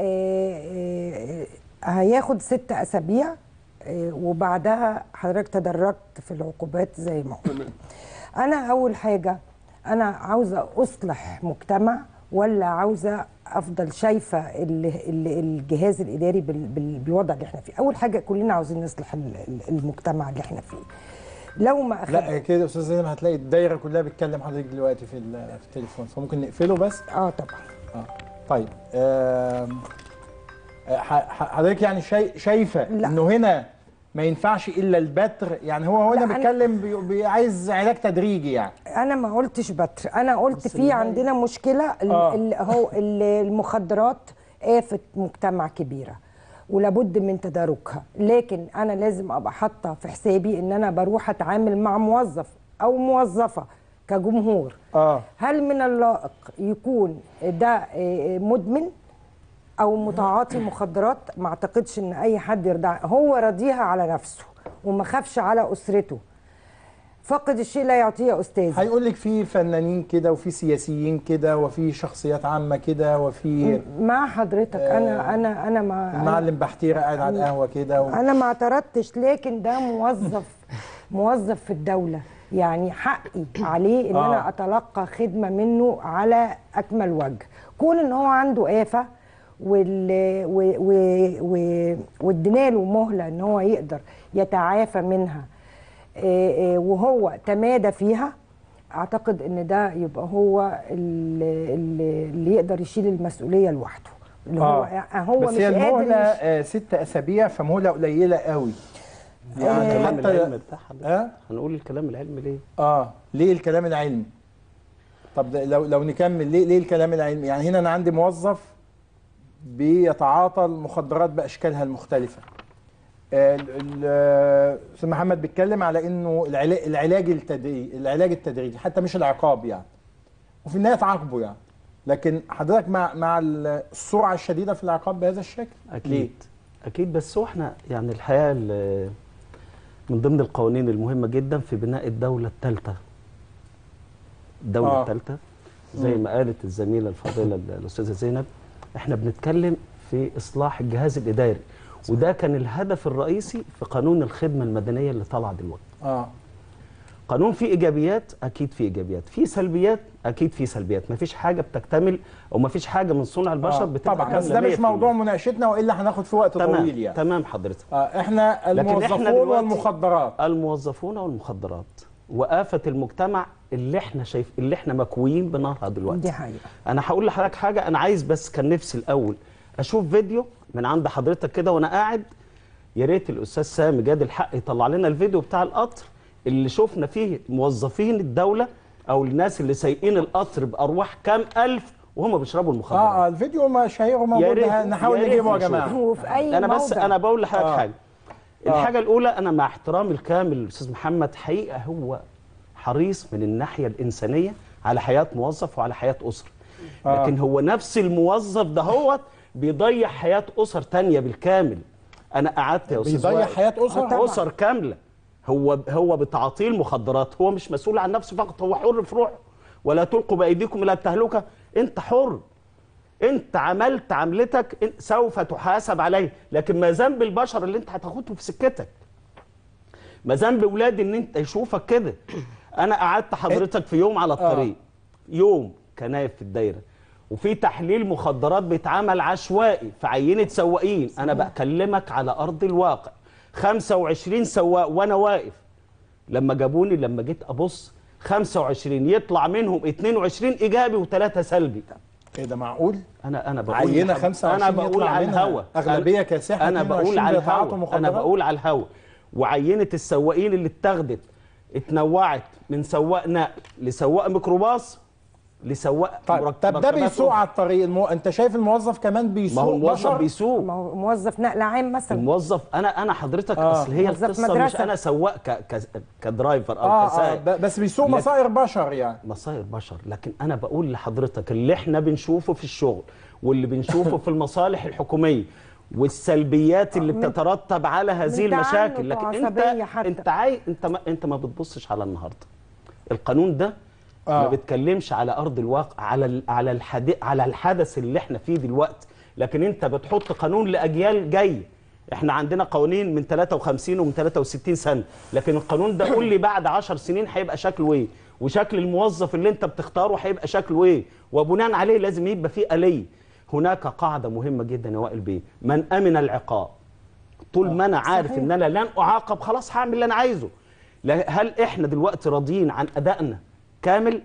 S10: آه، آه، هياخد ست اسابيع آه، وبعدها حضرتك تدرجت في العقوبات زي ما قلت انا اول حاجه انا عاوزه اصلح مجتمع ولا عاوزه افضل شايفه ال- ال- الجهاز الاداري بال- بال- بالوضع اللي احنا فيه اول حاجه كلنا عاوزين نصلح ال- ال- المجتمع اللي احنا فيه لو ما أخد...
S3: لا كده يا استاذ زينب هتلاقي الدايره كلها بتكلم حضرتك دلوقتي في ال- في التليفون فممكن نقفله بس
S10: اه طبعا
S3: اه طيب آم، آه، ح- ح- حضرتك يعني شاي شايفه انه هنا ما ينفعش الا البتر يعني هو هنا
S10: لا، أنا-
S3: بيتكلم بي- بي- عايز علاج تدريجي يعني
S10: انا ما قلتش بتر انا قلت في عندنا مشكله ال-
S3: آه.
S10: ال- هو ال- المخدرات آفة مجتمع كبيرة ولابد من تداركها لكن انا لازم ابقى حاطه في حسابي ان انا بروح اتعامل مع موظف او موظفه كجمهور
S3: اه
S10: هل من اللائق يكون ده آه، مدمن او متعاطي مخدرات ما اعتقدش ان اي حد يرضى هو راضيها على نفسه وما خافش على اسرته فقد الشيء لا يعطيه يا استاذ
S3: هيقول لك في فنانين كده وفي سياسيين كده وفي شخصيات عامه كده وفي
S10: مع حضرتك انا انا انا مع
S3: المعلم بحتيره قاعد على القهوه كده و...
S10: انا ما اعترضتش لكن ده موظف موظف في الدوله يعني حقي عليه ان
S3: آه.
S10: انا اتلقى خدمه منه على اكمل وجه كون ان هو عنده آفة وال و- و- و- وادينا له مهله ان هو يقدر يتعافى منها آه، آه، وهو تمادى فيها اعتقد ان ده يبقى هو اللي, اللي اللي يقدر يشيل المسؤوليه لوحده اللي هو هو
S3: بس
S10: مش
S3: هي
S10: قادر
S3: المهله
S10: يش-
S3: آه ست اسابيع فمهله قليله قوي يعني
S17: الكلام
S3: حتى
S17: العلمي بتاع حضرتك
S3: اه
S17: هنقول الكلام العلمي ليه؟
S3: اه ليه الكلام العلمي طب ده لو لو نكمل ليه ليه الكلام العلمي يعني هنا انا عندي موظف بيتعاطى المخدرات باشكالها المختلفه آه، ال- ال- آه، استاذ محمد بيتكلم على انه العلاج العلاج التدريجي العلاج التدريجي حتى مش العقاب يعني وفي النهايه تعاقبه يعني لكن حضرتك مع مع السرعه الشديده في العقاب بهذا الشكل
S17: اكيد
S3: ليه؟
S17: اكيد بس هو احنا يعني الحقيقه ال- من ضمن القوانين المهمه جدا في بناء الدوله الثالثه الدوله
S3: آه.
S17: الثالثه زي
S3: مم.
S17: ما قالت الزميله الفاضله ال- الاستاذه زينب احنا بنتكلم في اصلاح الجهاز الاداري وده كان الهدف الرئيسي في قانون الخدمه المدنيه اللي طالع دلوقتي
S3: اه
S17: قانون فيه ايجابيات اكيد فيه ايجابيات فيه سلبيات اكيد فيه سلبيات مفيش حاجه بتكتمل او مفيش حاجه من صنع البشر
S3: آه،
S17: بتبقى
S3: طبعا بس
S17: كاملة
S3: ده مش
S17: 100%.
S3: موضوع مناقشتنا والا هناخد في وقت
S17: تمام
S3: طويل يعني
S17: تمام حضرتك
S3: آه احنا
S17: لكن
S3: الموظفون
S17: إحنا دلوقتي
S3: والمخدرات
S17: الموظفون والمخدرات وآفة المجتمع اللي احنا شايف اللي احنا مكويين بنارها دلوقتي
S10: دي حقيقه
S17: انا هقول لحضرتك حاجه انا عايز بس كان نفسي الاول اشوف فيديو من عند حضرتك كده وانا قاعد يا ريت الاستاذ سامي جاد الحق يطلع لنا الفيديو بتاع القطر اللي شفنا فيه موظفين الدوله او الناس اللي سايقين القطر بارواح كام الف وهم بيشربوا المخدرات
S3: اه آه، الفيديو مشاهيره
S17: يا
S3: موجود
S17: ريت-
S3: نحاول
S17: يا ريت
S3: نجيبه يا
S17: نشوف.
S3: جماعه
S10: وفي اي
S17: انا بس
S10: موضع.
S17: انا بقول لحضرتك
S3: آه.
S17: حاجه
S3: آه.
S17: الحاجه الاولى انا مع احترامي الكامل للاستاذ محمد حقيقه هو حريص من الناحيه الانسانيه على حياه موظف وعلى حياه اسره
S3: آه.
S17: لكن هو نفس الموظف ده هو بيضيع حياه اسر تانية بالكامل انا قعدت يا استاذ
S3: بيضيع
S17: وائل.
S3: حياة أسر؟ طبعاً.
S17: اسر كامله هو هو بتعاطيه المخدرات هو مش مسؤول عن نفسه فقط هو حر في روحه ولا تلقوا بايديكم الى التهلكه انت حر انت عملت عملتك انت سوف تحاسب عليه لكن ما ذنب البشر اللي انت هتاخده في سكتك ما ذنب ولادي ان انت يشوفك كده انا قعدت حضرتك في يوم على الطريق يوم كنايف في الدايره وفي تحليل مخدرات بيتعمل عشوائي في عينه سواقين انا بكلمك على ارض الواقع 25 سواق وانا واقف لما جابوني لما جيت ابص 25 يطلع منهم 22 ايجابي وثلاثه سلبي
S3: ايه ده معقول؟
S17: انا انا بقول
S3: عينه
S17: لحض-
S3: 25
S17: انا بقول
S3: يطلع
S17: على
S3: منها
S17: الهوا
S3: أغلبية
S17: أنا-
S3: كاسحة،
S17: انا
S3: 22
S17: بقول على
S3: بيتعاطوا
S17: الهوا
S3: مخدرات.
S17: انا بقول على الهوا وعينه السواقين اللي اتاخدت اتنوعت من سواق نقل لسواق ميكروباص لسواق
S3: طيب
S17: مرك-
S3: طب ده
S17: مركبات
S3: بيسوق
S17: أخرى.
S3: على الطريق المو... انت شايف الموظف كمان بيسوق
S17: ما هو الموظف
S3: بشر؟
S17: بيسوق
S10: ما هو موظف نقل عام مثلا
S17: الموظف انا انا حضرتك
S3: آه.
S17: اصل هي
S10: موظف
S17: القصه مش
S10: مدرسة.
S17: انا سواق ك... ك... كدرايفر او
S3: اه, آه
S17: كسائق
S3: ب- بس بيسوق
S17: لكن-
S3: مصائر بشر يعني
S17: مصائر بشر لكن انا بقول لحضرتك اللي احنا بنشوفه في الشغل واللي بنشوفه في المصالح الحكوميه والسلبيات اللي
S10: من-
S17: بتترتب على هذه
S10: من
S17: المشاكل
S10: تعنت
S17: لكن انت
S10: وعصبية حتى.
S17: انت عاي انت ما انت ما بتبصش على النهارده القانون ده ما
S3: آه.
S17: بتكلمش على ارض الواقع على ال- على الحدث على الحدث اللي احنا فيه دلوقتي لكن انت بتحط قانون لاجيال جايه احنا عندنا قوانين من 53 ومن 63 سنه لكن القانون ده قول لي بعد 10 سنين هيبقى شكله ايه وشكل الموظف اللي انت بتختاره هيبقى شكله ايه وبناء عليه لازم يبقى فيه آلية هناك قاعده مهمه جدا يا وائل بيه من امن العقاب طول ما انا عارف
S10: صحيح.
S17: ان انا لن اعاقب خلاص هعمل اللي انا عايزه لا- هل احنا دلوقتي راضيين عن ادائنا كامل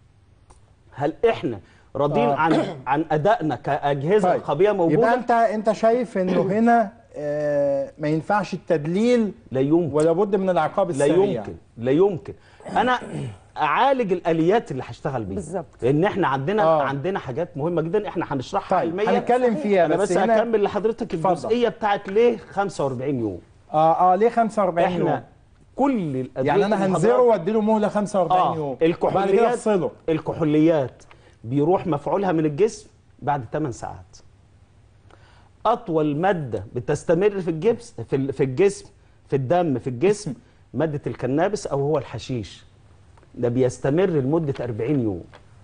S17: هل احنا راضيين
S3: آه.
S17: عن عن ادائنا كاجهزه
S3: طيب.
S17: رقابيه موجوده
S3: يبقى انت انت شايف انه هنا آه ما ينفعش التدليل
S17: لا يمكن
S3: ولا بد من العقاب
S17: لا
S3: السريع
S17: يمكن لا يمكن انا اعالج الاليات اللي هشتغل بيها
S10: بالظبط.
S17: لان احنا عندنا
S3: آه.
S17: آه. عندنا حاجات مهمه جدا احنا هنشرحها
S3: طيب
S17: علميا
S3: هنتكلم فيها
S17: انا
S3: بس
S17: بس
S3: هنا
S17: هكمل لحضرتك
S3: اتفضل.
S17: الجزئيه بتاعت ليه 45 يوم
S3: اه اه ليه 45 يوم؟
S17: احنا كل الادويه
S3: يعني انا هنزره
S17: المخدرات-
S3: وادي له مهله 45
S17: آه.
S3: يوم وبعد كده
S17: الكحوليات
S3: افصله
S17: الكحوليات بيروح مفعولها من الجسم بعد 8 ساعات اطول ماده بتستمر في الجبس في ال- في الجسم في الدم في الجسم ماده الكنابس او هو الحشيش ده بيستمر لمده 40 يوم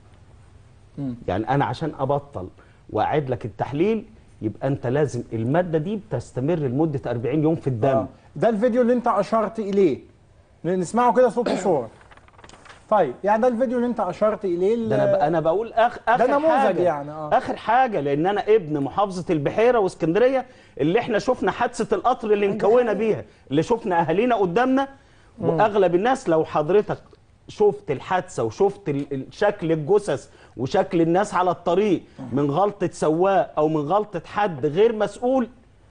S3: مم.
S17: يعني انا عشان ابطل واعيد لك التحليل يبقى انت لازم الماده دي بتستمر لمده 40 يوم في الدم
S3: آه. ده الفيديو اللي انت اشرت اليه نسمعه كده صوت وصوره طيب يعني ده الفيديو اللي انت اشرت اليه
S17: ده انا ب- انا بقول أخ اخر
S3: نموذج
S17: حاجه
S3: يعني، آه.
S17: اخر حاجه لان انا ابن محافظه البحيره واسكندريه اللي احنا شفنا حادثه القطر اللي انكوينا بيها اللي شفنا اهالينا قدامنا واغلب الناس لو حضرتك شفت الحادثه وشفت ال- ال- شكل الجثث وشكل الناس على الطريق من غلطه سواق او من غلطه حد غير مسؤول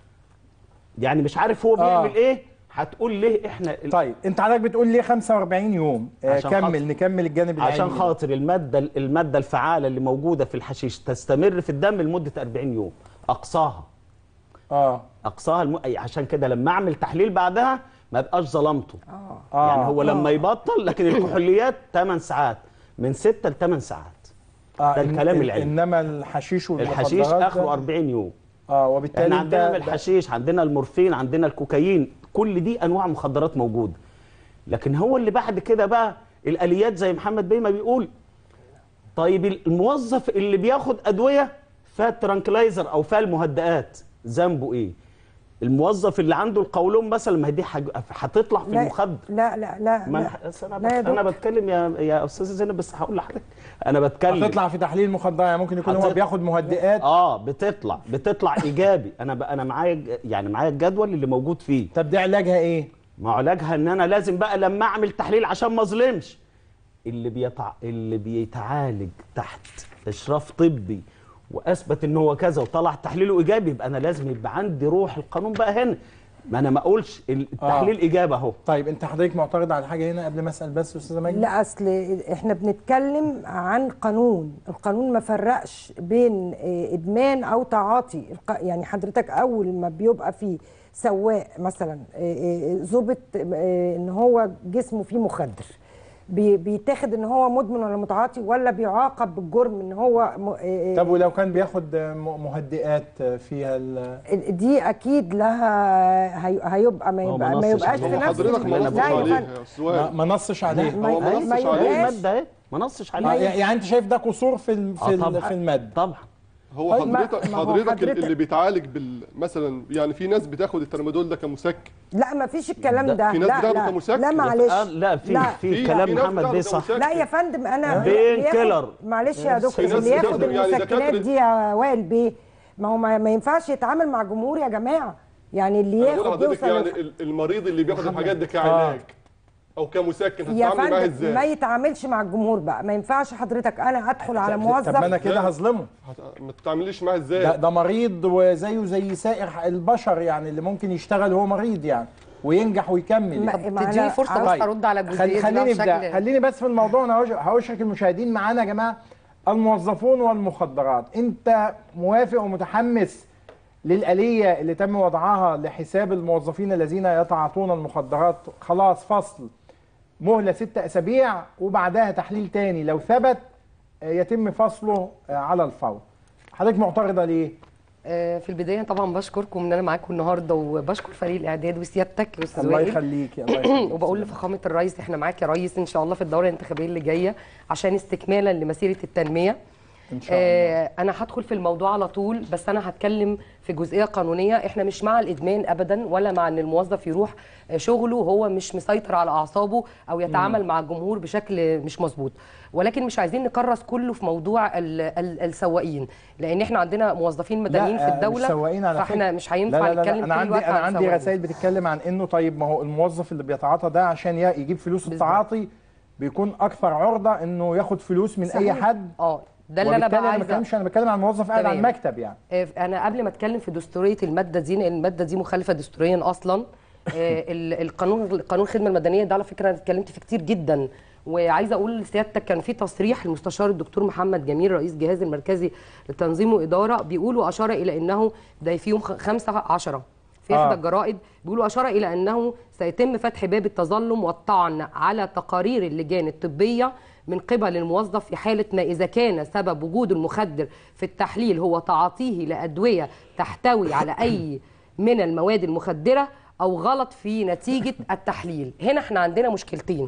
S17: يعني مش عارف هو
S3: آه.
S17: بيعمل ايه هتقول ليه احنا
S3: طيب انت حضرتك بتقول ليه 45 يوم آه
S17: عشان
S3: كمل
S17: خاطر-
S3: نكمل الجانب العلمي
S17: عشان خاطر الماده الماده الفعاله اللي موجوده في الحشيش تستمر في الدم لمده 40 يوم اقصاها
S3: اه
S17: اقصاها الم... أي عشان كده لما اعمل تحليل بعدها ما ابقاش ظلمته
S3: آه.
S17: يعني هو
S3: آه.
S17: لما يبطل لكن الكحوليات 8 ساعات من 6 ل 8 ساعات
S3: آه
S17: ده
S3: إن-
S17: الكلام
S3: إن-
S17: العلمي
S3: انما الحشيش والمخدرات
S17: الحشيش
S3: ده-
S17: اخره 40 يوم
S3: اه وبالتالي
S17: احنا
S3: انت
S17: عندنا من
S3: ده-
S17: الحشيش عندنا المورفين عندنا الكوكايين كل دي انواع مخدرات موجوده لكن هو اللي بعد كده بقى الاليات زي محمد بيه ما بيقول طيب الموظف اللي بياخد ادويه فيها ترانكلايزر او فيها المهدئات ذنبه ايه الموظف اللي عنده القولون مثلا ما هي دي حاج- هتطلع في
S10: لا
S17: المخدر
S10: لا لا لا,
S17: ما
S10: لا.
S17: انا أصل انا,
S10: لا يا
S17: بت... انا
S10: دكتور.
S17: بتكلم يا يا استاذه زينب بس هقول لحضرتك انا بتكلم
S3: هتطلع في تحليل مخدرات يعني ممكن يكون هو
S17: هتط-
S3: بياخد مهدئات
S17: اه بتطلع بتطلع ايجابي انا ب... انا معايا ج- يعني معايا الجدول اللي موجود فيه
S3: طب دي علاجها ايه
S17: ما علاجها ان انا لازم بقى لما اعمل تحليل عشان ما اظلمش اللي بيتع... اللي بيتعالج تحت اشراف طبي واثبت ان هو كذا وطلع تحليله ايجابي يبقى انا لازم يبقى عندي روح القانون بقى هنا ما انا ما اقولش التحليل
S3: آه.
S17: اجابه اهو
S3: طيب انت حضرتك معترض على حاجه هنا قبل ما اسال بس استاذه مجدي
S10: لا اصل احنا بنتكلم عن قانون القانون ما فرقش بين آه، ادمان او تعاطي الق- يعني حضرتك اول ما بيبقى فيه سواق مثلا آه، آه، ظبط آه، ان هو جسمه فيه مخدر بي- بيتاخد ان هو مدمن ولا متعاطي ولا بيعاقب بالجرم ان هو م- آه،
S3: طب ولو كان بياخد م- مهدئات فيها ال-
S10: دي اكيد لها هي- هيبقى ما
S3: هو
S10: يبقى
S3: ما
S10: ما
S3: نصش
S10: يبقاش في
S3: عليها.
S10: نفس
S3: حضرتك ما
S10: ال-
S3: نصش
S10: لا يا
S3: عليها
S10: فندم.
S3: يا أستاذ. ما- ما نصش عليها.
S10: ما-
S3: هو ما
S10: ما-
S3: نصش
S10: ما
S3: عليها.
S10: يبقاش-
S17: الماده اهي ما نصش
S3: آه،
S17: عليها
S3: يعني انت شايف ده قصور في ال- في
S17: آه،
S3: ال-
S17: طبعاً.
S3: في الماده
S17: طبعا
S18: هو
S3: طيب، ما-
S18: حضرتك
S3: ما هو
S18: حضرتك,
S3: حضرتك-
S18: اللي بيتعالج بال مثلا يعني في ناس بتاخد الترامادول ده كمسكن
S10: لا ما فيش الكلام
S18: ده-
S10: ده
S18: في ناس
S10: لا
S18: بتاخده
S10: لا
S18: كمسكن.
S10: لا معلش
S17: آه، لا، في- في كلام
S18: في ناس
S17: محمد
S18: بتاخده
S17: بيه صح.
S18: كمسكن.
S10: لا يا فندم انا
S17: بين
S10: بياخد-
S17: كيلر.
S10: معلش يا
S17: في
S10: دكتور
S17: ناس
S10: اللي ياخد
S18: بتاخد يعني
S10: المسكنات
S18: دكاترة-
S10: دي يا وائل بيه ما هو ما, ما ينفعش يتعامل مع جمهور يا جماعه يعني اللي
S18: أنا بقول
S10: ياخد
S18: لحضرتك
S10: يوصل
S18: يعني ال- المريض اللي بياخد الحاجات دي كعلاج او كمسكن
S10: يا
S18: هتتعامل معاه
S10: فندم
S18: ازاي
S10: ما يتعاملش مع الجمهور بقى ما ينفعش حضرتك انا ادخل على موظف
S3: طب ما انا كده هظلمه
S18: هت- ما تتعامليش معاه ازاي
S3: ده, ده مريض وزيه زي سائر البشر يعني اللي ممكن يشتغل وهو مريض يعني وينجح ويكمل
S10: ما-
S3: يعني.
S10: ما تديني أنا- فرصة بس
S3: طيب.
S19: أرد على الجزئية دي
S3: خل- خليني
S19: بقى
S3: في ده
S19: بشكل-
S3: خليني بس في الموضوع انا هوش- هشرك المشاهدين معانا يا جماعه الموظفون والمخدرات انت موافق ومتحمس للآلية اللي تم وضعها لحساب الموظفين الذين يتعاطون المخدرات خلاص فصل مهلة ست أسابيع وبعدها تحليل تاني لو ثبت آه، يتم فصله آه، على الفور حضرتك معترضة ليه؟
S19: آه، في البدايه طبعا بشكركم ان انا معاكم النهارده وبشكر فريق الاعداد وسيادتك يا استاذ
S3: الله
S19: وائل
S3: يخليك الله يخليك
S19: وبقول لفخامه الرئيس احنا معاك يا ريس ان شاء الله في الدوره الانتخابيه اللي جايه عشان استكمالا لمسيره التنميه
S3: ان شاء
S19: آه انا هدخل في الموضوع على طول بس انا هتكلم في جزئيه قانونيه احنا مش مع الادمان ابدا ولا مع ان الموظف يروح آه، شغله وهو مش مسيطر على اعصابه او يتعامل
S20: مم.
S19: مع الجمهور بشكل مش مظبوط ولكن مش عايزين نكرس كله في موضوع ال ال السواقين لان احنا عندنا موظفين مدنيين
S3: لا،
S19: في
S3: آه،
S19: الدوله
S3: مش سواقين على
S19: فاحنا
S3: فكرة.
S19: مش هينفع
S3: لا لا لا
S19: نتكلم
S3: انا
S19: طول
S3: عندي
S19: الوقت
S3: انا
S19: عن
S3: عندي
S19: سواقين.
S3: رسائل بتتكلم عن انه طيب ما هو الموظف اللي بيتعاطى ده عشان ي- يجيب فلوس التعاطي بيكون اكثر عرضه انه ياخد فلوس من اي
S19: صحيح.
S3: حد
S19: اه ده اللي انا
S3: وبالتالي
S19: بقى
S3: انا ما
S19: عايزة-
S3: بتكلمش انا بتكلم عن موظف قاعد على
S19: تمام.
S3: المكتب يعني
S19: آه، انا قبل ما اتكلم في دستوريه الماده دي لان الماده دي مخالفه دستوريا اصلا آه، ال- القانون قانون الخدمه المدنيه ده على فكره انا اتكلمت فيه كتير جدا وعايزه اقول لسيادتك كان في تصريح المستشار الدكتور محمد جميل رئيس الجهاز المركزي للتنظيم واداره بيقول واشار الى انه ده في يوم خ- 5 10 في
S20: آه.
S19: احدى الجرائد بيقولوا اشار الى انه سيتم فتح باب التظلم والطعن على تقارير اللجان الطبيه من قبل الموظف في حاله ما اذا كان سبب وجود المخدر في التحليل هو تعاطيه لادويه تحتوي على اي من المواد المخدره او غلط في نتيجه التحليل هنا احنا عندنا مشكلتين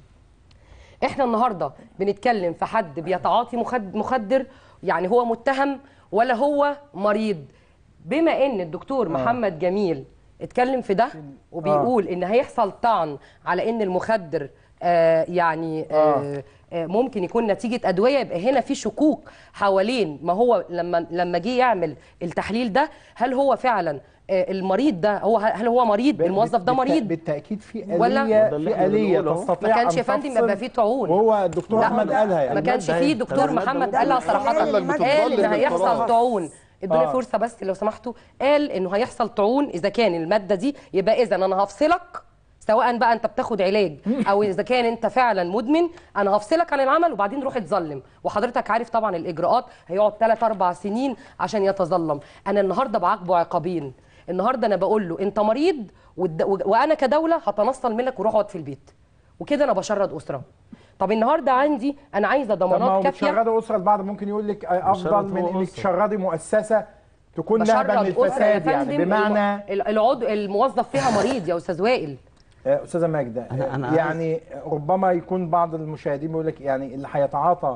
S19: احنا النهارده بنتكلم في حد بيتعاطي مخد- مخدر يعني هو متهم ولا هو مريض بما ان الدكتور
S20: آه.
S19: محمد جميل اتكلم في ده وبيقول ان هيحصل طعن على ان المخدر آه يعني آه آه ممكن يكون نتيجه ادويه يبقى هنا في شكوك حوالين ما هو لما لما جه يعمل التحليل ده هل هو فعلا آه المريض ده هو هل هو مريض الموظف ده
S3: بالت-
S19: مريض
S3: بالتاكيد في
S19: ولا
S3: آلية في آلية تستطيع
S19: ما كانش
S3: أن
S19: يا فندم
S3: تفصل
S19: يبقى في طعون
S3: وهو الدكتور
S19: لا،
S3: احمد قالها يعني
S19: ما كانش فيه دكتور محمد قالها صراحه
S3: قال لك
S19: قال
S3: بتتظلم
S19: ان هيحصل
S3: بالقرار.
S19: طعون ادوني
S3: آه.
S19: فرصه بس لو سمحتوا قال انه هيحصل طعون اذا كان الماده دي يبقى اذا انا هفصلك سواء بقى انت بتاخد علاج او اذا كان انت فعلا مدمن انا هفصلك عن العمل وبعدين روح اتظلم وحضرتك عارف طبعا الاجراءات هيقعد 3 4 سنين عشان يتظلم انا النهارده بعاقبه عقابين النهارده انا بقول له انت مريض والد... و- وانا كدوله هتنصل منك وروح اقعد في البيت وكده انا بشرد اسره طب النهارده عندي انا عايزه
S3: طب ما هو
S19: ضمانات كافيه
S3: بتشردوا اسره البعض ممكن يقول لك آه، افضل
S19: بشرد
S3: من
S19: هو
S3: انك
S19: أسرة.
S3: تشردي مؤسسه تكون نهبه من
S19: بشرد اسره يا
S3: الفساد يعني
S19: فندم
S3: بمعنى
S19: ال- العضو الموظف فيها مريض يا استاذ وائل
S3: آه، استاذه ماجده
S17: أنا- أنا
S3: آه، يعني ربما يكون بعض المشاهدين بيقول لك يعني اللي هيتعاطى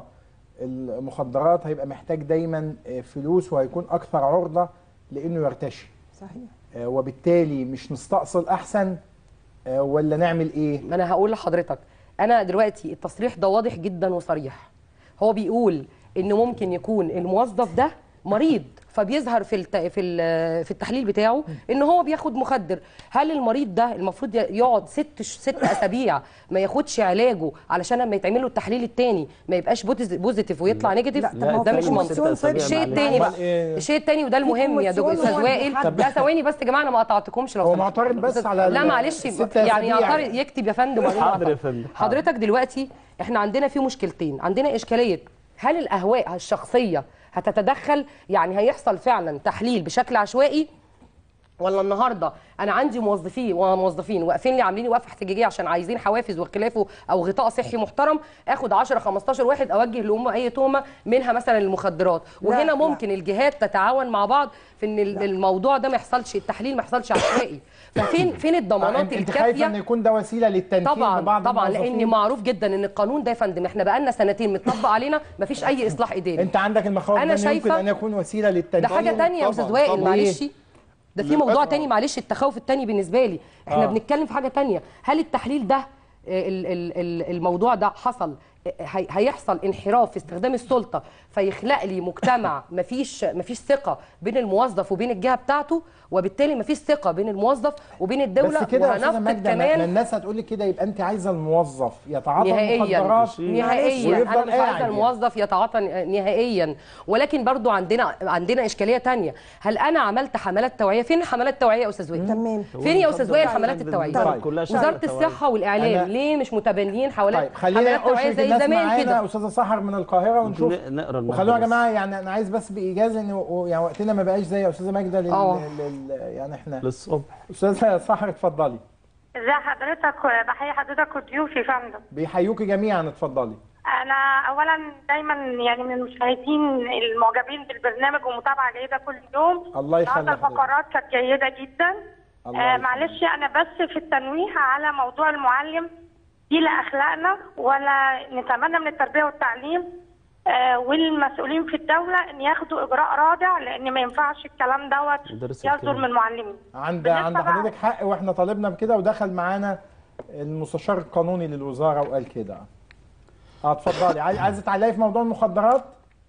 S3: المخدرات هيبقى محتاج دايما آه، فلوس وهيكون اكثر عرضه لانه يرتشي
S10: صحيح
S3: آه، وبالتالي مش نستأصل احسن آه، ولا نعمل ايه
S19: ما انا هقول لحضرتك انا دلوقتي التصريح ده واضح جدا وصريح هو بيقول ان ممكن يكون الموظف ده مريض فبيظهر في الت... في ال- في التحليل بتاعه ان هو بياخد مخدر هل المريض ده المفروض يقعد ست ش- ست اسابيع ما ياخدش علاجه علشان لما يتعمل له التحليل التاني ما يبقاش بوتز- بوزيتيف ويطلع نيجاتيف
S10: لا، طب ما هو
S19: ده
S10: في
S19: مش منطقي
S10: كوميسيون طبي
S19: الشيء
S10: معلش.
S19: التاني بقى
S3: أمال إيه؟
S19: الشيء التاني وده المهم يا دكتور
S10: كوميسيون
S19: استاذ
S10: هو
S19: وائل
S10: بيحدد.
S19: لا ثواني بس يا جماعه انا ما قطعتكمش لو
S3: هو
S19: سمحت.
S3: معترض بس على
S19: لا
S3: ال-
S19: معلش
S3: الست
S19: يعني
S3: أسابيع
S19: يعترض
S3: يعني.
S19: يكتب يا فندم وبعدين
S17: حاضر يا
S19: يقطع.
S17: فندم.
S19: حضرتك دلوقتي احنا عندنا في مشكلتين عندنا اشكاليه هل الاهواء الشخصيه هتتدخل يعني هيحصل فعلا تحليل بشكل عشوائي ولا النهارده انا عندي موظفين وموظفين واقفين لي عاملين وقفه احتجاجيه عشان عايزين حوافز وخلافه او غطاء صحي محترم اخد 10 15 واحد اوجه لهم اي تهمه منها مثلا المخدرات
S10: لا،
S19: وهنا
S10: لا.
S19: ممكن الجهات تتعاون مع بعض في ان ال- الموضوع ده ما يحصلش التحليل ما يحصلش عشوائي ففين فين
S3: آه،
S19: الضمانات
S3: انت خايفه ان
S19: الكافيه
S3: يكون ده وسيله للتنكيل
S19: طبعا
S3: ببعض
S19: طبعا
S3: الموظفين؟
S19: لان معروف جدا ان القانون ده يا فندم احنا بقالنا سنتين متطبق علينا ما فيش اي اصلاح اداري
S3: انت عندك المخاوف
S19: أنا
S3: ده إن يمكن
S19: شايفة-
S3: ان يكون وسيله للتنكيل
S19: ده حاجه تانية يا استاذ وائل
S3: طبعاً.
S19: معلش
S3: ليه؟
S19: ده في موضوع
S3: للأسف.
S19: تاني معلش التخوف التاني بالنسبه لي احنا
S3: آه.
S19: بنتكلم في حاجه تانية هل التحليل ده ال- ال- ال- الموضوع ده حصل هي- هيحصل انحراف في استخدام السلطه فيخلق لي مجتمع مفيش مفيش ثقه بين الموظف وبين الجهه بتاعته وبالتالي مفيش ثقه بين الموظف وبين الدوله
S3: بس كده يا استاذه
S19: وهنفقد
S3: ماجده ما-
S19: كمان
S3: ما الناس هتقول لك كده يبقى انت عايزه الموظف يتعاطى
S19: نهائيا
S3: المخدرات
S19: نهائيا انا
S3: ويفضل
S19: مش عايزه
S3: قاعد
S19: الموظف يتعاطى نهائيا ولكن برضو عندنا عندنا اشكاليه تانية هل انا عملت حملات توعيه فين حملات التوعيه يا استاذ وائل
S10: تمام
S19: فين يا استاذ وائل حملات التوعيه
S3: طيب.
S17: كلها
S19: وزاره
S17: شغالة توعية.
S19: الصحه والاعلام
S3: أنا-
S19: ليه مش متبنيين حوالين
S3: طيب خلينا
S19: حملات توعيه
S3: اشرك
S19: زي
S3: الناس
S19: زمان
S3: معانا
S19: كده
S3: استاذه سحر من القاهره ونشوف
S17: ن- نقرا المادة
S3: وخلونا يا
S17: بس.
S3: جماعه يعني انا عايز بس بايجاز ان و- يعني وقتنا ما بقاش زي يا استاذه ماجده لل...
S19: آه.
S3: لل... يعني احنا
S17: للصبح
S3: استاذه سحر اتفضلي
S1: ازي حضرتك بحيي حضرتك وضيوفي يا فندم
S3: بيحيوكي جميعا اتفضلي
S1: انا اولا دايما يعني من المشاهدين المعجبين بالبرنامج ومتابعه جيده كل يوم
S3: الله يخلي
S1: النهارده
S3: حضرتك.
S1: الفقرات كانت جيده جدا
S3: الله
S1: آه
S3: يخليك.
S1: معلش انا بس في التنويه على موضوع المعلم دي لا اخلاقنا ولا نتمنى من التربيه والتعليم آه والمسؤولين في الدوله ان ياخدوا اجراء رادع لان ما ينفعش الكلام دوت
S3: مدرس
S1: يصدر
S3: الكلام.
S1: من المعلمين
S3: عند
S1: بالنسبة
S3: عند
S1: بقى-
S3: حضرتك حق واحنا طالبنا بكده ودخل معانا المستشار القانوني للوزاره وقال كده اه اتفضلي عايز عايزه تعلقي في موضوع المخدرات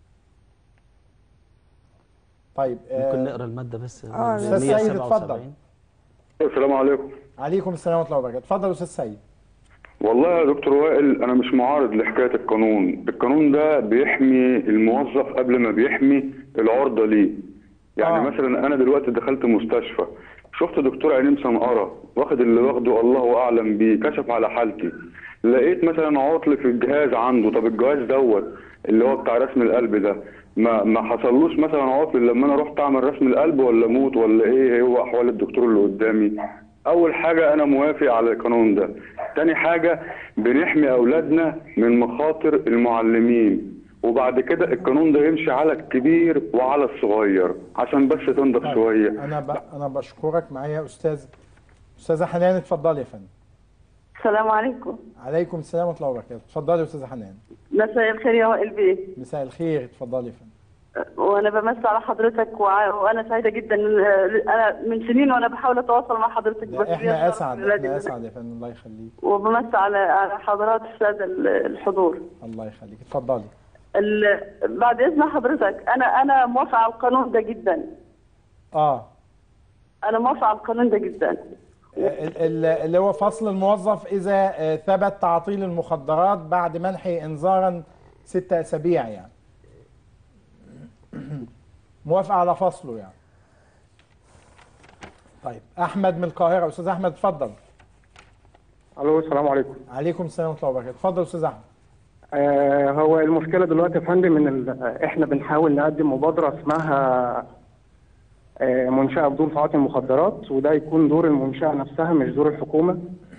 S3: طيب
S17: ممكن نقرا الماده بس
S3: آه، أستاذ سيد،
S17: 177.
S3: اتفضل.
S20: السلام عليكم
S3: عليكم السلام ورحمه الله وبركاته اتفضل يا استاذ سيد
S20: والله يا دكتور وائل انا مش معارض لحكايه القانون القانون ده بيحمي الموظف قبل ما بيحمي العرضه ليه يعني آه. مثلا انا دلوقتي دخلت مستشفى شفت دكتور عينيه مسنقره واخد اللي واخده الله اعلم بيه كشف على حالتي لقيت مثلا عطل في الجهاز عنده طب الجهاز دوت اللي هو بتاع رسم القلب ده ما ما حصلوش مثلا عطل لما انا رحت اعمل رسم القلب ولا موت ولا ايه هو احوال الدكتور اللي قدامي اول حاجه انا موافق على القانون ده تاني حاجه بنحمي اولادنا من مخاطر المعلمين وبعد كده القانون ده يمشي على الكبير وعلى الصغير عشان بس تنضف شويه
S3: انا ب... انا بشكرك معايا يا استاذ استاذه حنان اتفضلي يا فندم
S21: السلام عليكم
S3: عليكم السلام ورحمه الله وبركاته اتفضلي يا استاذه حنان
S21: مساء الخير يا وائل بيه
S3: مساء الخير اتفضلي يا فندم
S21: وانا بمس على حضرتك وع- وانا سعيده جدا انا من سنين وانا بحاول اتواصل مع حضرتك
S3: لا،
S21: بس
S3: احنا
S21: بيشرف
S3: اسعد
S21: بلادي
S3: احنا
S21: منك.
S3: اسعد يا فندم الله يخليك
S21: وبمس على على حضرات الساده ال- الحضور
S3: الله يخليك اتفضلي
S21: ال- بعد اذن حضرتك انا انا موافقه على القانون ده جدا
S3: اه
S21: انا موافقه على القانون ده جدا
S3: ال- ال- اللي هو فصل الموظف اذا آه، ثبت تعطيل المخدرات بعد منحه انذارا ستة اسابيع يعني موافقه على فصله يعني طيب احمد من القاهره استاذ احمد اتفضل
S22: الو السلام عليكم
S3: عليكم السلام ورحمه الله وبركاته اتفضل استاذ احمد
S22: آه هو المشكله دلوقتي يا فندم ان ال- احنا بنحاول نقدم مبادره اسمها آه منشاه بدون تعاطي المخدرات وده يكون دور المنشاه نفسها مش دور الحكومه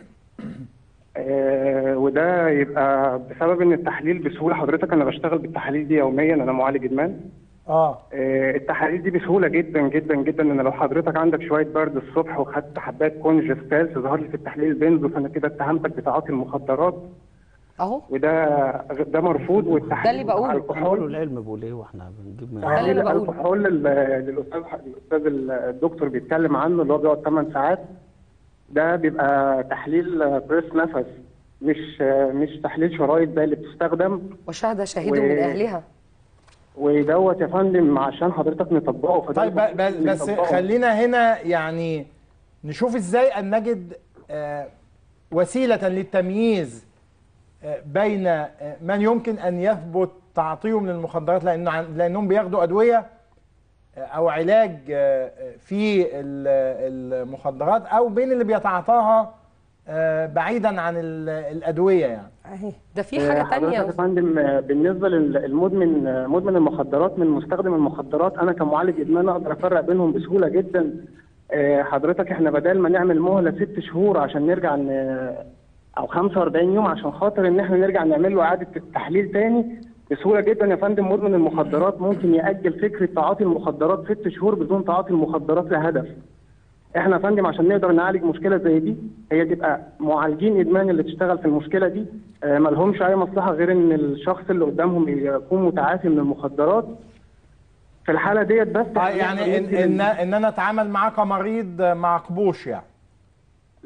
S22: آه وده يبقى بسبب ان التحليل بسهوله حضرتك انا بشتغل بالتحاليل دي يوميا انا معالج ادمان
S3: اه
S22: آه، التحاليل دي بسهوله جدا جدا جدا ان لو حضرتك عندك شويه برد الصبح وخدت حبات كونجستال تظهر لي في التحليل بنزو فانا كده اتهمتك بتعاطي المخدرات
S19: اهو
S22: وده ده مرفوض والتحليل
S19: ده اللي بقوله.
S22: بتاع
S17: هنقول
S22: الكحول
S17: العلم بيقول ايه واحنا بنجيب من
S22: ده اللي الكحول لل- للاستاذ الاستاذ الدكتور بيتكلم عنه اللي هو بيقعد 8 ساعات ده بيبقى تحليل بريس نفس مش مش تحليل شرايط ده اللي بتستخدم
S19: وشهد شاهد
S22: و-
S19: من اهلها
S22: ودوت يا فندم عشان حضرتك نطبقه فده
S3: طيب ب- ب- بس
S22: نطبقه.
S3: خلينا هنا يعني نشوف ازاي ان نجد آه، وسيله للتمييز آه، بين آه، من يمكن ان يثبت تعاطيهم للمخدرات لانه عن- لانهم بياخدوا ادويه آه، او علاج آه، آه، في ال- المخدرات او بين اللي بيتعاطاها آه، بعيدا عن ال- الادويه يعني
S19: اهي ده في
S22: آه،
S19: حاجه
S22: حضرتك
S19: تانية
S22: يا فندم آه، بالنسبه للمدمن آه، مدمن المخدرات من مستخدم المخدرات انا كمعالج ادمان اقدر افرق بينهم بسهوله جدا آه، حضرتك احنا بدل ما نعمل مهله ست شهور عشان نرجع ن... او 45 يوم عشان خاطر ان احنا نرجع نعمل له اعاده تحليل تاني بسهوله جدا يا فندم مدمن المخدرات ممكن ياجل فكره تعاطي المخدرات ست شهور بدون تعاطي المخدرات لهدف احنا يا فندم عشان نقدر نعالج مشكله زي دي هي تبقى معالجين ادمان اللي تشتغل في المشكله دي آه، ملهمش اي مصلحه غير ان الشخص اللي قدامهم يكون متعافي من المخدرات في الحاله ديت بس
S3: آه، يعني ان ان ان انا اتعامل معاه كمريض آه، مع قبوش يعني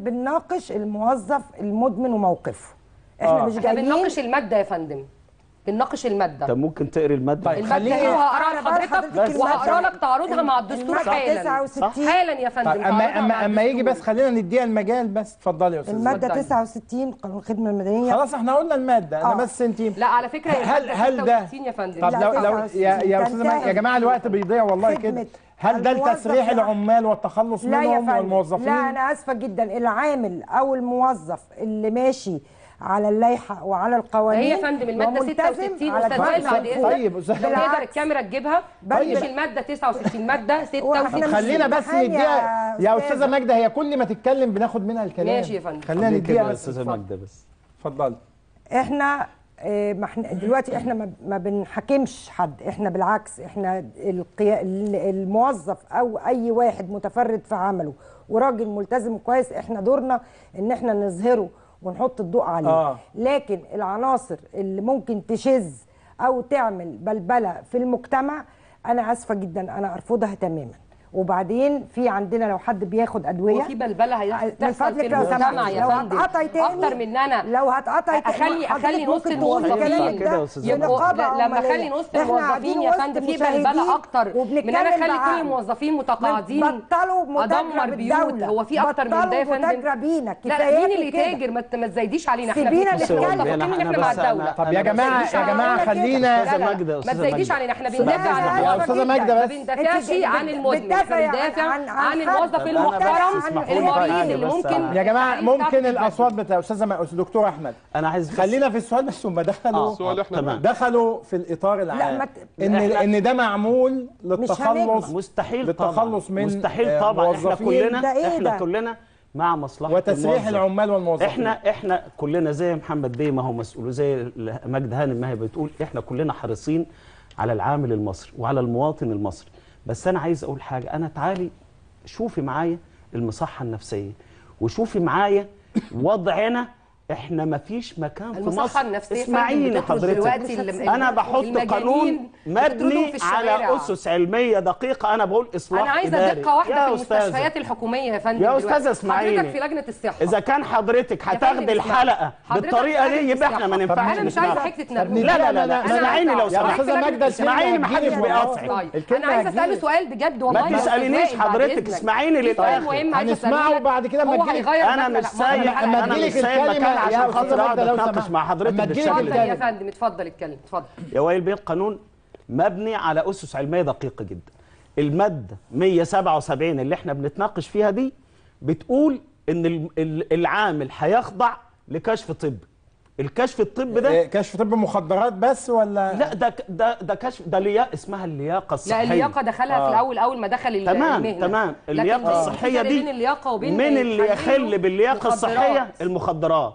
S10: بنناقش الموظف المدمن وموقفه احنا
S17: آه.
S10: مش
S19: احنا
S10: جايين
S19: بنناقش الماده يا فندم بنناقش الماده
S17: طب ممكن تقري الماده
S19: الماده ايه وهقراها لحضرتك وهقرا لك تعرضها مع الدستور
S10: المادة
S19: حالا
S10: 69
S19: حالا يا فندم
S3: طيب اما
S19: تعرضها
S3: اما
S19: مع
S3: اما يجي
S19: الدستور.
S3: بس خلينا نديها المجال بس اتفضلي يا استاذ
S10: الماده
S3: اتفضلي.
S10: 69 قانون الخدمه المدنيه
S3: خلاص احنا قلنا الماده انا
S10: آه.
S3: بس انت
S19: لا على فكره هي
S3: هل
S19: المادة
S3: هل ده
S19: 66 يا فندم
S3: طب لو لو يا يا استاذ ما- يا جماعه الوقت بيضيع والله كده
S10: خدمة
S3: هل ده
S10: الموظف
S3: لتسريح
S10: لا.
S3: العمال والتخلص
S10: لا يا
S3: منهم
S10: فندم
S3: والموظفين
S10: لا انا اسفه جدا العامل او الموظف اللي ماشي على اللائحه وعلى القوانين
S19: هي يا فندم الماده
S10: وملتزم
S19: 66
S10: على
S19: استاذ وائل بعد
S10: الدستور.
S19: اذنك
S3: طيب، أستاذ-
S19: لو تقدر
S10: بالعكس.
S19: الكاميرا تجيبها
S10: طيب.
S19: مش الماده 69 ماده
S10: وإحنا
S19: 66
S10: مش
S3: خلينا بس
S10: امتحان يا
S3: نديها يا
S10: أستاذة.
S3: استاذه ماجده هي كل ما تتكلم بناخد منها الكلام
S19: ماشي يا فندم.
S3: خلينا
S17: ليه
S3: نديها
S17: كده يا
S3: بس
S17: استاذه ماجده بس
S3: اتفضلي
S10: احنا آه، ما احنا دلوقتي احنا ما- ما بنحاكمش حد احنا بالعكس احنا القيا... الموظف او اي واحد متفرد في عمله وراجل ملتزم كويس احنا دورنا ان احنا نظهره ونحط الضوء عليه
S3: آه.
S10: لكن العناصر اللي ممكن تشذ او تعمل بلبله في المجتمع انا اسفه جدا انا ارفضها تماما وبعدين في عندنا لو حد بياخد ادويه
S19: وفي بلبله
S10: من
S19: هتحصل
S10: فضلك
S19: في
S10: لو
S19: المجتمع
S10: سمحت
S19: يا
S10: لو
S19: فندم
S10: هتقطعي تاني
S19: اكتر من ان انا
S10: لو هتقطعي تاني
S19: اخلي
S10: حضرتك
S19: اخلي نص
S10: ممكن تقولي الكلام
S19: الموظفين
S10: ده
S17: كده يا أستاذة
S10: في
S17: ماجدة.
S10: نقابة
S19: لا- لما
S10: عمالية.
S19: اخلي نص
S10: إحنا
S19: الموظفين
S10: قاعدين
S19: يا
S10: وسط
S19: فندم في
S10: مشاهدين
S19: بلبله اكتر من ان
S10: وبنتكلم
S19: انا اخلي كل
S10: بعقل.
S19: الموظفين متقاعدين
S10: بطلوا متاجرة
S19: ادمر بيوت
S10: بالدولة.
S19: هو في اكتر من ده يا
S10: بطلوا
S19: فندم
S10: متاجرة بينا.
S19: لا لا
S10: كفاياكوا
S19: مين اللي
S10: كده.
S19: تاجر ما ت- ما تزايديش علينا احنا
S10: سيبينا
S19: بنتكلم
S10: نتكلم.
S19: موظفين ان احنا مع الدوله
S3: طب يا جماعه
S19: تزايديش
S3: يا جماعه
S19: علينا.
S3: خلينا
S19: لا، لا،
S17: ماجدة،
S19: ما
S17: أستاذة
S19: تزايديش
S17: ماجدة.
S19: علينا احنا
S10: أستاذة
S19: بندافع عن
S10: ماجدة.
S3: يا
S19: الموظف
S3: أستاذة ماجدة
S19: ما
S3: بس.
S19: بندافعش
S10: أنت
S19: عن
S10: بت-
S19: المدمن
S10: بتدافعي
S19: احنا بندافع
S10: عن- عن
S19: عن
S10: حد.
S19: الموظف
S10: طب أنا بس
S19: المحترم
S17: اسمحوا لي
S19: المريض
S17: حاجة
S19: اللي
S17: بس
S19: ممكن
S17: أنا-
S3: يا جماعه
S19: التعليم بتاعته
S3: ممكن
S19: تتبدل.
S3: الاصوات بتاع استاذه م- دكتور احمد
S17: انا عايز بس-
S3: خلينا في السؤال بس هم دخلوا
S18: السؤال احنا
S17: تمام.
S3: دخلوا في الاطار العام
S10: ما ت-
S3: ان
S17: إحنا-
S3: ان ده معمول للتخلص
S10: هنجمع.
S17: مستحيل طبعا
S3: للتخلص من
S17: مستحيل
S3: آه،
S17: طبعا احنا
S3: موظفين.
S17: كلنا
S10: ده إيه
S17: احنا
S10: ده؟
S17: كلنا مع مصلحه
S3: وتسريح
S17: الموظف.
S3: العمال والموظفين
S17: احنا احنا كلنا زي محمد بيه ما هو مسؤول زي مجد هانم ما هي بتقول احنا كلنا حريصين على العامل المصري وعلى المواطن المصري بس انا عايز اقول حاجه انا تعالي شوفي معايا المصحه النفسيه وشوفي معايا وضعنا احنا ما فيش مكان في
S19: المصحة
S17: مصر
S19: النفسية فندم
S17: اسمعيني
S19: بتطرد
S17: حضرتك
S19: دلوقتي ال-
S17: انا بحط
S19: المجانين
S17: قانون
S19: بتطردهم
S17: مبني
S19: في
S17: على
S19: الشوارع.
S17: اسس علميه دقيقه انا بقول اصلاح
S19: انا عايزه
S17: إداري.
S19: دقه واحده
S17: يا
S19: في
S17: أستاذة.
S19: المستشفيات الحكوميه يا فندم
S17: يا
S19: دلوقتي.
S17: أستاذة اسمعيني.
S19: حضرتك في لجنه الصحه
S17: اذا كان حضرتك
S19: فندم
S17: هتاخدي
S19: اسمعي.
S17: الحلقه
S19: حضرتك
S17: بالطريقه
S19: في
S17: دي
S19: لجنة
S17: يبقى احنا ما
S19: الصحة.
S17: ينفعش
S19: انا مش
S17: نسمعها.
S19: عايزه حته
S3: طب
S19: نرجس
S3: نديها-
S17: لا لا لا
S3: أنا-
S17: لا اسمعيني لو
S3: يا
S17: سمحت
S3: أستاذة ماجدة
S17: اسمعيني ما حدش
S3: الكلمة
S17: بيقاطعك
S19: طيب
S3: الكلمة
S19: انا عايزه
S3: هتجيلك.
S19: اساله سؤال بجد والله
S17: ما
S19: يا أستاذ
S17: تسالينيش
S19: وائل بعد
S17: حضرتك
S19: إذنك.
S17: اسمعيني
S19: في سؤال
S17: للاخر
S19: مهم عايزه
S3: هنسمعه
S19: أسأله لك.
S3: وبعد كده أما
S19: هو
S3: تجيلك-
S19: هيغير
S17: انا
S19: مبدأ-
S17: مش
S19: لا،
S17: سايق
S19: ما هو
S3: أما
S17: انا
S3: تجيلك
S17: مش سايب
S3: الكلمة
S17: مكان
S3: يا
S17: عشان
S3: أستاذة
S17: خاطر اقعد
S3: ماجدة لو
S17: اتناقش
S3: سمحت.
S17: مع حضرتك
S3: أما تجيلك
S17: بالشكل
S19: اتفضل
S17: ده
S19: يا
S3: الكلمة.
S19: فندم اتفضل اتكلم اتفضل
S17: يا وائل بيه القانون مبني على اسس علميه دقيقه جدا الماده 177 اللي احنا بنتناقش فيها دي بتقول ان ال- ال- العامل هيخضع لكشف طبي الكشف الطبي ده
S3: إيه، كشف طب مخدرات بس ولا
S17: لا ده ده ده كشف ده لياقه اسمها اللياقه الصحيه
S19: لا اللياقه دخلها
S3: آه.
S19: في الاول اول ما دخل ال-
S17: تمام
S19: المهنه
S17: تمام
S19: لكن
S17: اللياقه
S19: في
S17: الصحيه
S19: فرق
S17: دي
S19: بين اللياقه وبين
S17: من اللي
S19: يحللوا
S17: يخل باللياقه
S19: مخدرات.
S17: الصحيه المخدرات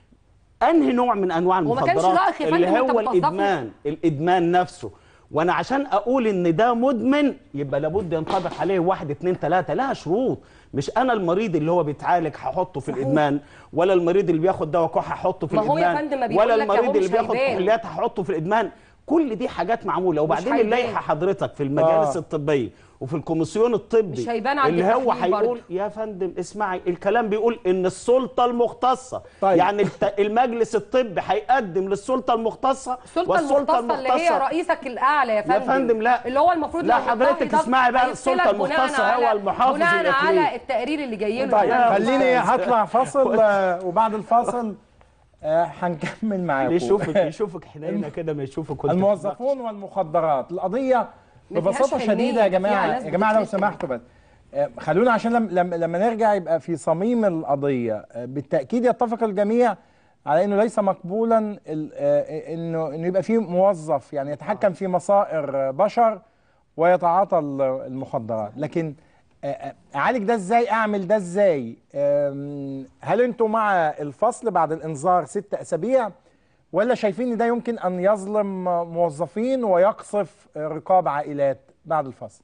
S17: انهي نوع من انواع
S19: وما كانش
S17: المخدرات
S19: لائق يا
S17: اللي
S19: فندم وأنت
S17: هو
S19: بتوظفه.
S17: الادمان الادمان نفسه وانا عشان اقول ان ده مدمن يبقى لابد ينطبق عليه واحد اتنين تلاته لها شروط مش انا المريض اللي هو بيتعالج هحطه في الادمان ولا المريض اللي بياخد دواء كحه هحطه في
S19: ما هو يا
S17: الادمان
S19: فندم ما بيقول
S17: ولا
S19: لك يا هو
S17: المريض اللي
S19: مش
S17: بياخد
S19: هيبان.
S17: كحوليات هحطه في الادمان كل دي حاجات معموله وبعدين
S19: هيبان.
S17: اللائحه حضرتك في المجالس
S3: آه.
S17: الطبيه وفي الكوميسيون الطبي
S19: مش هيبان عند
S17: اللي هو
S19: التحليل
S17: هيقول
S19: برضه.
S17: يا فندم اسمعي الكلام بيقول ان السلطه المختصه
S3: طيب.
S17: يعني الت- المجلس الطبي هيقدم للسلطه المختصه
S19: السلطه
S17: والسلطه
S19: المختصه اللي هي رئيسك الاعلى يا فندم
S17: يا فندم لا.
S19: اللي هو المفروض
S17: لا
S19: لو
S17: حضرتك
S19: الضغط
S17: اسمعي بقى
S19: هيفصلك
S17: السلطة
S19: بناء
S17: المختصة
S19: على-
S17: هو المحافظ
S19: بناء
S17: الإقليمي.
S19: على التقرير اللي جاي له
S3: طيب
S17: يا
S3: خليني
S17: أستاذ.
S3: هطلع فاصل آه، وبعد الفاصل آه، هنكمل معاكم
S17: يشوفك يشوفك حنينه كده ما يشوفك وانت
S3: الموظفون والمخدرات القضيه
S19: ما فيهاش
S3: ببساطه
S19: حنية،
S3: شديده يا
S19: فيها
S3: جماعه
S19: ناس
S3: يا جماعه لو
S19: بتتشتم.
S3: سمحتوا بس آه، خلونا عشان لما لما لما نرجع يبقى في صميم القضيه آه، بالتاكيد يتفق الجميع على انه ليس مقبولا ال- آه، انه انه يبقى في موظف يعني يتحكم في مصائر بشر ويتعاطى ال- المخدرات لكن آه، آه، اعالج ده ازاي اعمل ده ازاي آم، هل انتوا مع الفصل بعد الانذار ست اسابيع ولا شايفين ان ده يمكن ان يظلم موظفين ويقصف رقاب عائلات بعد الفصل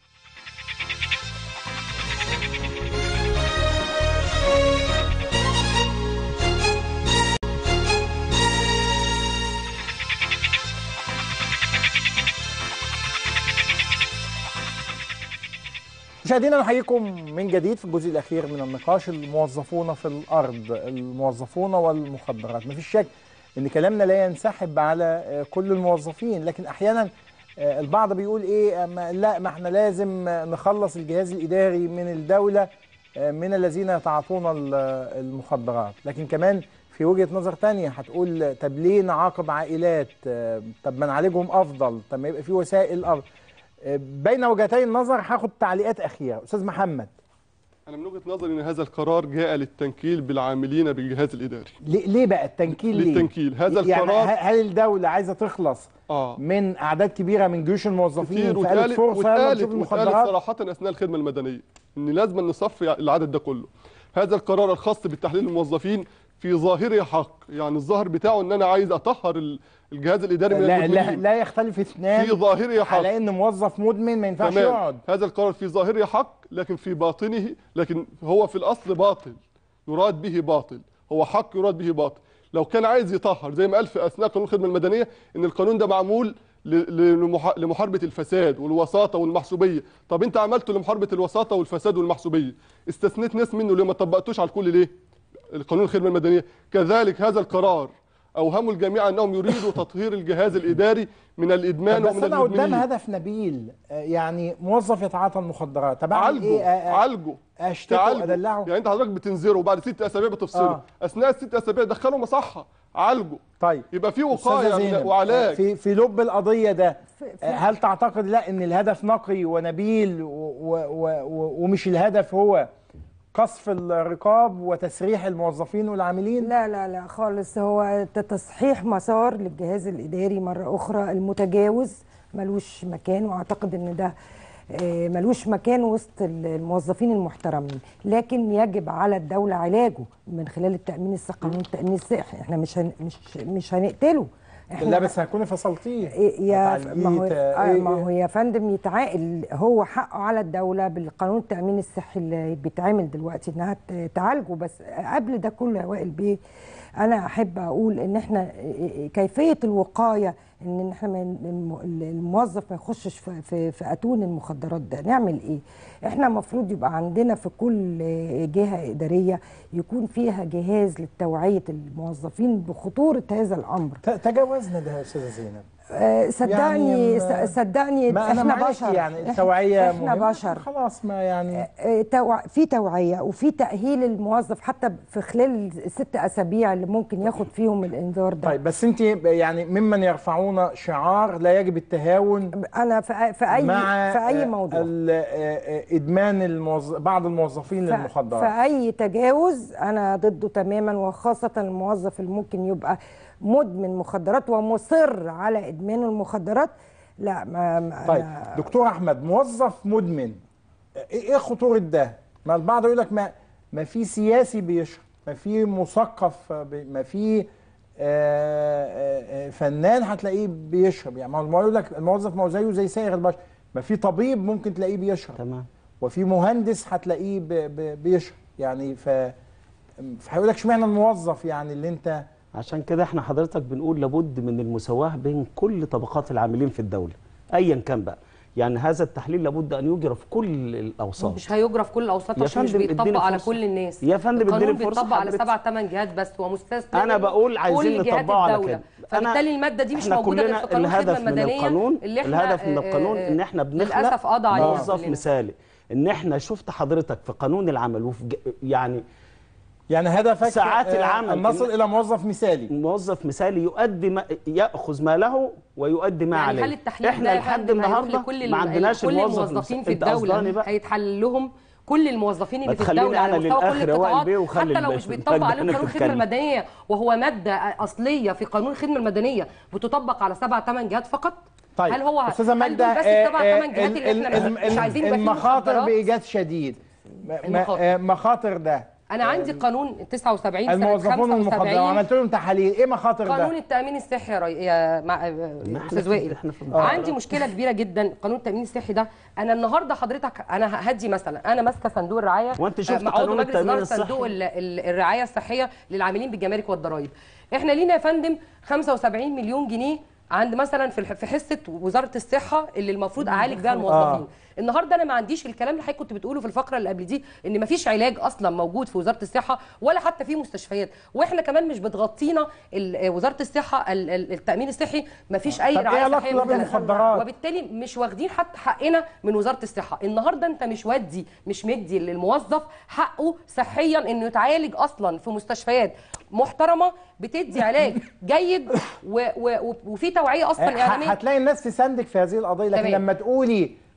S3: مشاهدينا نحييكم من جديد في الجزء الاخير من النقاش الموظفون في الارض الموظفون والمخدرات مفيش شك ان كلامنا لا ينسحب على آه، كل الموظفين لكن احيانا آه، البعض بيقول ايه أما لا ما احنا لازم آه، نخلص الجهاز الاداري من الدوله آه، من الذين يتعاطون ال- المخدرات لكن كمان في وجهه نظر تانية هتقول طب ليه نعاقب عائلات آه، طب ما نعالجهم افضل طب ما يبقى في وسائل افضل بين وجهتي النظر هاخد تعليقات اخيره استاذ محمد
S18: انا من وجهه نظري ان هذا القرار جاء للتنكيل بالعاملين بالجهاز الاداري
S3: ليه ليه بقى التنكيل ليه؟
S18: للتنكيل. هذا
S3: يعني
S18: القرار-
S3: ه- هل الدوله عايزه تخلص
S18: آه.
S3: من اعداد كبيره من جيوش الموظفين
S18: كتير
S3: فقالت
S18: واتقالت
S3: فرصه يلا
S18: واتقالت
S3: نشوف
S18: واتقالت
S3: المخدرات
S18: صراحه اثناء الخدمه المدنيه ان لازم نصفي العدد ده كله هذا القرار الخاص بتحليل الموظفين في ظاهره حق يعني الظاهر بتاعه ان انا عايز اطهر ال- الجهاز الاداري من
S3: لا, لا,
S18: المدمنين
S3: لا يختلف اثنان
S18: في ظاهره حق
S3: على ان موظف مدمن ما ينفعش
S18: تمام.
S3: يقعد
S18: هذا القرار في ظاهره حق لكن في باطنه لكن هو في الاصل باطل يراد به باطل هو حق يراد به باطل لو كان عايز يطهر زي ما قال في اثناء قانون الخدمه المدنيه ان القانون ده معمول ل- ل- لمح- لمحاربه الفساد والوساطه والمحسوبيه طب انت عملته لمحاربه الوساطه والفساد والمحسوبيه استثنيت ناس منه ليه ما طبقتوش على الكل ليه القانون الخدمه المدنيه كذلك هذا القرار اوهموا الجميع انهم يريدوا تطهير الجهاز الاداري من الادمان
S3: بس
S18: ومن
S3: انا قدام
S18: المدمنين
S3: هدف نبيل آه، يعني موظف يتعاطى المخدرات طب اعمل
S18: عالجه
S3: ايه آه، آه،
S18: عالجه
S3: اشتكي
S18: تعالجه.
S3: وادلعه
S18: يعني انت حضرتك بتنذره وبعد ست اسابيع بتفصله
S3: آه.
S18: اثناء الست اسابيع دخله مصحه عالجه
S3: طيب
S18: يبقى في
S3: أستاذة
S18: وقايه
S3: زينب،
S18: وعلاج
S3: في في لب القضيه ده آه، هل تعتقد لا ان الهدف نقي ونبيل و و و و ومش الهدف هو قصف الرقاب وتسريح الموظفين والعاملين
S10: لا لا لا خالص هو ده تصحيح مسار للجهاز الإداري مرة أخرى المتجاوز ملوش مكان وأعتقد إن ده آه، ملوش مكان وسط الموظفين المحترمين لكن يجب على الدولة علاجه من خلال التأمين الصحي قانون التأمين الصحي احنا مش هن مش مش هنقتله
S3: لا بس هكوني فصلتيه
S10: يا
S3: هتعالجيه،
S10: ما هو
S3: ت-
S10: آه،
S3: إيه-
S10: ما هو يا فندم يتعاقل هو حقه على الدوله بالقانون التامين الصحي اللي بيتعمل دلوقتي انها ت- تعالجه بس قبل ده كله يا وائل بيه انا احب اقول ان احنا كيفيه الوقايه ان احنا ما- الم- الموظف ما يخشش في في, في اتون المخدرات ده نعمل ايه احنا المفروض يبقى عندنا في كل جهه اداريه يكون فيها جهاز لتوعيه الموظفين بخطوره هذا الامر
S3: ت- تجاوزنا ده يا استاذه زينب
S10: آه، صدقني
S3: يعني
S10: يعني صدقني
S3: ما أنا
S10: احنا
S3: معاكي
S10: بشر
S3: يعني
S10: إحنا-
S3: التوعية
S10: احنا
S3: مهمة.
S10: بشر
S3: خلاص ما يعني
S10: آه، توع... في توعيه وفي تاهيل الموظف حتى في خلال الست اسابيع اللي ممكن ياخد فيهم الانذار ده
S3: طيب بس انت يعني ممن يرفعون شعار لا يجب التهاون
S10: انا في, في اي
S3: مع
S10: في اي
S3: آه،
S10: موضوع
S3: ال- آه، آه، ادمان الموظ... بعض الموظفين
S10: ف-
S3: للمخدرات
S10: في اي تجاوز انا ضده تماما وخاصه الموظف اللي ممكن يبقى مدمن مخدرات ومصر على ادمان المخدرات لا ما, ما
S3: طيب
S10: أنا
S3: دكتور احمد موظف مدمن ايه إيه خطوره ده ما البعض يقول لك ما ما في سياسي بيشرب ما في مثقف بي- ما في آه، آه، آه، فنان هتلاقيه بيشرب يعني ما هو يقول لك الموظف ما هو زيه زي سائر البشر ما في طبيب ممكن تلاقيه بيشرب
S17: تمام
S3: وفي مهندس هتلاقيه ب- ب- بيشرب يعني ف فهيقول لك اشمعنى الموظف يعني اللي انت
S17: عشان كده احنا حضرتك بنقول لابد من المساواة بين كل طبقات العاملين في الدولة ايا كان بقى يعني هذا التحليل لابد ان يجرى في كل الاوساط
S19: مش هيجرى في كل الاوساط
S17: يا
S19: عشان مش
S17: فندم
S19: بيطبق
S17: اديني
S19: على
S17: فرصة.
S19: كل الناس
S17: يا فندم اديني
S19: القانون
S17: فرصة
S19: بيطبق على
S17: حضرتك.
S19: سبع ثمان جهات بس ومستثنى
S17: انا بقول عايزين
S19: كل جهات
S17: نطبقه على
S19: الدولة.
S17: كده
S19: فبالتالي الماده دي مش
S17: احنا
S19: موجوده غير
S17: كلنا
S19: في قانون الخدمه
S17: الهدف من
S19: المدنيه
S17: القانون
S19: اللي احنا
S17: الهدف من
S19: آه،
S17: القانون
S19: آه،
S17: ان احنا بنخلق
S19: للاسف قضى علينا
S17: موظف
S19: كلنا.
S17: مثالي ان احنا شفت حضرتك في قانون العمل وفي ج- يعني
S3: يعني هدفك
S17: ساعات
S3: آه،
S17: العمل
S3: أن نصل الى موظف مثالي
S17: موظف مثالي يؤدي ما ياخذ ما له ويؤدي ما
S19: يعني
S17: عليه
S19: هل التحليل
S17: احنا
S19: ده يا
S17: لحد
S19: فندم هيروح
S17: النهارده
S19: لكل
S17: ما عندناش
S19: كل
S17: الموظف
S19: الموظفين
S17: المثالي.
S19: في
S17: انت قصداني
S19: الدوله
S17: بقى
S19: هيتحل لهم كل الموظفين
S17: ما
S19: اللي في
S17: تخليني
S19: الدوله على
S17: أنا
S19: مستوى كل
S17: للآخر يا وائل
S19: القطاعات
S17: بيه وخلي
S19: حتى لو
S17: الب-
S19: مش بيطبق عليهم
S17: المجانة
S19: قانون الخدمه
S17: تتكلم.
S19: المدنيه وهو ماده اصليه في قانون الخدمه المدنيه بتطبق على سبع ثمان جهات فقط
S3: طيب
S19: هل هو
S3: استاذه
S19: هل
S3: ماجده
S19: دول بس
S3: آه،
S19: السبع
S3: آه،
S19: ثمان جهات
S3: ال-
S19: اللي احنا
S3: ال-
S19: مش- مش عايزين يبقى فيهم
S3: المخاطر
S19: مخدرات؟
S3: بايجاد شديد م- م-
S19: المخاطر.
S3: آه، مخاطر ده
S19: انا عندي قانون 79 سنه
S3: الموظفون المخدرات
S19: 75
S3: وعملت لهم تحاليل ايه مخاطر
S19: قانون
S3: ده
S19: التامين الصحي يا, ري... يا مع... استاذ وائل عندي مشكله كبيره جدا قانون التامين الصحي ده انا النهارده حضرتك انا هدي مثلا انا ماسكه صندوق الرعايه
S17: وأنت شفت
S19: مع عضو
S17: قانون
S19: مجلس
S17: التأمين
S19: اداره
S17: الصحي؟
S19: صندوق ال- ال- الرعايه الصحيه للعاملين بالجمارك والضرائب احنا لينا يا فندم 75 مليون جنيه عند مثلا في الح- في حصه وزاره الصحه اللي المفروض اعالج بيها الموظفين
S3: آه.
S19: النهارده انا ما عنديش الكلام اللي حضرتك كنت بتقوله في الفقره اللي قبل دي ان ما فيش علاج اصلا موجود في وزاره الصحه ولا حتى في مستشفيات واحنا كمان مش بتغطينا ال- وزاره الصحه ال- ال- التامين الصحي ما فيش اي
S3: طب إيه
S19: رعايه
S3: علاقته
S19: صحيه
S3: ده
S19: مجانية.
S3: بالمخدرات؟
S19: وبالتالي مش واخدين حتى حقنا من وزاره الصحه النهارده انت مش ودي مش مدي للموظف حقه صحيا انه يتعالج اصلا في مستشفيات محترمه بتدي علاج جيد و و و وفي توعية اصلا
S3: آه،
S19: اعلاميه
S3: هتلاقي الناس تساندك في هذه القضيه لكن
S19: تمام.
S3: لما تقولي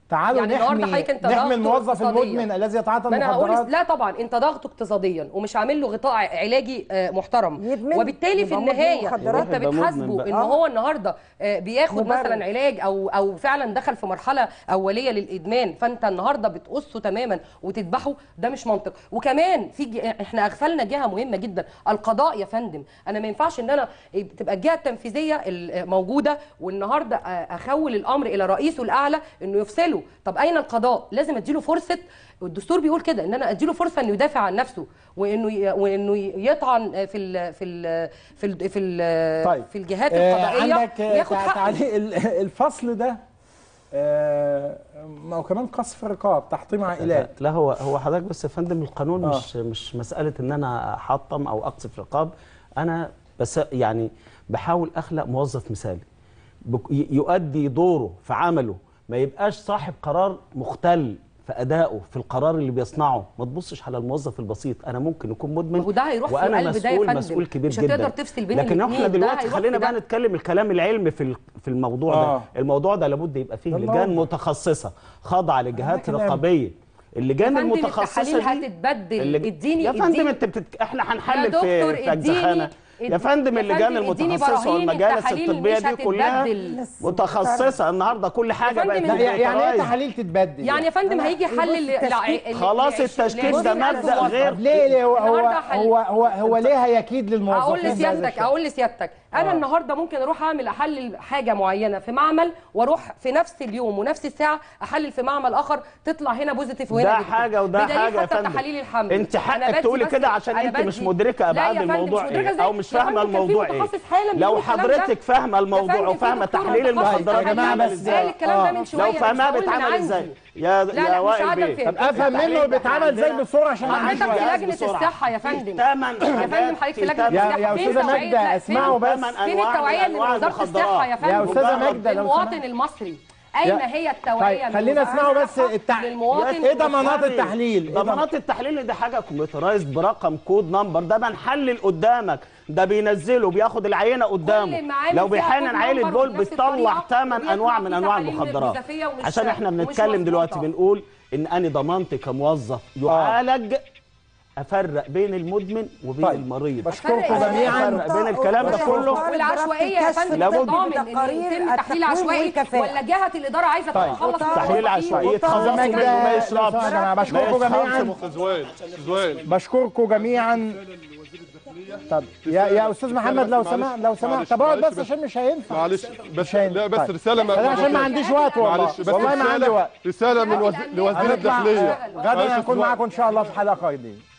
S3: تعالوا
S19: يعني النهارده
S3: نحمي
S19: حضرتك انت
S3: نحمي
S19: ضغطه
S3: الموظف
S19: اقتصادياً.
S3: المدمن الذي يتعاطى
S19: ما انا هقول
S3: المخدرات
S19: لا طبعا انت ضغطه اقتصاديا ومش عامل له غطاء علاجي آه، محترم
S10: يدمن،
S19: وبالتالي في
S10: يبقى مدمن
S19: النهايه
S10: مخدرات.
S19: انت
S10: يبقى مدمن
S19: بتحاسبه
S10: بقى.
S19: ان
S10: آه.
S19: هو النهارده آه، بياخد
S10: مبرر.
S19: مثلا علاج او او فعلا دخل في مرحله اوليه للادمان فانت النهارده بتقصه تماما وتذبحه ده مش منطق وكمان في ج- احنا اغفلنا جهه مهمه جدا القضاء يا فندم انا ما ينفعش ان انا تبقى الجهه التنفيذيه ال- موجوده والنهارده آه، اخول الامر الى رئيسه الاعلى انه يفصله طب اين القضاء لازم اديله فرصه والدستور بيقول كده ان انا اديله فرصه انه يدافع عن نفسه وانه ي- وانه يطعن في ال في ال في ال في, ال
S3: طيب
S19: في الجهات
S3: آه،
S19: القضائيه
S3: عندك آه،
S19: وياخد
S3: تع-
S19: حقه
S3: تعليق ال- الفصل ده آه، ما هو كمان قصف رقاب تحطيم عائلات
S17: لا هو هو حضرتك بس يا فندم القانون
S3: آه.
S17: مش مش مساله ان انا احطم او اقصف رقاب انا بس يعني بحاول اخلق موظف مثالي بك- ي- يؤدي دوره في عمله ما يبقاش صاحب قرار مختل في ادائه في القرار اللي بيصنعه ما تبصش على الموظف البسيط انا ممكن يكون مدمن
S19: وده هيروح في
S17: وانا
S19: القلب ده يا
S17: مسؤول
S19: فندم.
S17: مسؤول كبير
S19: مش
S17: جدا
S19: هتقدر تفصل بين
S17: لكن
S19: الاتنين.
S17: احنا
S19: ده
S17: دلوقتي
S19: هيروح
S17: خلينا
S19: في
S17: بقى
S19: ده.
S17: نتكلم الكلام العلمي في ال- في الموضوع
S3: آه.
S17: ده الموضوع ده لابد يبقى فيه
S3: الله
S17: لجان
S3: أكبر.
S17: متخصصه خاضعه لجهات
S3: كلام.
S17: رقابيه اللجان
S19: يا فندم
S17: المتخصصه
S19: التحاليل
S17: دي
S19: هتتبدل
S17: اللي-
S19: اديني
S17: يا فندم
S19: اديني-
S17: انت بتت... احنا
S19: يا
S17: هنحلل
S19: دكتور
S17: في في
S19: اديني
S17: الزخانه يا فندم
S19: يا
S17: اللجان
S19: فندم اديني
S17: المتخصصه
S19: براهين
S17: والمجالس
S19: التحاليل
S17: الطبيه
S19: مش
S17: دي كلها
S19: هتتبدل.
S17: متخصصه النهارده كل حاجه
S19: فندم
S17: بقت
S19: انت-
S3: لا يعني ايه
S17: كمبيوترايز.
S3: تحاليل تتبدل
S19: يعني يا فندم هيجي يحلل ل- ل-
S17: خلاص
S19: ل-
S17: التشكيل
S19: ل-
S17: ده
S19: 20,000
S17: مبدأ
S19: موظف.
S17: غير-
S3: طب ليه ليه هو هو
S19: النهاردة حل-
S3: هو هو, هو ليه هيكيد للموظفين
S19: اقول
S3: بهذا
S19: لسيادتك
S3: الشكل؟
S19: اقول لسيادتك انا
S3: آه.
S19: النهارده ممكن اروح اعمل احلل حاجه معينه في معمل واروح في نفس اليوم ونفس الساعه احلل في معمل اخر تطلع هنا بوزيتيف وهنا
S17: ده
S19: نيجاتيف.
S17: حاجه وده
S19: بدليل
S17: حاجه يا
S19: حتى
S17: فندم
S19: تحاليل الحمل
S17: انت
S19: أنا
S17: حقك
S19: بدي
S17: تقولي
S19: بس-
S17: كده عشان
S19: أنا
S17: انت مش
S19: بدي-
S17: مدركه
S19: لا
S17: ابعاد
S19: يا فندم، مش
S17: الموضوع
S19: مدركة
S17: ايه
S19: إزاي؟
S17: او مش
S19: يا
S17: فاهمه
S19: فندم كان في
S17: الموضوع ايه
S19: متخصص حالا
S17: لو
S19: بيقول الكلام ده.
S17: حضرتك فاهمه الموضوع
S19: فندم،
S17: وفاهمه
S19: في دكتور
S17: تحليل
S19: متخصص
S17: المخدرات
S19: تحاليل
S17: بيتعمل
S19: بس
S17: ازاي
S19: قال الكلام ده من شوية،
S17: لو
S19: مش
S17: فاهمها
S19: بقول من
S17: بيتعمل
S19: عندي.
S17: ازاي يا
S19: لا،
S17: يا
S19: مش
S17: وائل
S19: عدم
S17: بيه
S19: فهم.
S3: طب افهم منه بيتعمل ازاي بسرعه عشان
S19: حضرتك
S3: أعيش
S19: في
S3: وقت.
S19: لجنه الصحه يا فندم
S17: تمن
S19: يا فندم حضرتك في لجنه
S3: يا-
S19: الصحه
S3: يا
S19: فين
S3: أستاذة
S19: توعية-
S3: ماجدة،
S19: لا،
S3: اسمعوا
S19: فين-
S3: بس.
S19: فين
S17: أنواع
S19: التوعيه
S17: من
S19: من
S17: أنواع
S19: وزاره الصحه يا
S17: المخدرات.
S19: فندم
S3: يا أستاذة ماجدة، لو
S19: للمواطن
S3: سمحت.
S19: المصري اين
S3: يا-
S19: هي التوعيه
S3: طيب
S19: من
S3: خلينا
S19: وزارة
S3: نسمعوا بس
S19: الصحة
S3: التع...
S19: للمواطن
S3: ايه ضمانات
S19: المصري؟
S3: التحليل؟ إيه
S17: ضمانات التحليل دي حاجه كمبيوترايز برقم كود نمبر ده بنحلل قدامك ده بينزله بياخد العينه قدامه
S19: المعامل
S17: لو
S19: فيها
S17: بيحنن
S19: كود
S17: عيله
S19: نمبر
S17: بول
S19: وبنفس
S17: بيطلع
S19: الطريقة
S17: ثمان
S19: وبيطلع
S17: انواع
S19: فيه
S17: من انواع
S19: تحاليل
S17: المخدرات
S19: جزافية ومش-
S17: عشان احنا
S19: ومش
S17: بنتكلم دلوقتي
S19: مظبوطة.
S17: بنقول ان انا ضمانتي كموظف يعالج افرق بين المدمن وبين
S3: طيب.
S17: المريض
S3: بشكركم جميعا
S17: افرق بين الكلام ده كله
S19: والعشوائيه يا فندم
S17: لابد-
S19: ضامن ان يتم تحليل عشوائي ولا جهه الاداره عايزه
S3: طيب.
S19: تتخلص من
S17: تحليل
S19: الموظفين
S17: عشوائي
S3: أستاذة
S17: يتخلصوا
S3: ماجدة،
S17: منه ما
S3: لو
S17: يشربش
S3: سمحت، أنا
S17: ما
S3: بشكركم جميعا
S17: يشربش.
S18: زوال زوال
S3: بشكركم جميعا طب يا يا استاذ محمد لو سمحت لو سمحت طب اقعد بس عشان مش هينفع
S18: معلش بس
S3: مش هينفع.
S18: لا بس
S3: طيب.
S18: رساله ما
S3: أنا عشان ما عنديش وقت والله
S18: معلش بس
S3: والله ما عندي
S18: رسالة-
S3: وقت
S18: رساله من وز... لوزير
S3: هنطلع-
S18: الداخليه
S3: غدا
S18: معلش
S3: هنكون
S18: أستاذ
S3: معاكم ان شاء الله في حلقه جديده